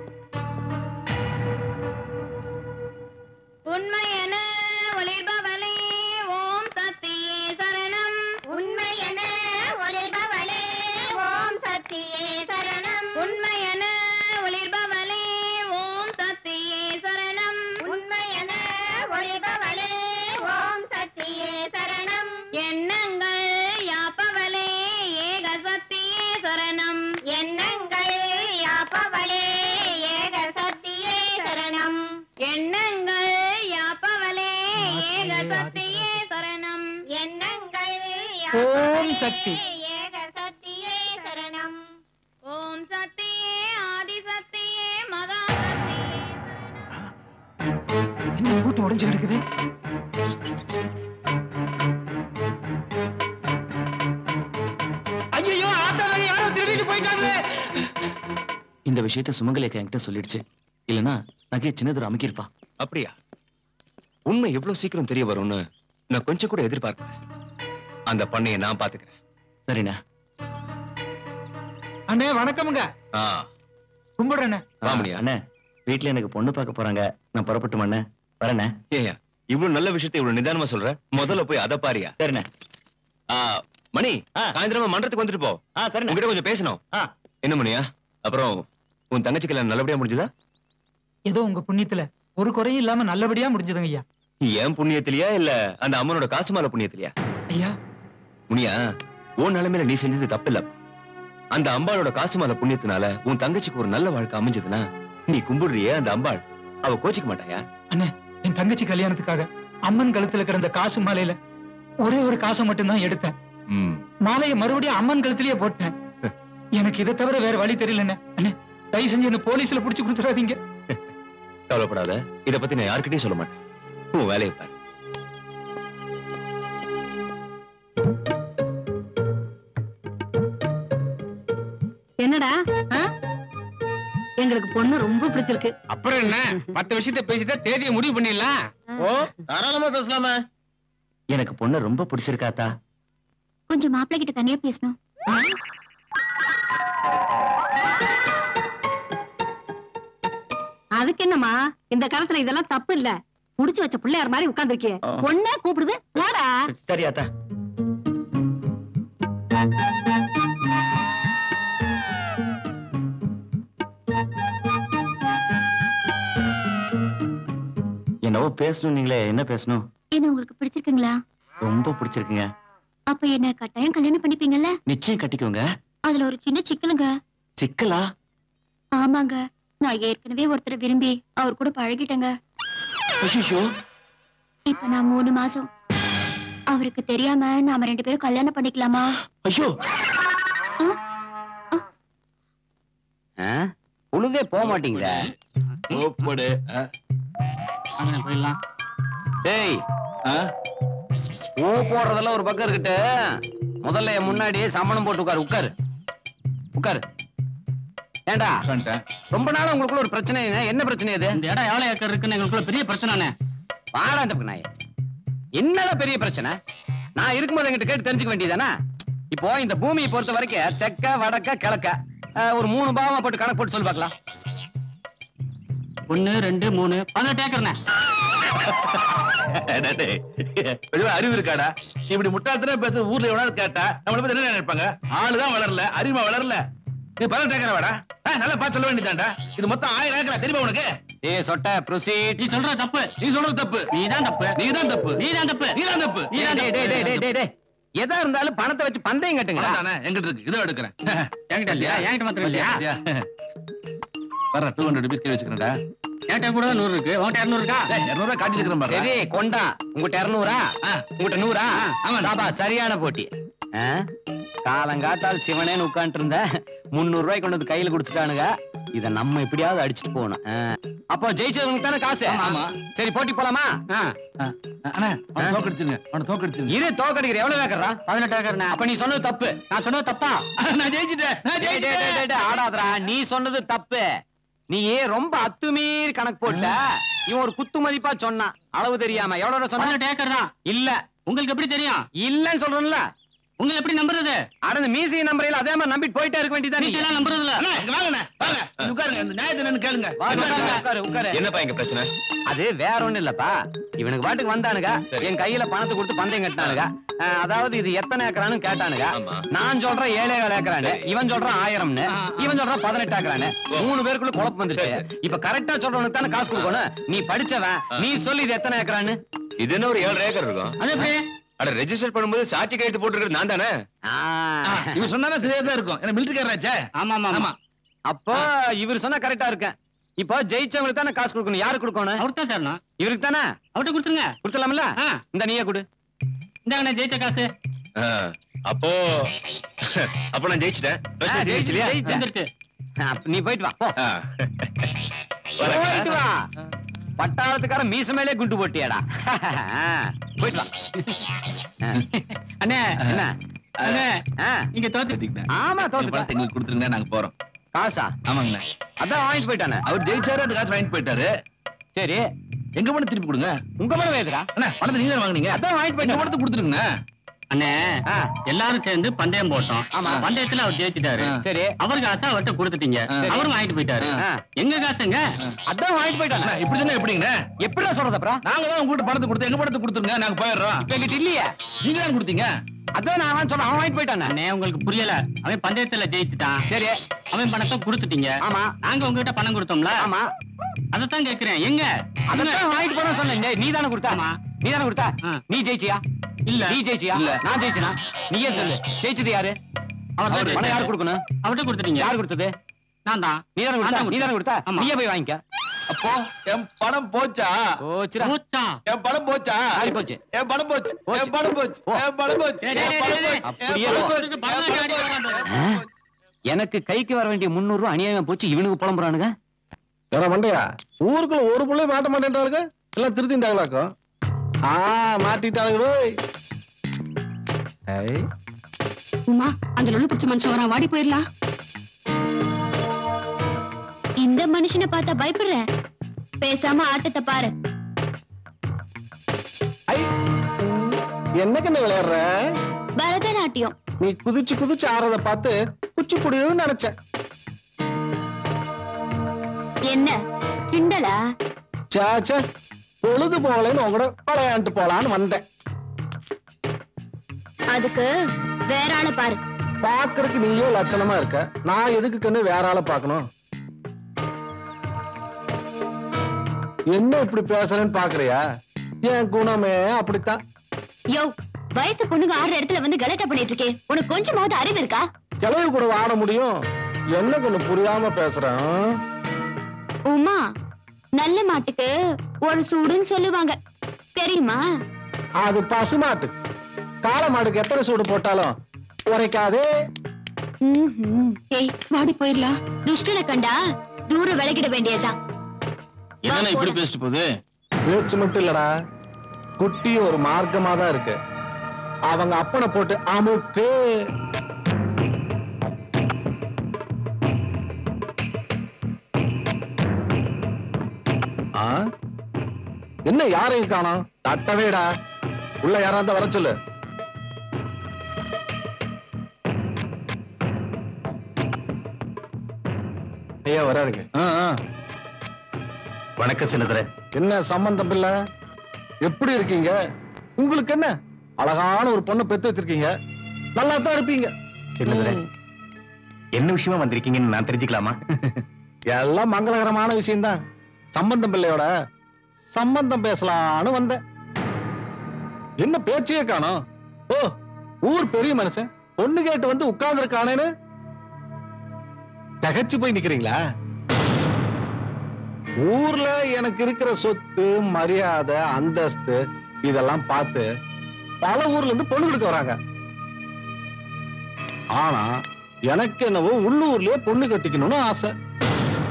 உண்மை என ஒளிர்பவளே ஓம் சக்தியே சரணம் உண்மை என ஒளிர்பவளே ஓம் சக்தியே சரணம் உண்மை என ஒளிர்பவளே ஓம் சக்தியே சரணம் உண்மை என ஒளிர்பவளே ஓம் சக்தியே சரணம் எண்ணங்கள் யாப்பவளே ஏக சக்தியே சரணம் எண்ணங்கள் யாப்பவளே ஏக சக்தியே சரணம் எண்ணங்கள் யாப்பவளே ஏக சக்தியே சரணம் எண்ணங்கள் ஓம் சக்தி ஏக சக்தியே சரணம் ஓம் சக்தியே ஆதி சக்தியே மகா சக்தியே என்ன கூட்டு உடைஞ்சு கிடக்குது ஐயோ ஆத்தா நகை யாரோ திருடிட்டு போயிட்டாங்களே இந்த விஷயத்த சுமங்கலேக்க என்கிட்ட சொல்லிடுச்சு இல்லனா நகையை சின்னதொரு அமுக்கியிருப்பா அப்படியா உண்மை எவ்வளவு சீக்கிரம் தெரிய வரும்னு நான் கொஞ்சம் கூட எதிர்பார்க்கல அந்த பண்ணையை நான் பாத்துக்கிறேன் சரிண்ணா அண்ணே வணக்கமுங்க ஆ கும்பிடுறேண்ணே வாமணியா அண்ணே வீட்ல எனக்கு பொண்ணு பார்க்க போறாங்க நான் புறப்பட்டு அண்ணே வரேண்ணே ஏயா இவ்வளவு நல்ல விஷயத்தை இவ்வளவு நிதானமா சொல்ற முதல்ல போய் அத பாரியா சரிண்ணே ஆ, மணி சாயந்தரமா மன்றத்துக்கு வந்துட்டு போ சரிண்ணே. உங்ககிட்ட கொஞ்சம் பேசணும் என்ன மணியா அப்புறம் உன் தங்கச்சி கல்யாணம் நல்லபடியா முடிஞ்சதா ஏதோ உங்க புண்ணியத்துல ஒரு குறையும் இல்லாம நல்லபடியா முடிஞ்சதுங்க ஐயா ஏன் புண்ணியத்திலயா இல்ல அந்த அம்மனோட காசு மாலை புண்ணியத்திலயா ஐயா முனியா உன் நிலைமையில நீ செஞ்சது தப்பு இல்ல அந்த அம்பாளோட காசு மாலை புண்ணியத்தினால உன் தங்கச்சிக்கு ஒரு நல்ல வாழ்க்கை அமைஞ்சதுன்னா நீ கும்பிடுறியே அந்த அம்பாள் அவ கோச்சிக்க மாட்டாயா அண்ணே என் தங்கச்சி கல்யாணத்துக்காக அம்மன் கழுத்துல கிடந்த காசு மாலையில ஒரே ஒரு காசை மட்டும்தான் எடுத்தேன் ம் மாலையை மறுபடியும் அம்மன் கழுத்திலேயே போட்டேன் எனக்கு இதை தவிர வேற வழி தெரியலண்ணே அண்ணே தயவு செஞ்சு என்ன போலீஸ்ல புடிச்சு கொடுத்துறாதீங்க கவலைப்படாத இத பத்தி நான் யார்கிட்டயும் சொல்ல மாட்டேன் உன் வேலையை பாரு என்னடா ஆ? எங்களுக்கு பொண்ணு ரொம்ப பிடிச்சிருக்கு அப்புறம் என்ன பத்து விஷயத்த பேசிட்டா தேதியை முடிவு பண்ணிடலாம் ஓ தாராளமா பேசலாமே எனக்கு பொண்ணு ரொம்ப பிடிச்சிருக்காத்தா கொஞ்சம் மாப்பிள்ளை கிட்ட தனியா பேசணும் அதுக்கு என்னம்மா இந்த காலத்துல இதெல்லாம் தப்பு இல்ல புடிச்சு வச்ச பிள்ளையார் மாதிரி உட்கார்ந்திருக்கிய பொண்ணே கூப்பிடுது போடா சரி ஆத்தா என்னவோ பேசணும் நீங்களே என்ன பேசணும் என்ன உங்களுக்கு பிடிச்சிருக்குங்களா ரொம்ப பிடிச்சிருக்குங்க அப்ப என்ன கட்டாயம் கல்யாணம் பண்ணிப்பீங்கல்ல நிச்சயம் கட்டிக்கோங்க அதுல ஒரு சின்ன சிக்கலுங்க சிக்கலா ஆமாங்க நான் ஏற்கனவே ஒருத்தரை விரும்பி அவர் கூட பழகிட்டேங்க ஐயோ இப்ப நான் மூணு மாசம் அவருக்கு தெரியாம நாம ரெண்டு பேரும் கல்யாணம் பண்ணிக்கலாமா ஐயோ உழுதே போக மாட்டீங்களா கூப்பிடு போயிடலாம் டேய் பூ போடுறதெல்லாம் ஒரு பக்கம் இருக்கட்டு முதல்ல என் முன்னாடி சம்பளம் போட்டு உட்காரு உட்காரு உட்காரு ஏண்டா ரொம்ப நாளா உங்களுக்குள்ள ஒரு பிரச்சனை என்ன? என்ன பிரச்சனை இது இந்த இடம் எவ்வளவு ஏக்கர் இருக்குன்னு எங்களுக்குள்ள பெரிய பிரச்சனை வாடா இந்த நாய என்னடா பெரிய பிரச்சனை நான் இருக்கும்போது என்கிட்ட கேட்டு தெரிஞ்சுக்க வேண்டியதானே இப்போ இந்த பூமியை பொறுத்த வரைக்கும் தெக்க வடக்க கிழக்க அஹ், ஒரு மூணு பாவமா போட்டு கணக்கு போட்டு சொல்லி பார்க்கலாம் ஒன்னு ரெண்டு மூணு பதினெட்டு ஏக்கர்ண்ணே டேய், கொஞ்சம் அறிவு இருக்காடா இப்படி முட்டாள்தனே பேச ஊர்ல எவனாவது கேட்டா நம்மள பத்தி என்ன நினைப்பாங்க ஆளுதான் வளரல அறிவா வளரல நீ பதினெட்டு ஏக்கரா வாடா ஆ, நல்லா பார்த்து சொல்ல வேண்டியதாண்டா இது மொத்தம் ஆயிரம் ஏக்கரா தெரியுமா உனக்கு ஏய் சொட்ட ப்ரொசீட் நீ சொல்ற தப்பு நீ சொல்றது தப்பு நீதான் தப்பு நீதான் தப்பு நீதான் தப்பு நீதான் தப்பு டேய், டேய், டேய், டேய், டேய், டேய். எதா இருந்தாலும் பணத்தை வச்சு பந்தயம் கட்டுங்க தானே எங்கிட்ட இருக்கு இதோ எடுக்கிறேன் என்கிட்ட இல்லையா என்கிட்ட மாத்திரம் இல்லையா வர டூ ஹண்ட்ரட் ருபீஸ் வச்சுக்கிறேன்டா என்கிட்ட கூட நூறு இருக்கு உன்கிட்ட இருநூறு இருக்கா இருநூறு ரூபாய் காட்டி இருக்கிறேன் பாரு சரி கொண்டா உங்ககிட்ட இருநூறா உங்ககிட்ட நூறா ஆமா. சாபா சரியான போட்டி ஆ? காலங்காத்தால் சிவனேன்னு உட்காந்துட்டு இருந்த முந்நூறு ரூபாய் கொண்டு வந்து கையில கொடுத்துட்டானுங்க இத நம்ம எப்படியாவது அடிச்சுட்டு போகணும் ஆ. அப்போ ஜெயிச்சவங்களுக்கு தானே காசு ஆமா. சரி போட்டி போலாமா அண்ணா அவனை தோக்கடிச்சிருங்க அவனை தோக்கடிச்சிருங்க இரு தோக்கடிக்கிற எவ்வளவு ஏக்கரா பதினெட்டு ஏக்கர்ண்ணே அப்ப நீ சொன்னது தப்பு நான் சொன்னது தப்பா நான் ஜெயிச்சிட்டேன் நான் டேய், டேய், டேய், டேய், டேய், ஆடாதடா நீ சொன்னது தப்பு நீ ஏன் ரொம்ப அத்துமீறி கணக்கு போட்ட இவன் ஒரு குத்து மதிப்பா சொன்னான் அளவு தெரியாம எவ்வளவு சொன்ன பதினெட்டு ஏக்கர் தான் இல்ல உங்களுக்கு எப்படி தெரியும் இல்லன்னு சொல்றேன்ல உங்களை எப்படி நம்புறது அட மீசி நம்பரையில அதே மாதிரி நம்பிட்டு போயிட்டே இருக்க வேண்டியதா நீங்க எல்லாம் நம்புறது இல்ல அண்ணா இங்க வாங்கண்ணே வாங்க இங்க உட்காருங்க இந்த நியாயத்தை என்னன்னு கேளுங்க உட்காரு உட்காரு என்னப்பா இங்க பிரச்சனை அது வேற ஒண்ணும் இல்லப்பா இவனுக்கு பாட்டுக்கு வந்தானுங்க என் கையில பணத்தை கொடுத்து பந்தயம் கட்டினானுங்க அஹ், அதாவது இது எத்தனை ஏக்கரானு கேட்டானுங்க நான் சொல்றேன் ஏழே ஏழு ஏக்கரானு இவன் சொல்றான் ஆயிரம்னு இவன் சொல்றான் பதினெட்டு ஏக்கரானு மூணு பேருக்குள்ள குழப்பம் வந்துருச்சு இப்ப கரெக்டா சொல்றவனுக்கு தானே காசு கொடுக்கணும் நீ படிச்சவன் நீ சொல்லி இது எத்தனை ஏக்கரானு இது என்ன ஒரு ஏழு ஏக்கர் இருக்கும் அது எப்படி அட ரெஜிஸ்டர் பண்ணும்போது சாட்சி கையெழுத்து போட்டுருக்கிறது நான் தானே இவன் சொன்னாலும் சரியா தான் இருக்கும் என்ன மிலிட்டரிக்காரராச்சே ஆமா ஆமா ஆமா அப்போ இவர் சொன்னா கரெக்டா இருக்கேன் இப்போ ஜெயிச்சவங்களுக்கு தானே காசு கொடுக்கணும் யாரு கொடுக்கணும் அவர் தான் தரணும் இவருக்கு தானே அவர்கிட்ட கொடுத்துருங்க கொடுத்துலாம்ல ஆ. இந்த நீயே கொடு இந்தாங்கண்ணே ஜெயிச்ச காசு ஆ, அப்போ அப்போ நான் ஜெயிச்சிட்டேன் பிரச்சனை ஜெயிச்சிலையா ஜெயிச்சேன். வந்துருச்சு அப்ப நீ போயிட்டு வா போ ஆ. போயிட்டு வா பட்டாளத்துக்கார மீச மேலே குண்டு போட்டியாடா போயிட்டு வா ஆ. அண்ணே என்ன அண்ணே ஆ. நீங்க தோத்து ஆமா இந்த தோத்து பணத்தை எங்களுக்கு கொடுத்துருங்க நாங்க போறோம் காசா ஆமாங்கண்ணே அதான் வாங்கிட்டு போயிட்டானே அவர் ஜெயிச்சாரு அந்த காசு வாங்கிட்டு போயிட்டாரு சரி எங்க பணம் திருப்பி கொடுங்க உங்க மேல வேதுடா அண்ணா பணத்தை நீங்க தான் வாங்குனீங்க அதான் வாங்கிட்டு எங்க போயிட்டான் பணத்தை கொடுத்துருங்க அண்ணே ஆ. எல்லாரும் சேர்ந்து பந்தயம் போட்டோம் ஆமா. பந்தயத்துல அவர் ஜெயிச்சிட்டாரு ஆ. சரி அவர் காசை அவர்கிட்ட கொடுத்துட்டீங்க சரி. அவரும் வாங்கிட்டு போயிட்டாரு ஆ. எங்க காசுங்க அதான் வாங்கிட்டு போயிட்டானே அண்ணா, இப்படி தானே எப்படிங்கண்ணே எப்படிடா சொல்றது அப்புறம் நாங்க தான் உங்ககிட்ட பணத்தை கொடுத்து எங்க பணத்தை கொடுத்துருங்க நாங்க போயிடுறோம் இப்ப எங்கிட்ட இல்லையே நீங்க தான் கொடுத்தீங்க அதான் நான் அவன் சொன்னேன் அவன் வாங்கிட்டு போயிட்டானே அண்ணே உங்களுக்கு புரியல அவன் பந்தயத்துல ஜெயிச்சிட்டான் சரி அவன் பணத்தை கொடுத்துட்டீங்க ஆமா நாங்க உங்ககிட்ட பணம் கொடுத்தோம்ல ஆமா அதத்தான் கேக்குறேன் எங்க அதான் வாங்கிட்டு போறேன்னு சொன்னேன் டேய், நீ தானே கொடுத்தா ஆமா. நீ தானே கொடுத்தா ஆ. நீ ஜெயிச்சியா இல்ல நீ ஜெயிச்சியா இல்ல. நான் ஜெயிச்சனா நீயே சொல்லு ஜெயிச்சது யாரு அவர் தான் பணம் யாரு கொடுக்கணும் அவர்கிட்ட கொடுத்துட்டீங்க யார் கொடுத்தது நான் தான் நீ தானே கொடுத்தா நான் தான் நீ தானே கொடுத்தா ஆமா. நீயே போய் வாங்கிக்க அப்போ என் பணம் போச்சா போச்சுடா மூச்சா. என் பணம் போச்சா யாரு போச்சு என் பணம் போச்சு போச்சு. என் பணம் போச்சு போ. என் பணம் போச்சு டேய், டேய், என் பணம் டேய், போச்சு அப்படியே என் பணம் போ. போச்சு. பரவாயில்ல, அடி வரான் பாரு. ஆ? எனக்கு கைக்கு வர வேண்டிய முன்னூறு ரூபாய் அநியாயமா போச்சு இவனுக்கு புலம்புறானுங்க வேற மண்டையா ஊருக்குள்ள ஒரு புள்ளை மாட்ட மாட்டேன்றாளுங்க எல்லாம் திருத்திட்டாங்களாக்கும் ஆ மாட்டிட்டாங்களோ ஐய் உமா அந்த லொல்லு பிடிச்ச மனுஷன் வரா வாடி போயிடலாம் இந்த மனுஷனை பார்த்தா பயப்படுற பேசாம ஆட்டத்தை பாரு ஐ என்னக்கு என்ன விளையாடுற பரதநாட்டியம் நீ குதிச்சு குதிச்சு ஆறத பார்த்து குச்சி புடியும் நினைச்சேன் என்ன கிண்டலா சாச்சா பொழுது போகலன்னு உங்களோட விளையாண்டு போலான்னு வந்தேன் அதுக்கு வேற ஆளை பாரு பாக்குறதுக்கு நீயே லட்சணமா இருக்க நான் எதுக்கு கண்ணு வேற ஆளை பார்க்கணும் என்ன இப்படி பேசுறேன்னு பாக்குறியா என் குணமே அப்படித்தான் யோ வயசு பொண்ணுங்க ஆடுற இடத்துல வந்து கலாட்டா பண்ணிட்டு இருக்கே உனக்கு கொஞ்சமாவது அறிவு இருக்கா கிளவி கூட ஆட முடியும் என்ன கண்ணு புரியாம பேசுறேன் உமா நல்ல மாட்டுக்கு ஒரு சூடுன்னு சொல்லுவாங்க தெரியுமா அது பசுமாட்டு காளை மாடுக்கு எத்தனை சூடு போட்டாலும் உரைக்காதே ம்ஹும். ஏய் வாடி போயிடலாம் துஷ்டனை கண்டா தூரம் விலகிட வேண்டியதுதான் என்னண்ணா இப்படி பேசிட்டு போகுது பேச்சு மட்டும் இல்லடா குட்டி ஒரு மார்க்கமா தான் இருக்கு அவங்க அப்பனை போட்டு அமுக்கு ஆ? என்ன யாரையும் காணோம் தட்டவேடா உள்ள யாரா இருந்தா வர சொல்லு ஐயா வராருங்க வணக்கம் சின்னதுரை என்ன சம்பந்தம் இல்ல எப்படி இருக்கீங்க உங்களுக்கு என்ன அழகான ஒரு பொண்ணை பெத்து வச்சிருக்கீங்க நல்லா தான் இருப்பீங்க சின்னதுரை என்ன விஷயமா வந்திருக்கீங்கன்னு நான் தெரிஞ்சுக்கலாமா எல்லாம் மங்களகரமான விஷயம்தான் சம்பந்தம் பிள்ளையோட சம்பந்தம் பேசலான்னு வந்தேன் என்ன பேச்சையே காணோம் ஓ ஊர் பெரிய மனுஷன் பொண்ணு கேட்டு வந்து உட்கார்ந்து தகச்சு போய் நிக்கிறீங்களா ஊர்ல எனக்கு இருக்கிற சொத்து மரியாதை அந்தஸ்து இதெல்லாம் பார்த்து பல ஊர்ல இருந்து பொண்ணு கொடுக்க வராங்க ஆனா எனக்கு என்னவோ உள்ளூர்லயே பொண்ணு கட்டிக்கணும்னு ஆசை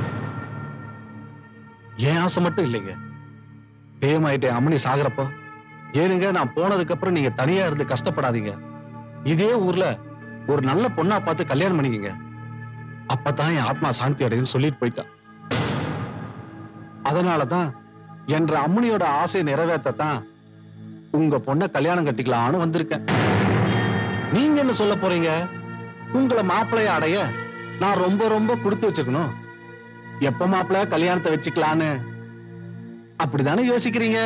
என் ஆசை மட்டும் இல்லைங்க பேமாயிட்டேன் அம்மனி சாகுறப்போ ஏனுங்க நான் போனதுக்கு அப்புறம் நீங்க தனியா இருந்து கஷ்டப்படாதீங்க இதே ஊர்ல ஒரு நல்ல பொண்ணா பார்த்து கல்யாணம் பண்ணிக்கங்க அப்பதான் என் ஆத்மா சாந்தி அடையும் சொல்லிட்டு போயிட்டா அதனாலதான் என்ற அம்மனியோட ஆசையை நிறைவேற்றத்தான் உங்க பொண்ணை கல்யாணம் கட்டிக்கலாம்னு வந்திருக்கேன் நீங்க என்ன சொல்ல போறீங்க உங்களை மாப்பிள்ளைய அடைய நான் ரொம்ப ரொம்ப கொடுத்து வச்சுக்கணும் எப்ப மாப்பிள்ள கல்யாணத்தை வச்சுக்கலான்னு அப்படிதானே யோசிக்கிறீங்க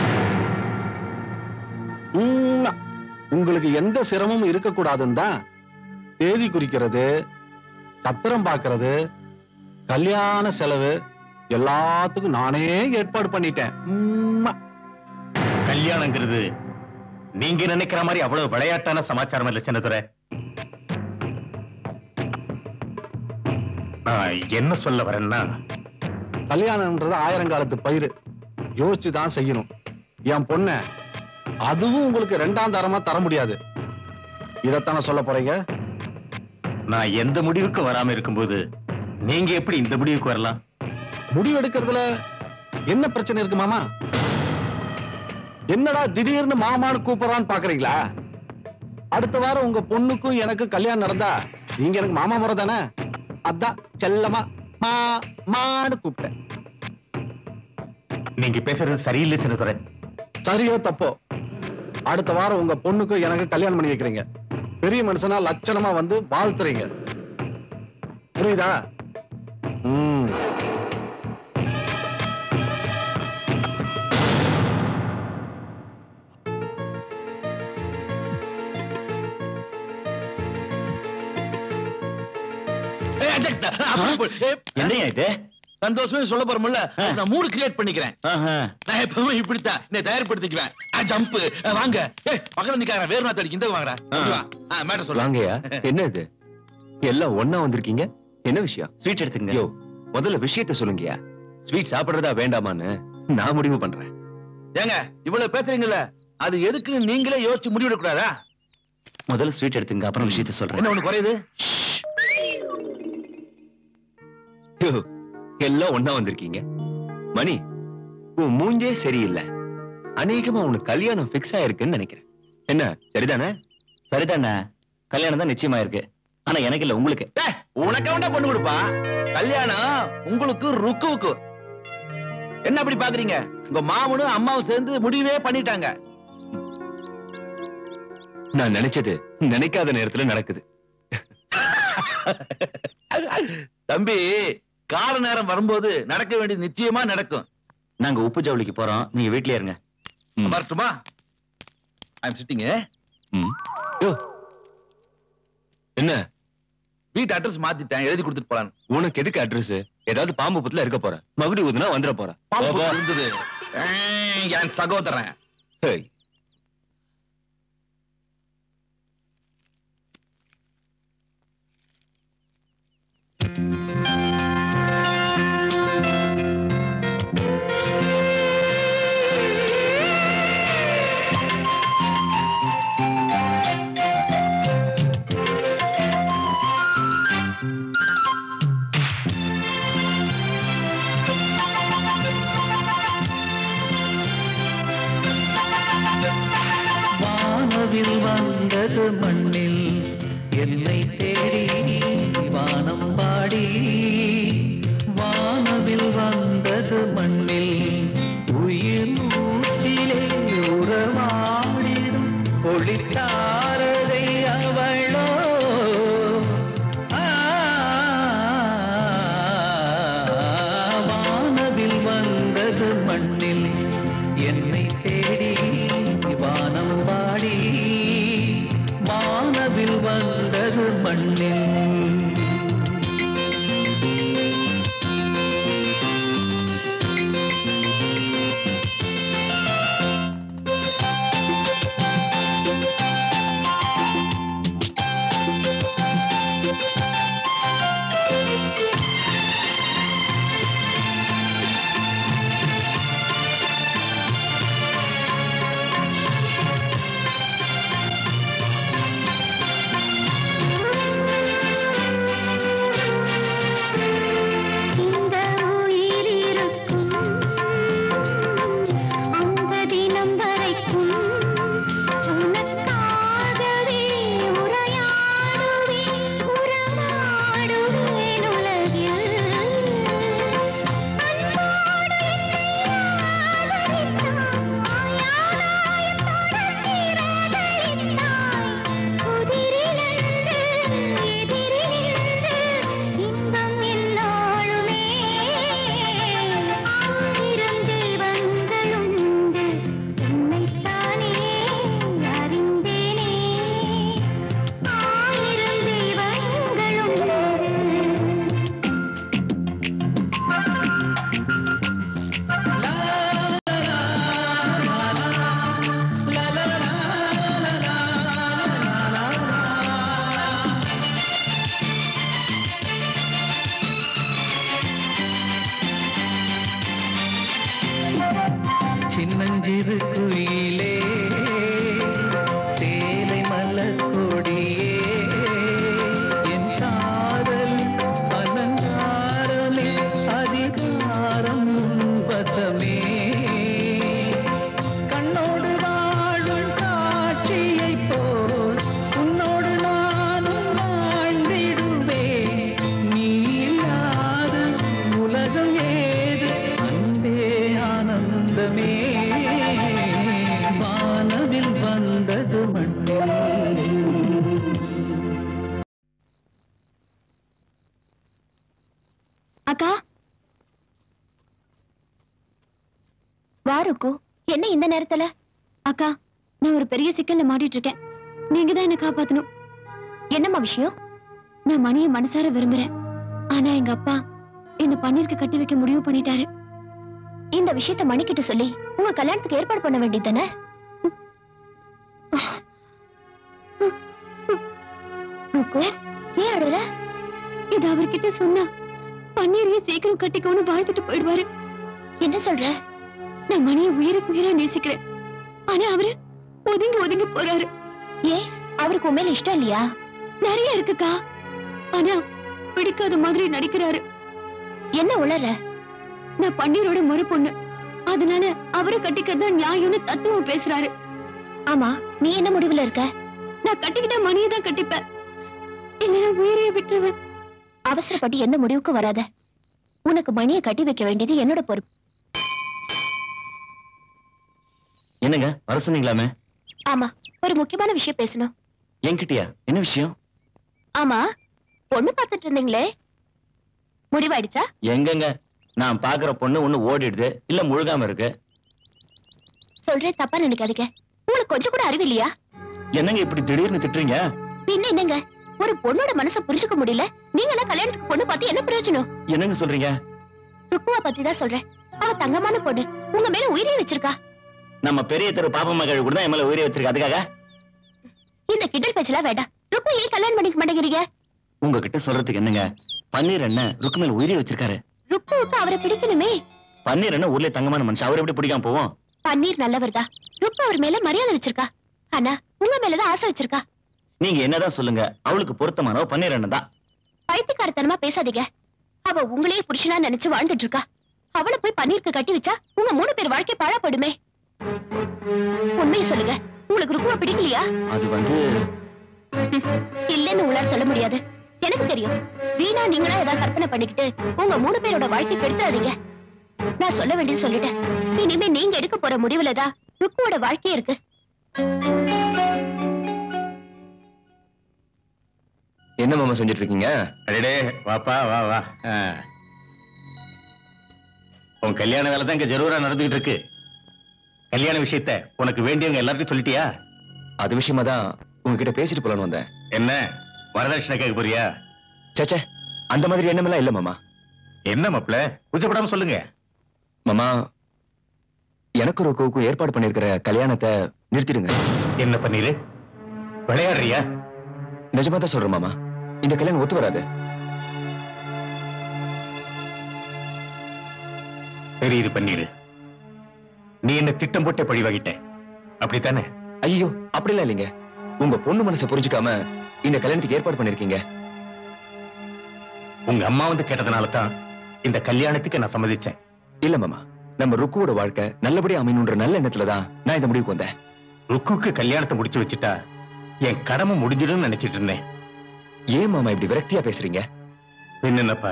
உம், உங்களுக்கு எந்த சிரமமும் இருக்கக்கூடாதுன்னு தான் தேதி குறிக்கிறது சத்திரம் பார்க்கிறது கல்யாண செலவு எல்லாத்துக்கும் நானே ஏற்பாடு பண்ணிட்டேன் உம்மா. கல்யாணங்கிறது நீங்க நினைக்கிற மாதிரி அவ்வளவு விளையாட்டான சமாச்சாரம் இல்ல சின்னதுரை நான் என்ன சொல்ல வரேன்னா கல்யாணம்ன்றது ஆயிரங்காலத்து பயிர் யோசிச்சு தான் செய்யணும் என் பொண்ண அதுவும் உங்களுக்கு ரெண்டாம் தரமா தர முடியாது இதத்தான சொல்ல போறீங்க நான் எந்த முடிவுக்கு வராம இருக்கும்போது நீங்க எப்படி இந்த முடிவுக்கு வரலாம் முடிவு எடுக்கிறதுல என்ன பிரச்சனை இருக்கு மாமா என்னடா திடீர்னு மாமான்னு கூப்பிடறான்னு பாக்குறீங்களா அடுத்த வாரம் உங்க பொண்ணுக்கும் எனக்கு கல்யாணம் நடந்தா நீங்க எனக்கு மாமா முறை தானே அதான் செல்லமா மா மான்னு கூப்பிட்டேன் நீங்க பேசுறது சரியில்லை சின்னதுரை சரியோ தப்போ அடுத்த வாரம் உங்க பொண்ணுக்கும் எனக்கு கல்யாணம் பண்ணி வைக்கிறீங்க பெரிய மனுஷனா லட்சணமா வந்து வாழ்த்துறீங்க புரியுதா ம் என்னையா இது சந்தோஷமே சொல்ல போறோம்ல நான் மூடு கிரியேட் பண்ணிக்கிறேன் நான் எப்பவுமே இப்படித்தான் என்னை தயார்படுத்திக்குவேன் ஜம்ப் வாங்க ஏய் பக்கத்துல நிக்காரன் வேறு நாத்து அடிக்கு இந்த வாங்கடா மேட்டர் சொல்லுங்க வாங்கய்யா என்ன இது எல்லாம் ஒண்ணா வந்திருக்கீங்க என்ன விஷயம் ஸ்வீட் எடுத்துங்க யோ முதல்ல விஷயத்த சொல்லுங்கய்யா ஸ்வீட் சாப்பிடுறதா வேண்டாமான்னு நான் முடிவு பண்றேன் ஏங்க இவ்வளவு பேசுறீங்கல்ல அது எதுக்குன்னு நீங்களே யோசிச்சு முடிவெடுக்க கூடாதா முதல்ல ஸ்வீட் எடுத்துங்க அப்புறம் விஷயத்த சொல்றேன் என்ன ஒண்ணு குறையுது யோ, எல்லாம் ஒண்ணா வந்திருக்கீங்க மணி உன் மூஞ்சே சரியில்லை அநேகமா உனக்கு கல்யாணம் பிக்ஸ் ஆயிருக்குன்னு நினைக்கிறேன் என்ன சரிதானே சரிதானே கல்யாணம் தான் நிச்சயமா இருக்கு ஆனா எனக்கு இல்ல உங்களுக்கு உனக்கு வேண்டாம் பொண்ணு கொடுப்பா கல்யாணம் உங்களுக்கு ருக்குவுக்கு என்ன அப்படி பாக்குறீங்க உங்க மாமனும் அம்மாவும் சேர்ந்து முடிவே பண்ணிட்டாங்க நான் நினைச்சது நினைக்காத நேரத்துல நடக்குது தம்பி கால நேரம் வரும்போது நடக்க வேண்டியது நிச்சயமா நடக்கும் நாங்க உப்பு ஜவுளிக்கு போறோம் நீங்க வீட்லயே இருங்க வரட்டுமா ஐம் சிட்டிங்க என்ன வீட்டு அட்ரஸ் மாத்திட்டேன் எழுதி கொடுத்துட்டு போலான்னு உனக்கு எதுக்கு அட்ரஸ் ஏதாவது பாம்பு புத்துல இருக்க போற மகுடி ஊதுனா வந்துட போற பாம்பு இருந்தது ஏய், என் சகோதரன் ஹேய். வானவில் வந்தது மண்ணில் என்னை தேடி வானம் பாடி வானவில் வந்தது மண்ணில் உயிர் மூச்சிலே உறவாடிடும் ஒளித்தாரதை அவளோ ஆ, வானவில் வந்தது மண்ணில் என்னை தேடி வானம் பாடி வானவில் வந்தது மண்ணில் ருக்கு என்ன இந்த நேரத்துல அக்கா நான் ஒரு பெரிய சிக்கல்ல மாட்டிட்டு இருக்கேன் நீங்க தான் என்ன காப்பாத்தணும் என்னம்மா விஷயம் நான் மணியை மனசார விரும்புறேன் ஆனா எங்க அப்பா என்ன பன்னீருக்கு கட்டி வைக்க முடிவு பண்ணிட்டாரு இந்த விஷயத்த மணிக்கிட்ட சொல்லி உங்க கல்யாணத்துக்கு ஏற்பாடு பண்ண வேண்டியதானே ருக்கு ஏன் அழற இது அவர்கிட்ட சொன்னா பன்னீரையே சீக்கிரம் கட்டிக்கோன்னு வாழ்த்துட்டு போயிடுவாரு என்ன சொல்ற நான் மணியை உயிருக்கு உயிரா நேசிக்கிறேன் ஆனா அவரு ஒதுங்கி ஒதுங்கி போறாரு ஏன் அவருக்கு உண்மையில இஷ்டம் இல்லையா நிறைய இருக்குக்கா ஆனா பிடிக்காத மாதிரி நடிக்கிறாரு என்ன உளற நான் பன்னீரோட முறை பொண்ணு அதனால அவரை கட்டிக்கிறதா நியாயம்னு தத்துவம் பேசுறாரு ஆமா நீ என்ன முடிவுல இருக்க நான் கட்டிக்கிட்ட மணியை தான் கட்டிப்பேன் இல்லைன்னா உயிரையே விட்டுருவேன் அவசரப்பட்டு எந்த முடிவுக்கு வராத உனக்கு மணியை கட்டி வைக்க வேண்டியது என்னோட பொறுப்பு என்னங்க வர சொன்னீங்களாமே ஆமா ஒரு முக்கியமான விஷயம் பேசணும் என்கிட்டயா என்ன விஷயம் ஆமா பொண்ணு பார்த்துட்டு இருந்தீங்களே முடிவாயிடுச்சா எங்கங்க நான் பாக்குற பொண்ணு ஒண்ணு ஓடிடுது இல்ல முழுகாம இருக்கு சொல்றேன் தப்பா நினைக்காதீங்க உங்களுக்கு கொஞ்சம் கூட அறிவு இல்லையா என்னங்க இப்படி திடீர்னு திட்டுறீங்க பின்ன என்னங்க ஒரு பொண்ணோட மனசை புரிஞ்சுக்க முடியல நீங்க எல்லாம் கல்யாணத்துக்கு பொண்ணு பார்த்து என்ன பிரயோஜனம் என்னங்க சொல்றீங்க ருக்குவா பத்தி தான் சொல்றேன் அவ தங்கமான பொண்ணு உங்க மேல உயிரே வச்சிருக்கா நம்ம பெரிய தெரு பாப்பா மகள் கூட தான் என் மேல உயிரை வச்சிருக்க அதுக்காக இந்த கிண்டல் பேச்செல்லாம் வேண்டாம் ருக்கு ஏன் கல்யாணம் பண்ணிக்க மாட்டேங்கிறீங்க உங்ககிட்ட சொல்றதுக்கு என்னங்க பன்னீர் என்ன ருக்கு மேல உயிரை வச்சிருக்காரு ருக்குவுக்கு அவரை பிடிக்கணுமே பன்னீர் என்ன ஊர்ல தங்கமான மனுஷன் அவர் எப்படி பிடிக்காம போவோம் பன்னீர் நல்லவர் தான் ருக்கு அவர் மேல மரியாதை வச்சிருக்கா ஆனா உங்க மேலதான் ஆசை வச்சிருக்கா நீங்க என்னதான் சொல்லுங்க அவளுக்கு பொருத்தமானவ பன்னீர் அண்ணன் தான் பைத்தியக்காரத்தனமா பேசாதீங்க அவ உங்களையே புருஷனா நினைச்சு வாழ்ந்துட்டு இருக்கா அவளை போய் பன்னீருக்கு கட்டி வச்சா உங்க மூணு பேர் வாழ்க்கை பாழாப்படுமே உண்மையை சொல்லுங்க உங்களுக்கு ருக்குவா பிடிக்கலையா அது வந்து இல்லன்னு உங்களால சொல்ல முடியாது எனக்கு தெரியும் வீணா நீங்களா ஏதாவது கற்பனை பண்ணிக்கிட்டு உங்க மூணு பேரோட வாழ்க்கை கெடுத்துறாதீங்க நான் சொல்ல வேண்டியது சொல்லிட்டேன் இனிமே நீங்க எடுக்க போற முடிவுலதான் ருக்குவோட வாழ்க்கையே இருக்கு என்ன மாமா செஞ்சுட்டு இருக்கீங்க அடடே வாப்பா வா வா ஆ. உன் கல்யாண வேலை தான் இங்க ஜரூரா நடந்துகிட்டு இருக்கு கல்யாண விஷயத்த உனக்கு வேண்டியவங்க எல்லாருக்கும் சொல்லிட்டியா அது விஷயமா தான் உங்ககிட்ட பேசிட்டு போலான்னு வந்தேன் என்ன வரதட்சணை கேட்க போறியா சேச்சே அந்த மாதிரி எண்ணமெல்லாம் இல்ல மாமா என்ன மாப்ள கூச்சப்படாம சொல்லுங்க மாமா எனக்கு ஒரு கோவுக்கும் ஏற்பாடு பண்ணிருக்கிற கல்யாணத்தை நிறுத்திடுங்க என்ன பண்ணிரு விளையாடுறியா நிஜமா தான் சொல்றேன் மாமா இந்த கல்யாணம் ஒத்து வராது சரி இது பண்ணிரு நீ என்ன திட்டம் போட்டே பழி வாங்கிட்ட அப்படித்தானே ஐயோ அப்படிலாம் இல்லைங்க உங்க பொண்ணு மனசை புரிஞ்சுக்காம இந்த கல்யாணத்துக்கு ஏற்பாடு பண்ணிருக்கீங்க உங்க அம்மா வந்து கேட்டதுனால தான் இந்த கல்யாணத்துக்கு நான் சம்மதிச்சேன் இல்ல மாமா நம்ம ருக்குவோட வாழ்க்கை நல்லபடியா அமையணுன்ற நல்ல எண்ணத்துல தான் நான் இந்த முடிவுக்கு வந்தேன் ருக்குக்கு கல்யாணத்தை முடிச்சு வச்சுட்டா என் கடமை முடிஞ்சிடும்னு நினைச்சிட்டு இருந்தேன் ஏன் மாமா இப்படி விரக்தியா பேசுறீங்க என்னப்பா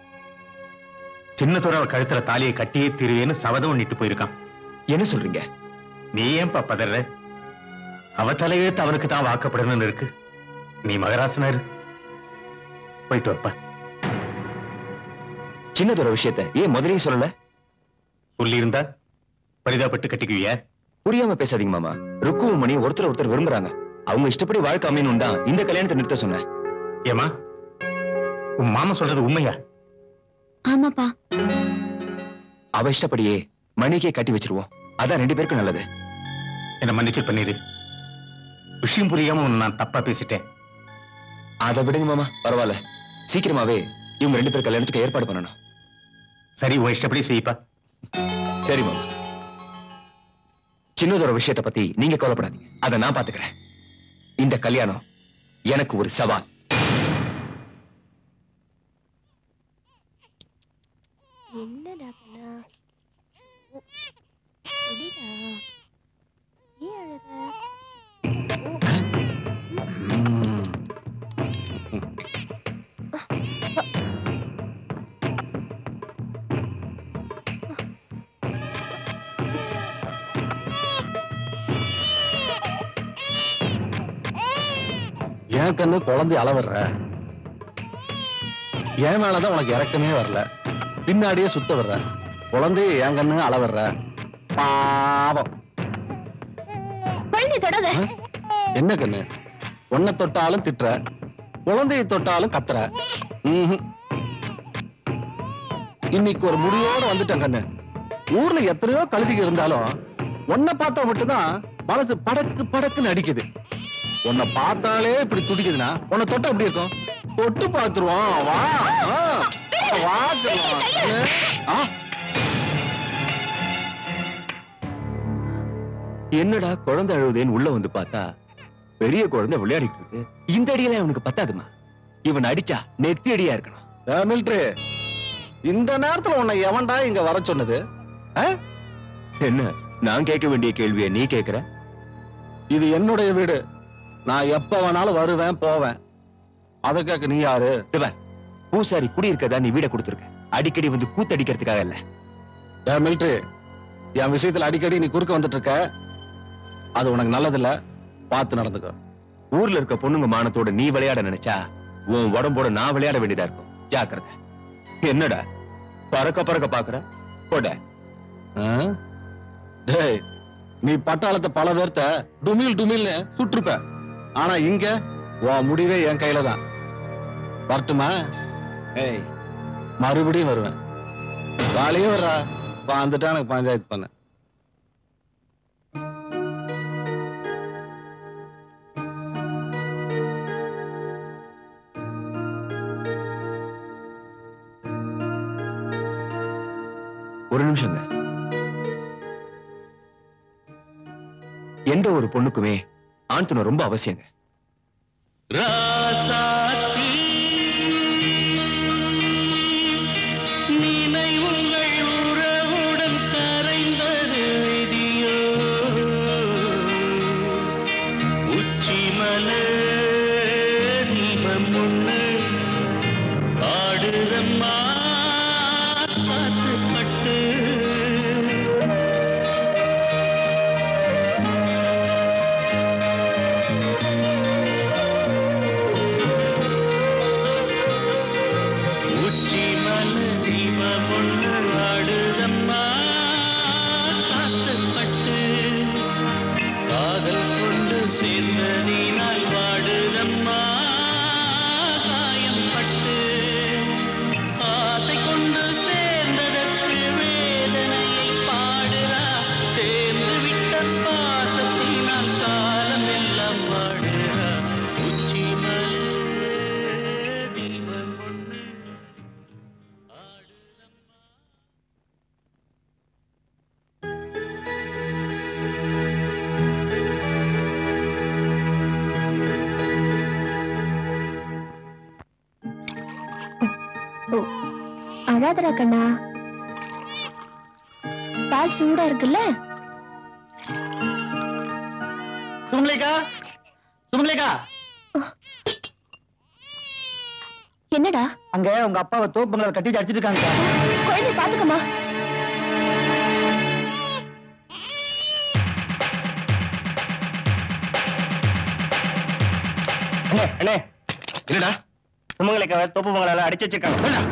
சின்ன துறவ கழுத்துல தாலியை கட்டியே திருவேன்னு சபதம் பண்ணிட்டு போயிருக்கான் என்ன சொல்றீங்க நீ ஏன்பா பதற அவ தலையெழுத்து அவனுக்கு தான் வாக்கப்படணும்னு இருக்கு நீ மகராசனா இரு போயிட்டு வாப்பா சின்னதொரு விஷயத்த ஏன் முதல்லயே சொல்லல சொல்லியிருந்தா பரிதாபப்பட்டு கட்டிக்குவியா புரியாம பேசாதீங்க மாமா ருக்குவும் மணி ஒருத்தர் ஒருத்தர் விரும்புறாங்க அவங்க இஷ்டப்படி வாழ்க்கை அமையணும் தான் இந்த கல்யாணத்தை நிறுத்த சொன்னேன் ஏமா உன் மாமா சொல்றது உண்மையா ஆமாப்பா அவ இஷ்டப்படியே மணிக்கே கட்டி வச்சிருவோம் அதான் ரெண்டு பேருக்கும் நல்லது என்ன மன்னிச்சு பண்ணிடு விஷயம் புரியாம உன்னை நான் தப்பா பேசிட்டேன் அதை விடுங்க மாமா பரவாயில்ல சீக்கிரமாவே இவங்க ரெண்டு பேர் கல்யாணத்துக்கு ஏற்பாடு பண்ணணும் சரி உன் இஷ்டப்படி செய்ப்பா சரி மாமா சின்னதொரு விஷயத்தை பத்தி நீங்க கவலைப்படாதீங்க அதை நான் பாத்துக்கிறேன் இந்த கல்யாணம் எனக்கு ஒரு சவால் என்னடா கண்ணா முடிடா ஏன் அழற ஏன் கண்ணு குழந்தை அளவர்ற என் மேலதான் உனக்கு இறக்கமே வரல பின்னாடியே சுத்த வர்ற குழந்தைய என் கண்ணு அளவர்ற பாவம் குழந்தை தொடாத என்ன கண்ணு உன்னை தொட்டாலும் திட்டுற குழந்தையை தொட்டாலும் கத்துற ம்ஹும். இன்னைக்கு ஒரு முடிவோட வந்துட்டேன் கண்ணு ஊர்ல எத்தனையோ கழுதிகள் இருந்தாலும் உன்னை பார்த்தா மட்டும்தான் மனசு படக்கு படக்குன்னு அடிக்குது உன்னை பார்த்தாலே இப்படி துடிக்குதுன்னா உன்னை தொட்டா எப்படி இருக்கும் தொட்டு பார்த்துருவோம் வா ஆ, வா செல்லம். ஆ, என்னடா குழந்தை அழுவுதேன்னு உள்ள வந்து பார்த்தா பெரிய குழந்தை விளையாடிட்டு இருக்கு இந்த அடியில அவனுக்கு பத்தாதுமா இவன் அடிச்சா நெத்தி அடியா இருக்கணும் ஏ, மிலிட்ரி இந்த நேரத்துல உன்னை எவன்டா இங்க வர சொன்னது ஆ? என்ன நான் கேட்க வேண்டிய கேள்வியை நீ கேக்குற இது என்னுடைய வீடு நான் எப்ப வேணாலும் வருவேன் போவேன் அதை கேட்க நீ யாரு பூசாரி குடியிருக்கதா நீ வீட கொடுத்துருக்க அடிக்கடி வந்து கூத்தடிக்கிறதுக்காக இல்ல ஏ மிலிட்ரி என் விஷயத்துல அடிக்கடி நீ குறுக்க வந்துட்டு இருக்க அது உனக்கு நல்லதில்ல பார்த்து நடந்துக்கோ ஊர்ல இருக்க பொண்ணுங்க மானத்தோட நீ விளையாட நினைச்சா உன் உடம்போட நான் விளையாட வேண்டியதா இருக்கும் ஜாக்கிரதை என்னடா பறக்க பறக்க பாக்குற போட ஆ? டேய் நீ பட்டாளத்தை பல பேர்த்த டுமில் டுமில்னு சுற்றுப்ப ஆனா இங்க உன் முடிவே என் கையில தான் வரட்டுமா ஏய் மறுபடியும் வருவேன் காலையே வர்றா வந்துட்டா எனக்கு பஞ்சாயத்து பண்ண ஒரு நிமிஷங்க எந்த ஒரு பொண்ணுக்குமே ஆண் துணை ரொம்ப அவசியங்க ராசாத்தி நினைவுகள் உறவுடன் கரைந்தது விதியோ உச்சிமலை தீபம் ஒண்ணு ஆடுறம்மா காத்து பட்டு உச்சி மலை தீபம் ஒன்று ஆடுதம்மா காத்துப்பட்டு காதல் கொண்டு சேர்ந்ததினால் வாடுதம்மா காயம்பட்டு ஆசை கொண்டு சேர்ந்ததற்கு வேதனையை பாடுறா சேர்ந்து விட்ட பாசத்தினால் காலம் எல்லாம் வாடுறா உச்சி மலை தீபம் ஒன்று அழாதடா கண்ணா பால் சூடா இருக்குல்ல சுமலேகா சுமலேகா என்னடா அங்க உங்க அப்பாவை தோப்புங்களை கட்டி வச்சு அடிச்சிட்டு இருக்காங்க குழந்தை பாத்துக்கமா அண்ணே அண்ணே என்னடா சுமங்கலிக்காக தோப்பு மங்களால அடிச்சு வச்சிருக்காங்க வேண்டாம்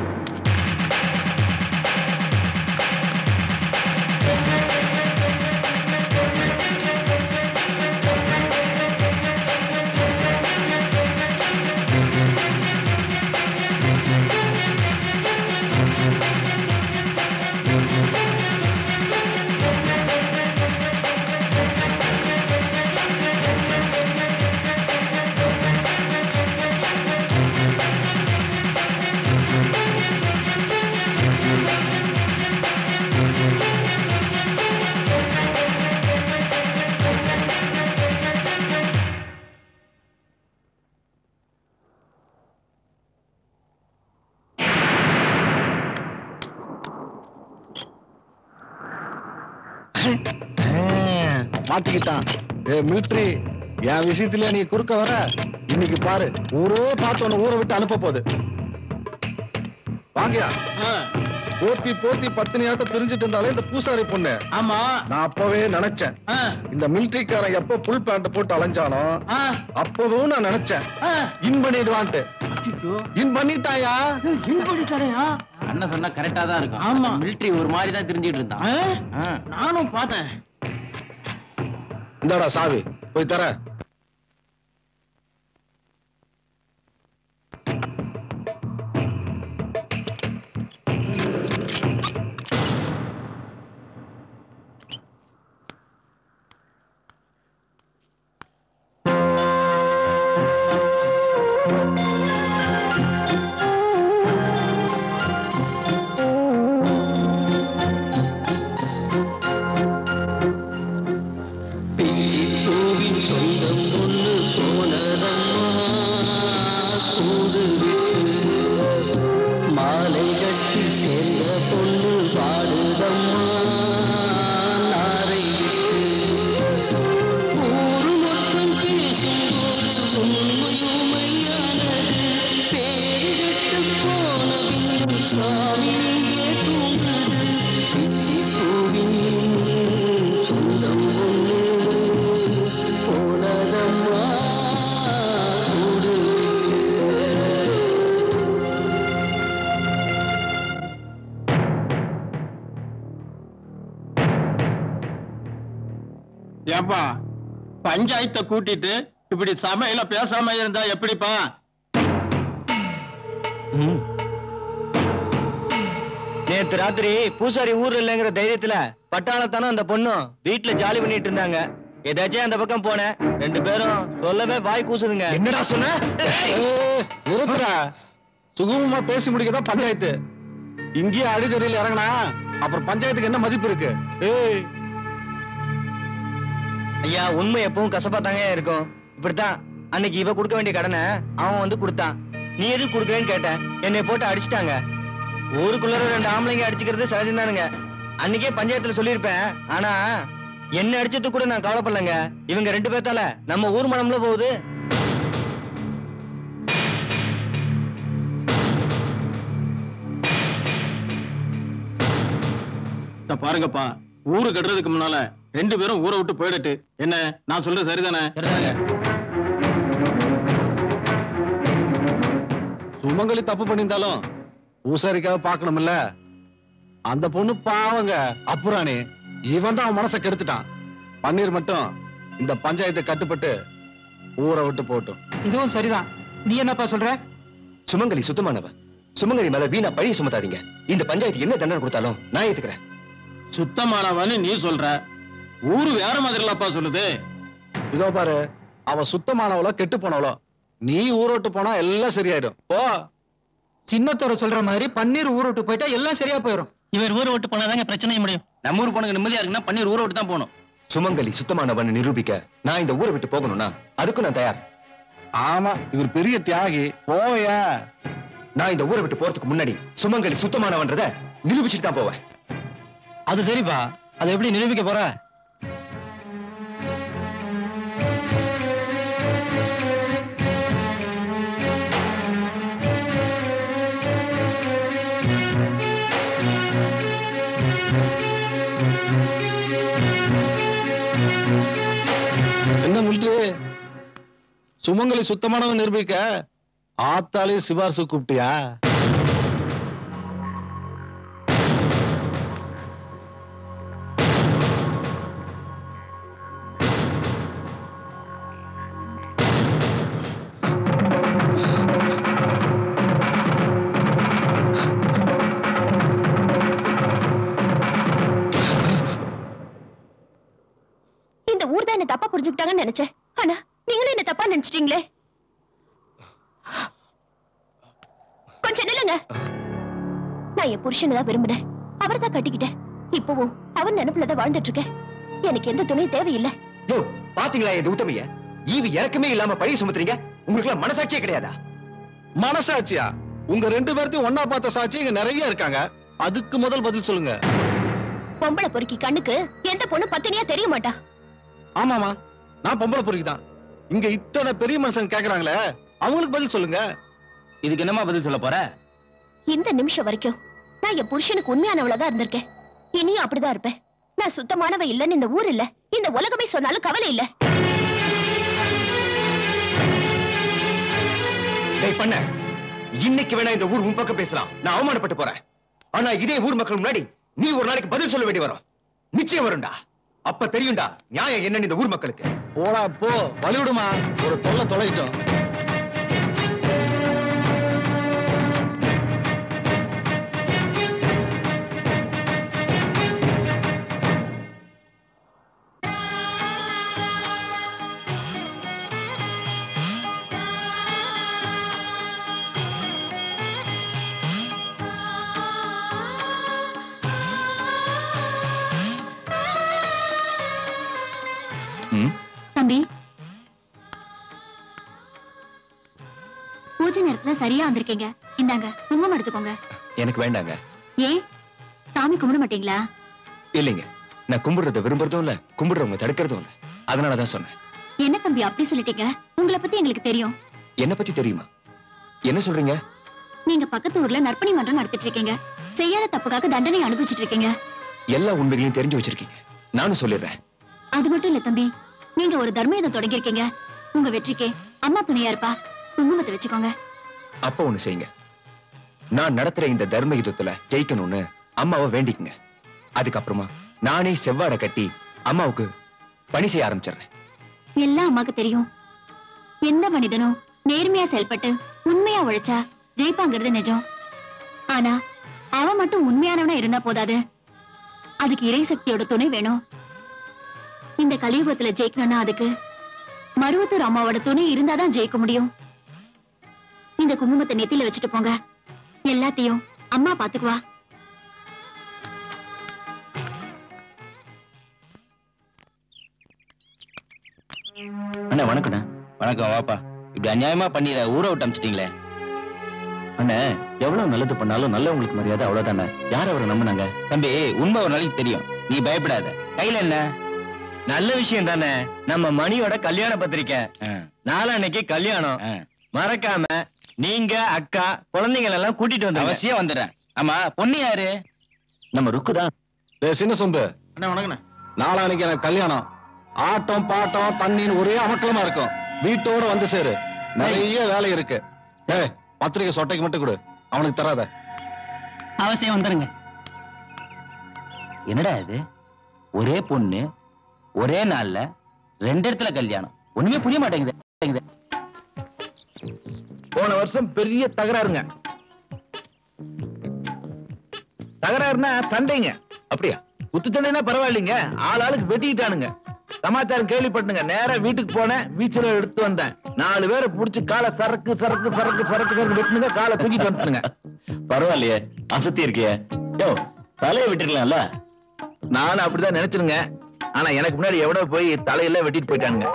மாட்டிக்கிட்டான் ஏ மிலிட்ரி என் விஷயத்துல நீ குறுக்க வர இன்னைக்கு பாரு ஊரே பார்த்து உன்னை ஊரை விட்டு அனுப்ப போகுது வாங்கயா போத்தி போத்தி பத்தினியாட்ட தெரிஞ்சிட்டு இருந்தாலே இந்த பூசாரி பொண்ணு ஆமா நான் அப்பவே நினைச்சேன் இந்த மிலிட்ரிக்காரன் எப்ப புல் பேண்ட் போட்டு அலைஞ்சானோ அப்பவும் நான் நினைச்சேன் இன் பண்ணிடுவான்ட்டு இன் பண்ணிட்டாயா இன் பண்ணிட்டாரையா அண்ணன் சொன்னா கரெக்டா தான் இருக்கும் ஆமா மிலிட்டரி ஒரு மாதிரி தான் தெரிஞ்சிட்டு இருந்தான் நானும் பார்த்தேன் இந்தாடா சாவி போய் தர பிச்சி பூவின் சொந்தம் ஒன்று போனதம்மா கூடு விட்டு மாலை கட்டி சேர்ந்த பொண்ணு பாடுதம்மா நாரை விட்டு ஊரு மொத்தம் பேசும்போது உண்மையுமையானது பேரு கெட்டு போன பின்னும் சாமி இங்கே தூங்குது பிச்சி பூவின் சொந்தம் ஒன்று போனதம்மா கூடு ஏப்பா பஞ்சாயத்தை கூட்டிட்டு இப்படி சமையல பேசாம இருந்தா எப்படிப்பா நேத்து ராத்திரி பூசாரி ஊர்ல இல்லைங்கிற தைரியத்துல பட்டாளத்தானும் அந்த பொண்ணும் வீட்டுல ஜாலி பண்ணிட்டு இருந்தாங்க ஏதாச்சும் அந்த பக்கம் போனேன் ரெண்டு பேரும் சொல்லவே வாய் கூசுதுங்க என்னடா சொன்ன நிறுத்துறா சுகமமா பேசி முடிக்கதான் பஞ்சாயத்து இங்கேயே அடிதறியில் இறங்கினா அப்புறம் பஞ்சாயத்துக்கு என்ன மதிப்பு இருக்கு ஏய் ஐயா உண்மை எப்பவும் கசப்பா தாங்க இருக்கும் இப்படித்தான் அன்னைக்கு இவ கொடுக்க வேண்டிய கடனை அவன் வந்து கொடுத்தான் நீ எதுக்கு கொடுக்குறேன்னு கேட்டேன் என்னை போட்டு அடிச்சிட்டாங்க ஊருக்குள்ள ரெண்டு ஆம்பளைங்க அடிச்சுக்கிறது சகஜம்தானுங்க அன்னைக்கே பஞ்சாயத்துல சொல்லியிருப்பேன் ஆனா என்ன அடிச்சது கூட நான் கவலைப்படலங்க இவங்க ரெண்டு பேர்த்தால நம்ம ஊர் மனம்ல போகுது இத பாருங்கப்பா ஊரு கட்டுறதுக்கு முன்னால ரெண்டு பேரும் ஊரை விட்டு போயிடட்டு என்ன நான் சொல்றது சரிதானே சுமங்கலி தப்பு பண்ணியிருந்தாலும் பூசாரிக்காக பார்க்கணும்ல அந்த பொண்ணு பாவங்க அப்புறானே இவன் தான் அவன் மனசை கெடுத்துட்டான் பன்னீர் மட்டும் இந்த பஞ்சாயத்தை கட்டுப்பட்டு ஊரை விட்டு போட்டும் இதுவும் சரிதான் நீ என்னப்பா சொல்ற சுமங்கலி சுத்தமானவ சுமங்கலி மேல வீணா பழிய சுமத்தாதீங்க இந்த பஞ்சாயத்து என்ன தண்டனை கொடுத்தாலும் நான் ஏத்துக்கிறேன் சுத்தமானவன்னு நீ சொல்ற ஊரு வேற மாதிரி இல்லப்பா சொல்லுது இதோ பாரு அவ சுத்தமானவளோ கெட்டு போனவளோ நீ ஊரோட்டு போனா எல்லாம் சரியாயிடும் போ சின்னத்தோர சொல்ற மாதிரி பன்னீர் ஊர் விட்டு போயிட்டா எல்லாம் சரியா போயிடும் இவர் ஊரை விட்டு போனாதாங்க பிரச்சனை முடியும் நம்ம ஊர் போனது நிம்மதியா இருக்குன்னா பன்னீர் ஊரை விட்டு தான் போகணும் சுமங்கலி சுத்தமானவன் நிரூபிக்க நான் இந்த ஊரை விட்டு போகணும்னா அதுக்கும் நான் தயார் ஆமா இவர் பெரிய தியாகி போயா நான் இந்த ஊரை விட்டு போறதுக்கு முன்னாடி சுமங்கலி சுத்தமானவன்றத நிரூபிச்சுட்டு தான் போவேன் அது சரிப்பா அதை எப்படி நிரூபிக்க போற என்ன மிலிட்டரி சுமங்கலி சுத்தமானவன் நிரூபிக்க ஆத்தாலையும் சிபாரிசு கூப்பிட்டியா இந்த ஊர் தான் என்ன தப்பா புரிஞ்சுக்கிட்டாங்கன்னு நினைச்சேன் ஆனா நீங்களும் என்ன தப்பா நினைச்சிட்டீங்களே கொஞ்சம் நில்லுங்க நான் என் புருஷனை தான் விரும்பினேன் அவரை தான் கட்டிக்கிட்டேன் இப்பவும் அவர் நினைப்புல தான் வாழ்ந்துட்டு இருக்கேன் எனக்கு எந்த துணையும் தேவையில்லை யோ பாத்தீங்களா இந்த உத்தமைய ஈவி இறக்கமே இல்லாம பழிய சுமத்துறீங்க உங்களுக்கு எல்லாம் மனசாட்சியே கிடையாதா மனசாட்சியா உங்க ரெண்டு பேர்த்தையும் ஒன்னா பார்த்த சாட்சி இங்க நிறைய இருக்காங்க அதுக்கு முதல் பதில் சொல்லுங்க பொம்பளை பொறுக்கி கண்ணுக்கு எந்த பொண்ணு பத்தினியா தெரிய மாட்டா ஆமாமா நான் பொம்பளை பொறுக்கி தான் இங்க இத்தனை பெரிய மனுஷன் கேக்குறாங்களே அவங்களுக்கு பதில் சொல்லுங்க இதுக்கு என்னமா பதில் சொல்ல போற இந்த நிமிஷம் வரைக்கும் நான் என் புருஷனுக்கு உண்மையானவளதான் இருந்திருக்கேன் இனியும் அப்படிதான் இருப்பேன் நான் சுத்தமானவ இல்லைன்னு இந்த ஊர் இல்ல இந்த உலகமே சொன்னாலும் கவலை இல்ல டேய் பண்ண இன்னைக்கு வேணா இந்த ஊர் உன் பக்கம் பேசலாம் நான் அவமானப்பட்டு போறேன் ஆனா இதே ஊர் மக்கள் முன்னாடி நீ ஒரு நாளைக்கு பதில் சொல்ல வேண்டி வரும் நிச்சயம் வரும்டா அப்ப தெரியும்டா நியாயம் என்னன்னு இந்த ஊர் மக்களுக்கு போடா போ வழிவிடுமா ஒரு தொல்லை தொலைட்டோம் தம்பி பூஜை நேரத்துல சரியா வந்திருக்கீங்க இந்தாங்க குங்குமம் எடுத்துக்கோங்க எனக்கு வேண்டாங்க ஏன் சாமி கும்பிட மாட்டீங்களா இல்லைங்க நான் கும்பிடுறத விரும்புறதும் இல்ல கும்பிடுறவங்க தடுக்கிறதும் இல்ல அதனாலதான் சொன்னேன் என்ன தம்பி அப்படி சொல்லிட்டீங்க உங்களை பத்தி எங்களுக்கு தெரியும் என்ன பத்தி தெரியுமா என்ன சொல்றீங்க நீங்க பக்கத்து ஊர்ல நற்பணி மன்றம் நடத்திட்டு இருக்கீங்க செய்யாத தப்புக்காக தண்டனை அனுபவிச்சுட்டு இருக்கீங்க எல்லா உண்மைகளையும் தெரிஞ்சு வச்சிருக்கீங்க நானும் சொல்லிடுறேன் அது மட்டும் இல்ல தம்பி நீங்க ஒரு தர்மயுதம் தொடங்கியிருக்கீங்க உங்க வெற்றிக்கு அம்மா துணையா இருப்பா குங்குமத்தை வச்சுக்கோங்க அப்ப ஒண்ணு செய்யுங்க நான் நடத்துற இந்த தர்ம யுத்தத்துல ஜெயிக்கணும்னு அம்மாவை வேண்டிக்குங்க அதுக்கப்புறமா நானே செவ்வாடை கட்டி அம்மாவுக்கு பணி செய்ய ஆரம்பிச்சிடுறேன் எல்லாம் அம்மாக்கு தெரியும் எந்த மனிதனும் நேர்மையா செயல்பட்டு உண்மையா உழைச்சா ஜெயிப்பாங்கிறது நிஜம் ஆனா அவன் மட்டும் உண்மையானவனா இருந்தா போதாது அதுக்கு இறை சக்தியோட துணை வேணும் இந்த கலியுகத்துல ஜெயிக்கணும்னா அதுக்கு மருவத்தூர் அம்மாவோட துணை இருந்தாதான் ஜெயிக்க முடியும் இந்த குங்குமத்தை நெத்தியில வச்சுட்டு போங்க எல்லாத்தையும் அம்மா பாத்துக்குவா அண்ணா வணக்கண்ணா வணக்கம் வாப்பா இப்படி அநியாயமா பண்ணிட ஊரை விட்டு அமிச்சிட்டீங்களே அண்ணே எவ்வளவு நல்லது பண்ணாலும் நல்லவங்களுக்கு மரியாதை அவ்வளவுதானே யார் அவரை நம்பினாங்க தம்பி உண்மை ஒரு நாளைக்கு தெரியும் நீ பயப்படாத கையில என்ன நல்ல விஷயம் தானே நம்ம மணியோட கல்யாண பத்திரிக்கை நாளான்னைக்கு கல்யாணம் மறக்காம நீங்க அக்கா குழந்தைகள் எல்லாம் கூட்டிட்டு வந்து அவசியம் வந்துடுறேன் ஆமா பொண்ணு யாரு நம்ம ருக்கு தான் டேய் சின்ன சொம்பு அண்ணா வணக்கண்ணே நாளானைக்கு எனக்கு கல்யாணம் ஆட்டம் பாட்டம் தண்ணின்னு ஒரே அமக்கலமா இருக்கும் வீட்டோட வந்து சேரு நிறைய வேலை இருக்கு ஏய் பத்திரிக்கை சொட்டைக்கு மட்டும் கொடு அவனுக்கு தராத அவசியம் வந்துருங்க என்னடா இது ஒரே பொண்ணு ஒரே நாள்ல ரெண்டு இடத்துல கல்யாணம் ஒண்ணுமே புரிய மாட்டேங்குது போன வருஷம் பெரிய தகராறுங்க தகராறுனா சண்டைங்க அப்படியா குத்து சண்டைனா பரவாயில்லைங்க ஆள் ஆளுக்கு வெட்டிக்கிட்டானுங்க சமாச்சாரம் கேள்விப்பட்டுங்க நேரா வீட்டுக்கு போனேன் வீச்சுல எடுத்து வந்தேன் நாலு பேரை புடிச்சு காலை சரக்கு சரக்கு சரக்கு சரக்கு சரக்கு வெட்டுனுங்க காலை தூக்கிட்டு வந்துட்டுங்க பரவாயில்லையே அசத்தி இருக்கியே யோ தலையை விட்டுருக்கலாம்ல நானும் அப்படிதான் நினைச்சிருங்க ஆனா எனக்கு முன்னாடி எவனோ போய் தலையெல்லாம் வெட்டிட்டு போயிட்டானுங்க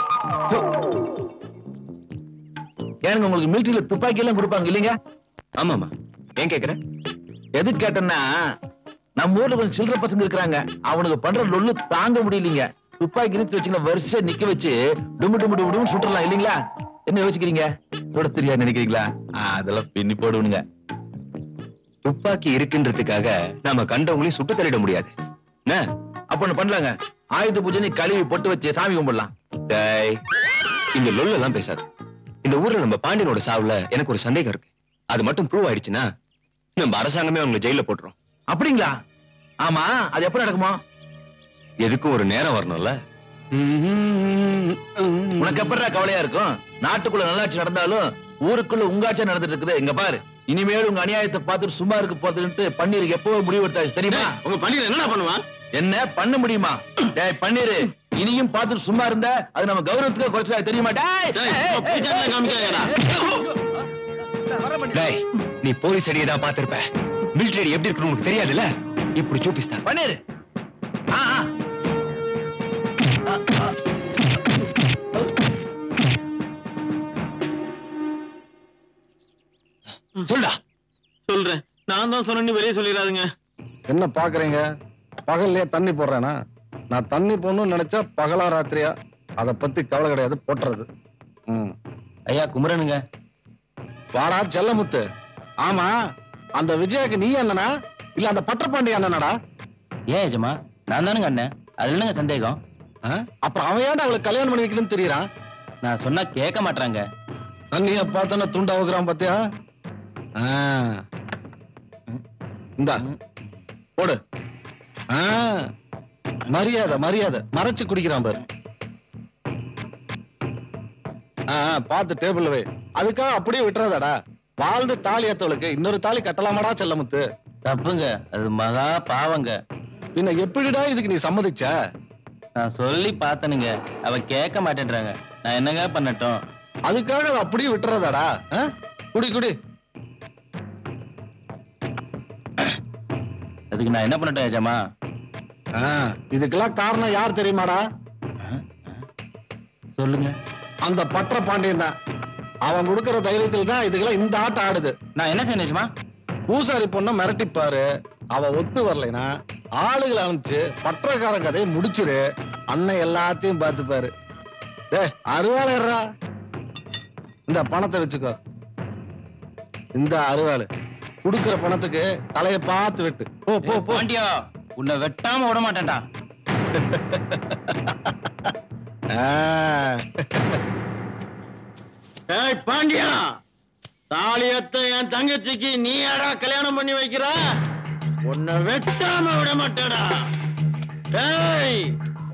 ஏனுங்க உங்களுக்கு மிலிட்டரியில துப்பாக்கி எல்லாம் கொடுப்பாங்க இல்லைங்க ஆமாமா ஏன் கேக்குற எது கேட்டேன்னா நம்ம ஊர்ல கொஞ்சம் சில்லற பசங்க இருக்கிறாங்க அவனுக்கு பண்ற லொல்லு தாங்க முடியலீங்க துப்பாக்கி நிறுத்தி வச்சுங்க வரிசை நிக்க வச்சு டுமு டுமு டுமு டுமு சுட்டுறலாம் இல்லீங்களா என்ன யோசிக்கிறீங்க சுட தெரியாது நினைக்கிறீங்களா ஆ, அதெல்லாம் பின்னி போடுவனுங்க துப்பாக்கி இருக்குன்றதுக்காக நாம கண்டவங்களையும் சுட்டு தள்ளிட முடியாது என்ன? அப்ப ஒண்ணு பண்ணலாங்க ஆயுத பூஜை கழுவி பொட்டு வச்சு சாமி கும்பிடலாம் டேய், இந்த லொல்ல எல்லாம் பேசாது இந்த ஊர்ல நம்ம பாண்டியனோட சாவுல எனக்கு ஒரு சந்தேகம் இருக்கு அது மட்டும் ப்ரூவ் ஆயிடுச்சுன்னா நம்ம அரசாங்கமே அவங்க ஜெயில போட்டுரும் அப்படிங்களா ஆமா அது எப்ப நடக்குமா எதுக்கும் ஒரு நேரம் வரணும்ல உனக்கு எப்படா கவலையா இருக்கும் நாட்டுக்குள்ள நல்லாட்சி நடந்தாலும் ஊருக்குள்ள உங்காட்சி நடந்துட்டு இருக்குது இங்க பாரு இனிமேல் உங்க அநியாயத்தை பார்த்துட்டு சும்மா இருக்க போறதுன்ட்டு பன்னீருக்கு எப்போ முடிவு எடுத்தாச்சு தெரியுமா உங்க பன்னீர் என்னடா பண்ணுவான் என்ன பண்ண முடியுமா டேய் பன்னீர் இனியும் பார்த்துட்டு சும்மா இருந்த அது நம்ம கௌரவத்துக்கு குறைச்சா தெரியுமா டேய் டேய் நீ போலீஸ் அடியை தான் பார்த்திருப்ப மிலிட்டரி எப்படி இருக்கணும் உனக்கு தெரியாதுல்ல இப்படி சூப்பிஸ்தா பன்னீர் ஆ ஆ. சொல்லா சொல்றேன் நான் தான் சொன்னேன்னு வெளியே சொல்லிடாதுங்க என்ன பாக்குறீங்க பகல்லையே தண்ணி போடுறேனா நான் தண்ணி போடணும்னு நினைச்சா பகலா ராத்திரியா அத பத்தி கவலை கிடையாது போட்டுறது ம் ஐயா குமரனுங்க வாடா செல்லமுத்து ஆமா அந்த விஜயாக்கு நீ என்னனா இல்ல அந்த பட்டப்பாண்டி அண்ணனடா ஏன் எஜமா நான் தானுங்க அண்ணன் அதுல என்னங்க சந்தேகம் அப்புறம் அவன் ஏன்டா அவளுக்கு கல்யாணம் பண்ணி வைக்கணும்னு தெரியறான் நான் சொன்னா கேட்க மாட்டாங்க தண்ணிய பார்த்தோன்னா துண்டா வைக்கிறான் பாத்தியா ஆ. இந்தா போடு ஆ, மரியாதை மரியாதை மறைச்சு குடிக்கிறான் பாரு ஆ, ஆ, பார்த்து டேபிள்ல வை அதுக்காக அப்படியே விட்டுறாதடா வாழ்ந்து தாலி ஏத்தவளுக்கு இன்னொரு தாலி கட்டலாமாடா செல்லமுத்து தப்புங்க அது மகா பாவங்க பின்ன எப்படிடா இதுக்கு நீ சம்மதிச்ச நான் சொல்லி பார்த்தனுங்க அவ கேட்க மாட்டேன்றாங்க நான் என்னங்க பண்ணட்டும் அதுக்காக அதை அப்படியே விட்டுறதாடா ஆ? குடி குடி அதுக்கு நான் என்ன பண்ணட்டும் ஏஜாமா ஆ, இதுக்கெல்லாம் காரணம் யார் தெரியுமாடா சொல்லுங்க அந்த பற்ற பாண்டியன் தான் அவன் கொடுக்கிற தைரியத்தில் தான் இதுக்கெல்லாம் இந்த ஆட்டம் ஆடுது நான் என்ன செய்யணும் ஏஜமா பூசாரி பொண்ணை மிரட்டிப்பாரு அவ ஒத்து வரலைன்னா ஆளுகளை அனுப்பிச்சு பற்றக்காரன் கதையை முடிச்சிரு அண்ணன் எல்லாத்தையும் பார்த்துப்பாரு டே அருவாளையர்ரா இந்த பணத்தை வச்சுக்கோ இந்த அருவாள் குடுக்கிற பணத்துக்கு தலையை பார்த்து வெட்டு போ போ போ பாண்டியா உன்னை வெட்டாம விட மாட்டேன்டா ஏய் பாண்டியா தாலியத்தை என் தங்கச்சிக்கு நீ யாரா கல்யாணம் பண்ணி வைக்கிற உன்னை வெட்டாம விட மாட்டேடா ஏய்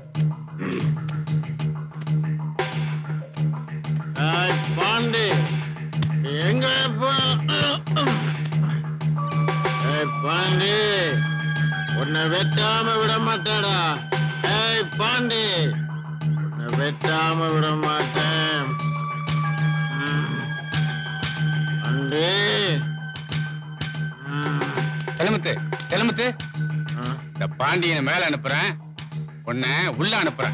ஏய் பாண்டி எங்க போ- ஏய் பாண்டி உன்னை வெட்டாம விட மாட்டேடா ஏய் பாண்டி உன்னை வெட்டாம விட மாட்டேன் அண்டே கிளம்புத்து கிளம்புத்து இந்த பாண்டியனை மேல அனுப்புறேன் உன்னை உள்ள அனுப்புறேன்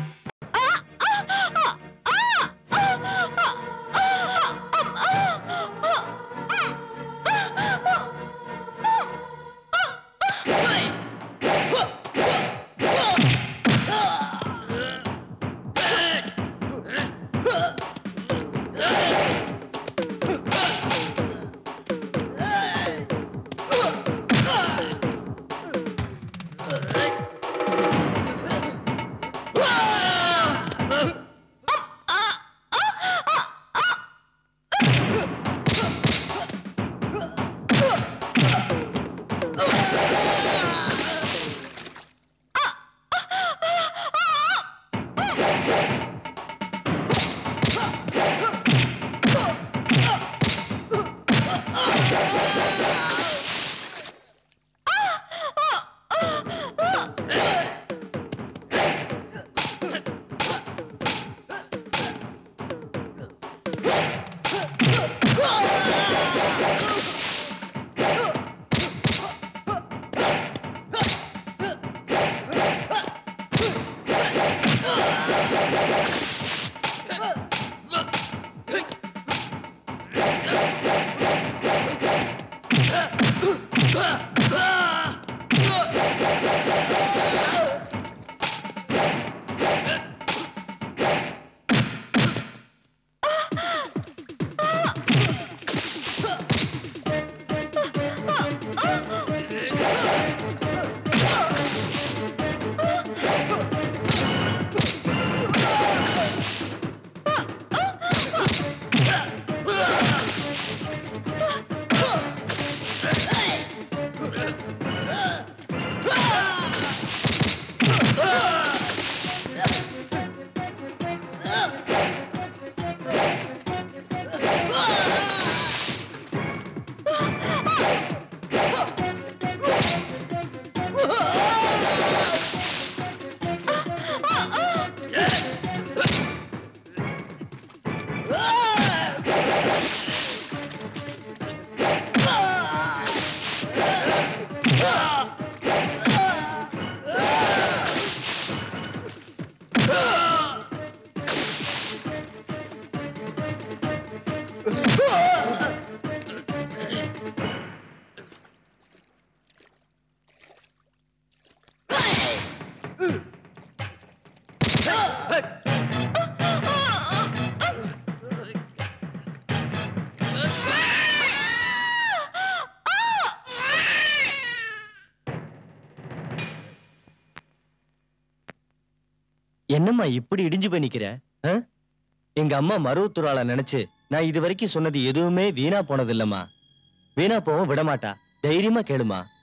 என்னம்மா இப்படி இடிஞ்சு போய் நிக்கிற ஆ? எங்க அம்மா மருவத்தூராள நினைச்சு நான் இது வரைக்கும் சொன்னது எதுவுமே வீணா போனது இல்லம்மா வீணா போகவும் விட மாட்டா தைரியமா கேளுமா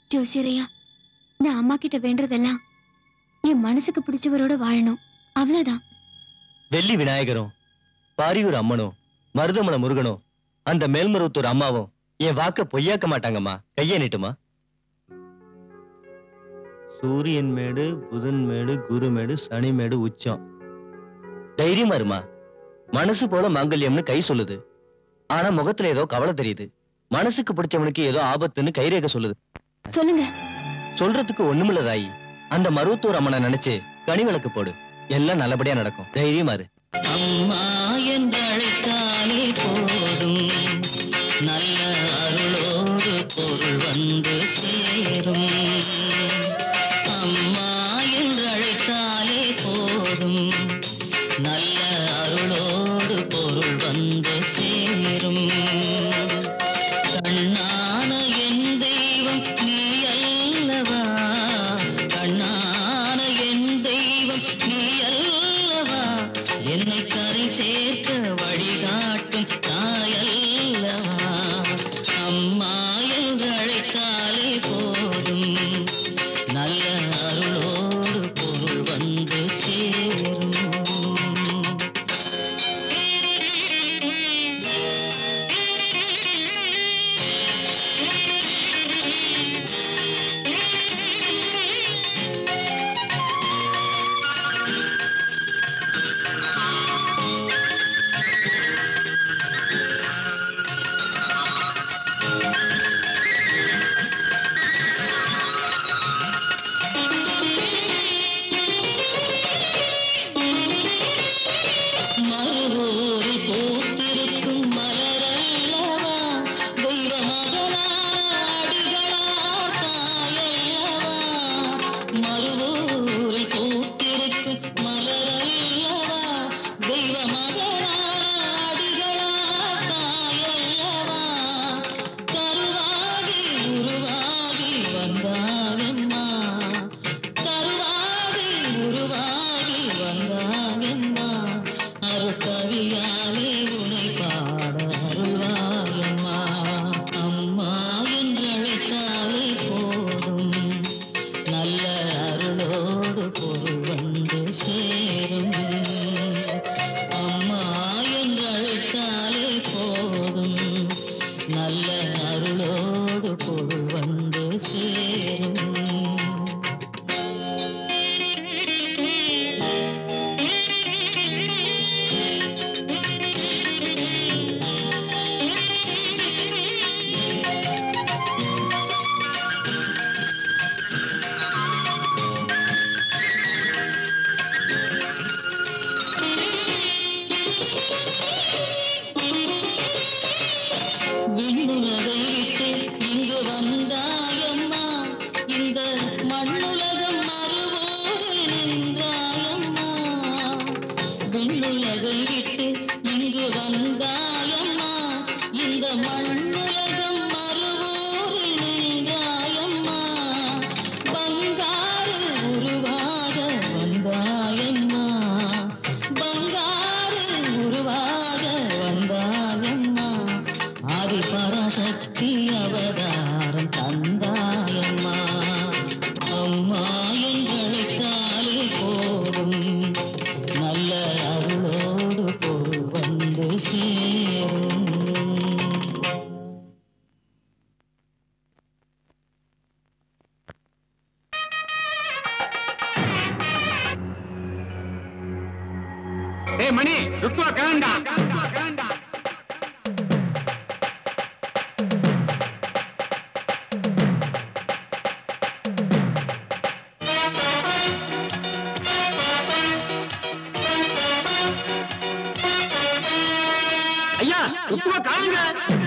ஜோசியரையா நான் அம்மா கிட்ட வேண்டதெல்லாம் என் மனசுக்கு பிடிச்சவரோட வாழணும் அவ்வளவுதான் வெள்ளி விநாயகரும் பாரியூர் அம்மனும் மருதமலை முருகனும் அந்த மேல்மருவத்தூர் அம்மாவும் என் வாக்க பொய்யாக்க மாட்டாங்கம்மா கையை நீட்டுமா சூரியன் மேடு புதன் மேடு குரு மேடு சனி மேடு உச்சம் தைரியமா இருமா மனசு போல மாங்கல்யம்னு கை சொல்லுது ஆனா முகத்துல ஏதோ கவலை தெரியுது மனசுக்கு பிடிச்சவனுக்கு ஏதோ ஆபத்துன்னு கைரேக சொல்லுது சொல்லுங்க சொல்றதுக்கு ஒண்ணுமில்ல தாயி அந்த மருவத்தூர் அம்மனை நினைச்சு கனி விளக்கு போடு எல்லாம் நல்லபடியா நடக்கும் தைரியமா இரு அம்மா என்றழைத்தாலே போதும் நல்ல அருளோடு பொருள் வந்து சேரும் அம்மா என்றழைத்தாலே போதும் நல்ல அருளோடு பொருள் வந்து சேரும் கண்ணான என் தெய்வம் நீ அல்லவா கண்ணான என் தெய்வம் நீ அல்லவா என்னை கரை சேர்க்க வழிகாட்டும் தாயல்லவா அம்மா என்று அழைத்தாலே போதும் நல்ல அருளோடு பொருள் வந்து சேரும் மறுவூரில் பூத்திருக்கும் மலரல்லவா தெய்வ மகனாடிகளார் தாயல்லவா மறுவூரில் பூத்திருக்கும் மலரல்லவா தெய்வ மகனாடிகளார் தாயல்லவா கருவாகி உருவாகி வந்தாவெம்மா கருவாகி உருவாகி வந்தாவெம்மா அருக்கவியாலே உனை பாட அருள்வாயம்மா அம்மா என்றழைத்தாலே போதும் நல்ல அருளோடு பொருள் வந்து சேரும் அம்மா என்றழைத்தாலே போதும் நல்ல அருளோடு பொருள் வந்து சேரும் விண்ணுலகை விட்டு இங்கு வந்தாயம்மா இந்த மண்ணுலகம் மறுவோடு நின்றாயம்மா விண்ணுலகை விட்டு இங்கு வந்தாயம்மா இந்த மண்ணுலகம் மறுவோடு நின்றாயம்மா பங்காரு உருவாக வந்தாயம்மா பங்காரு உருவாக வந்தாயம்மா ஆதி பராசக்தி அவதாரம் தந்தாயம்மா அம்மா என்றழைத்தாலே போதும் நல்ல அருளோடு பொருள் வந்து சேரும் டேய் மணி ருக்குவா கிளண்டா ஐயா ருக்குவா காணுங்க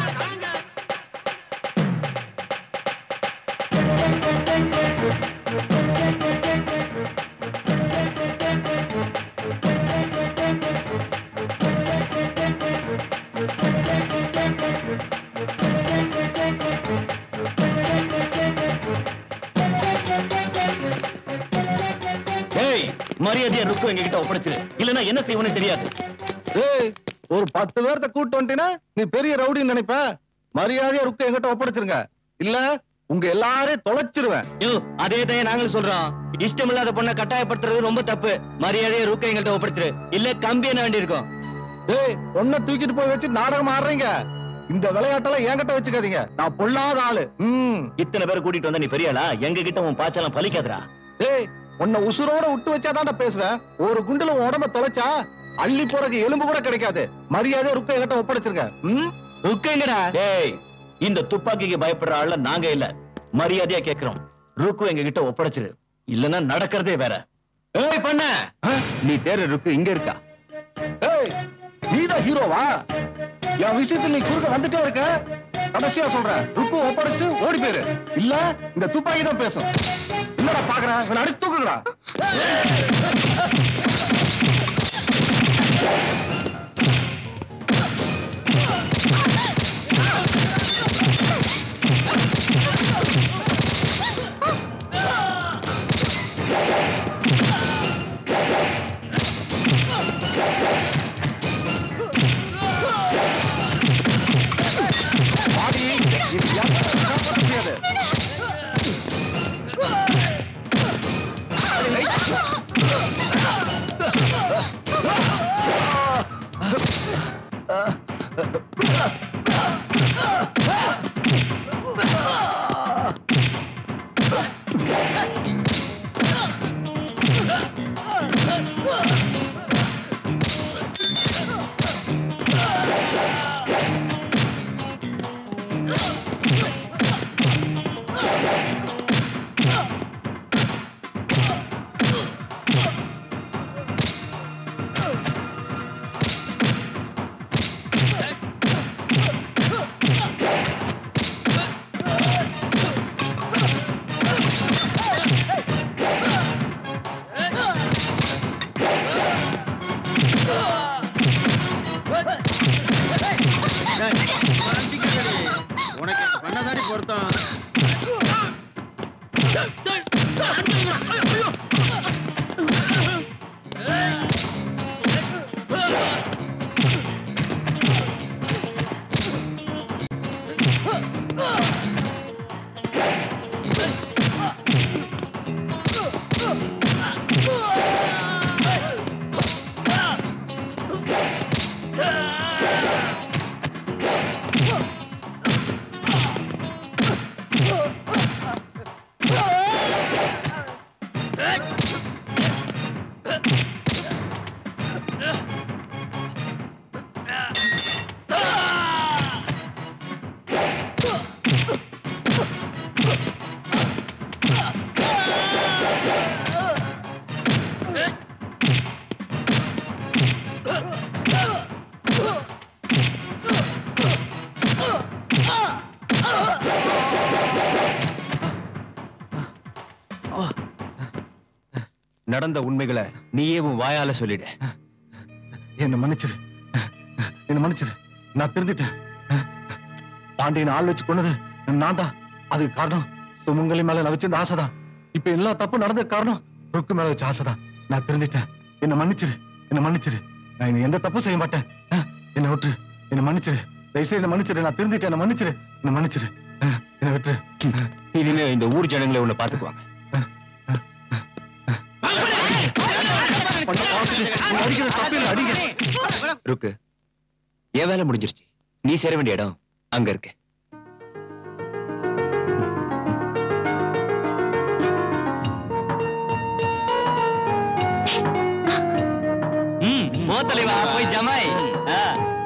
ஏய் மரியாதையா ருக்கு எங்க கிட்ட ஒப்படைச்சிரு இல்லன்னா என்ன செய்வோன்னு தெரியாது ஏய் ஒரு பத்து பேர்த்த கூட்டு வந்துட்டீங்கன்னா நீ பெரிய ரவுடின்னு நினைப்ப மரியாதையா ருக்கு எங்கிட்ட ஒப்படைச்சிருங்க இல்ல உங்க எல்லாரையும் தொலைச்சிருவேன் யோ அதே தான் நாங்களும் சொல்றோம் இஷ்டம் இல்லாத பொண்ணை கட்டாயப்படுத்துறது ரொம்ப தப்பு மரியாதையை ரூக்க எங்கள்கிட்ட ஒப்படைச்சிரு இல்ல கம்பி என்ன வேண்டி இருக்கும் ஏய் பொண்ணை தூக்கிட்டு போய் வச்சு நாடகம் ஆடுறீங்க இந்த விளையாட்டெல்லாம் என்கிட்ட வச்சுக்காதீங்க நான் பொல்லாத ஆளு ம் இத்தனை பேர் கூட்டிட்டு வந்தா நீ பெரியாளா எங்க கிட்ட உன் பாச்செல்லாம் பலிக்காதடா ஏய் உன்னை உசுரோட விட்டு வச்சாதான்டா பேசுவேன் ஒரு குண்டுல உன் உடம்ப தொலைச்சா அள்ளி போறதுக்கு எலும்பு கூட கிடைக்காது மரியாதை ருக்க என்கிட்ட ஒப்படைச்சிருங்க ம் ருக்க எங்கடா டேய் இந்த துப்பாக்கிக்கு பயப்படுற ஆள்ல நாங்க இல்ல மரியாதையா கேக்குறோம் ருக்கு எங்க கிட்ட ஒப்படைச்சிரு இல்லன்னா நடக்கிறதே வேற ஏய் பண்ண நீ தேர்ற ருக்கு இங்க இருக்கா ஏய் நீதான் ஹீரோவா என் விஷயத்துல நீ குறுக்க வந்துட்டே இருக்க கடைசியா சொல்றேன் ருக்கு ஒப்படைச்சிட்டு ஓடி போயிரு இல்ல இந்த துப்பாக்கி தான் பேசும் என்னடா பாக்குறேன் இவனை அடிச்சு தூக்குங்கடா பாடி இது யாரும் காப்பாற்ற முடியாது உனக்கு பண்ணதாடி பொருத்தம் நடந்த உண்மைகளை நீயே உன் வாயால சொல்லிடு என்ன மன்னிச்சிரு என்ன மன்னிச்சிரு நான் திருந்திட்டேன் பாண்டியன் ஆள் வச்சு கொண்டது நான் தான் அதுக்கு காரணம் சுமங்கலி மேல நான் வச்சிருந்த ஆசைதான் இப்ப எல்லா தப்பு நடந்த காரணம் ருக்கு மேல வச்ச ஆசைதான் நான் திருந்திட்டேன் என்ன மன்னிச்சிரு என்ன மன்னிச்சிரு நான் இனி எந்த தப்பும் செய்ய மாட்டேன் அஹ், என்னை விட்டுரு என்ன மன்னிச்சிரு தயவுசெய்து என்ன மன்னிச்சிரு நான் திருந்திட்டேன் என்ன மன்னிச்சிரு என்ன மன்னிச்சிரு அஹ், என்னை விட்டுரு இனிமே இந்த ஊர் ஜனங்களை உன்னை பாத்துக்குவாங்க அடிக்கிற தப்பு இல்லை அடிங்க ருக்கு என் வேலை முடிஞ்சிருச்சு நீ சேர வேண்டிய இடம் அங்க இருக்கு ம் போ தலைவா போய் ஜமாய் ஆ.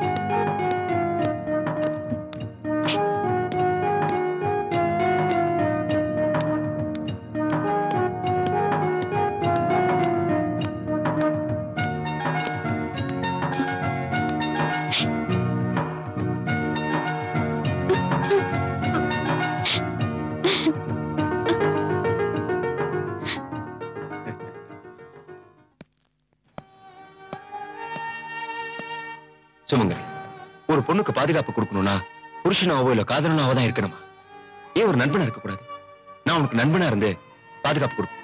சுமங்கலி ஒரு பொண்ணுக்கு பாதுகாப்பு கொடுக்கணும்னா புருஷனாவோ இல்ல காதலனாவோ தான் இருக்கணுமா ஏன் ஒரு நண்பனா இருக்க கூடாது நான் உனக்கு நண்பனா இருந்து பாதுகாப்பு கொடுப்பேன்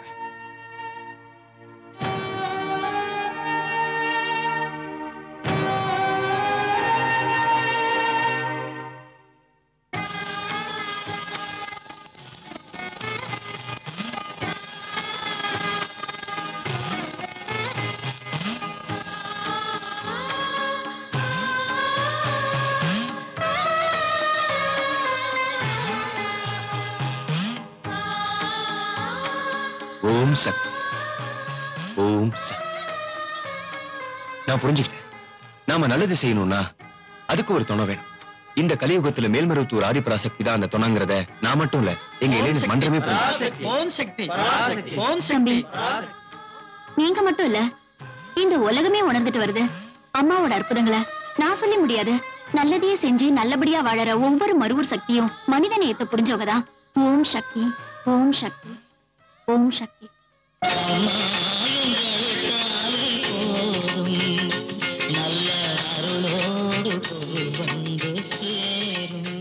ஓம் சக்தி ஓம் சக்தி நான் புரிஞ்சுக்கிட்டேன் நாம நல்லது செய்யணும்னா அதுக்கு ஒரு துணை வேணும் இந்த கலியுகத்துல மேல்மருவத்தூர் ஆதிபராசக்தி தான் அந்த துணைங்கிறத நான் மட்டும் இல்ல எங்க இளைஞர் மன்றமே புரிஞ்சு ஓம் சக்தி ஓம் தம்பி நீங்க மட்டும் இல்ல இந்த உலகமே உணர்ந்துட்டு வருது அம்மாவோட அற்புதங்களை நான் சொல்ல முடியாது நல்லதையே செஞ்சு நல்லபடியா வாழற ஒவ்வொரு மருவூர் சக்தியும் மனித நேயத்தை புரிஞ்சவங்க தான் ஓம் சக்தி ஓம் சக்தி ஓம் சக்தி நல்ல அருளோடு பொருள் வந்து சேரும்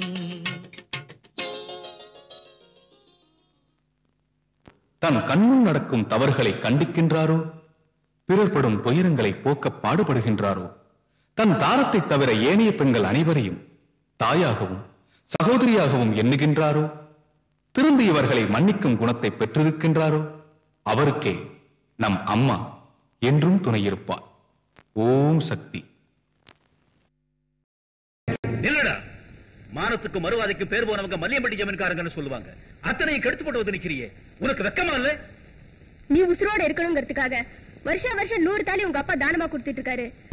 தன் கண்முன் நடக்கும் தவறுகளை கண்டிக்கின்றாரோ பிறர் படும் துயரங்களை போக்க பாடுபடுகின்றாரோ தன் தாரத்தை தவிர ஏனைய பெண்கள் அனைவரையும் தாயாகவும் சகோதரியாகவும் எண்ணுகின்றாரோ திரும்பி இவர்களை மன்னிக்கும் குணத்தை பெற்றிருக்கின்றாரோ அவருக்கே நம் அம்மா என்றும் துணையிருப்பார் ஓம் சக்தி இல்லடா மானத்துக்கு மறுவாதைக்கு பேர் போனவங்க மல்லியம்பட்டி ஜமீன்காரங்கன்னு சொல்லுவாங்க அத்தனையும் கெடுத்து போட்டு வந்து நிக்கிறியே உனக்கு வெக்கமா இல்ல நீ உசுரோட இருக்கணுங்கிறதுக்காக வருஷம் வருஷம் நூறு தாலி உங்க அப்பா தானமா கொடுத்துட்டு இருக்காரு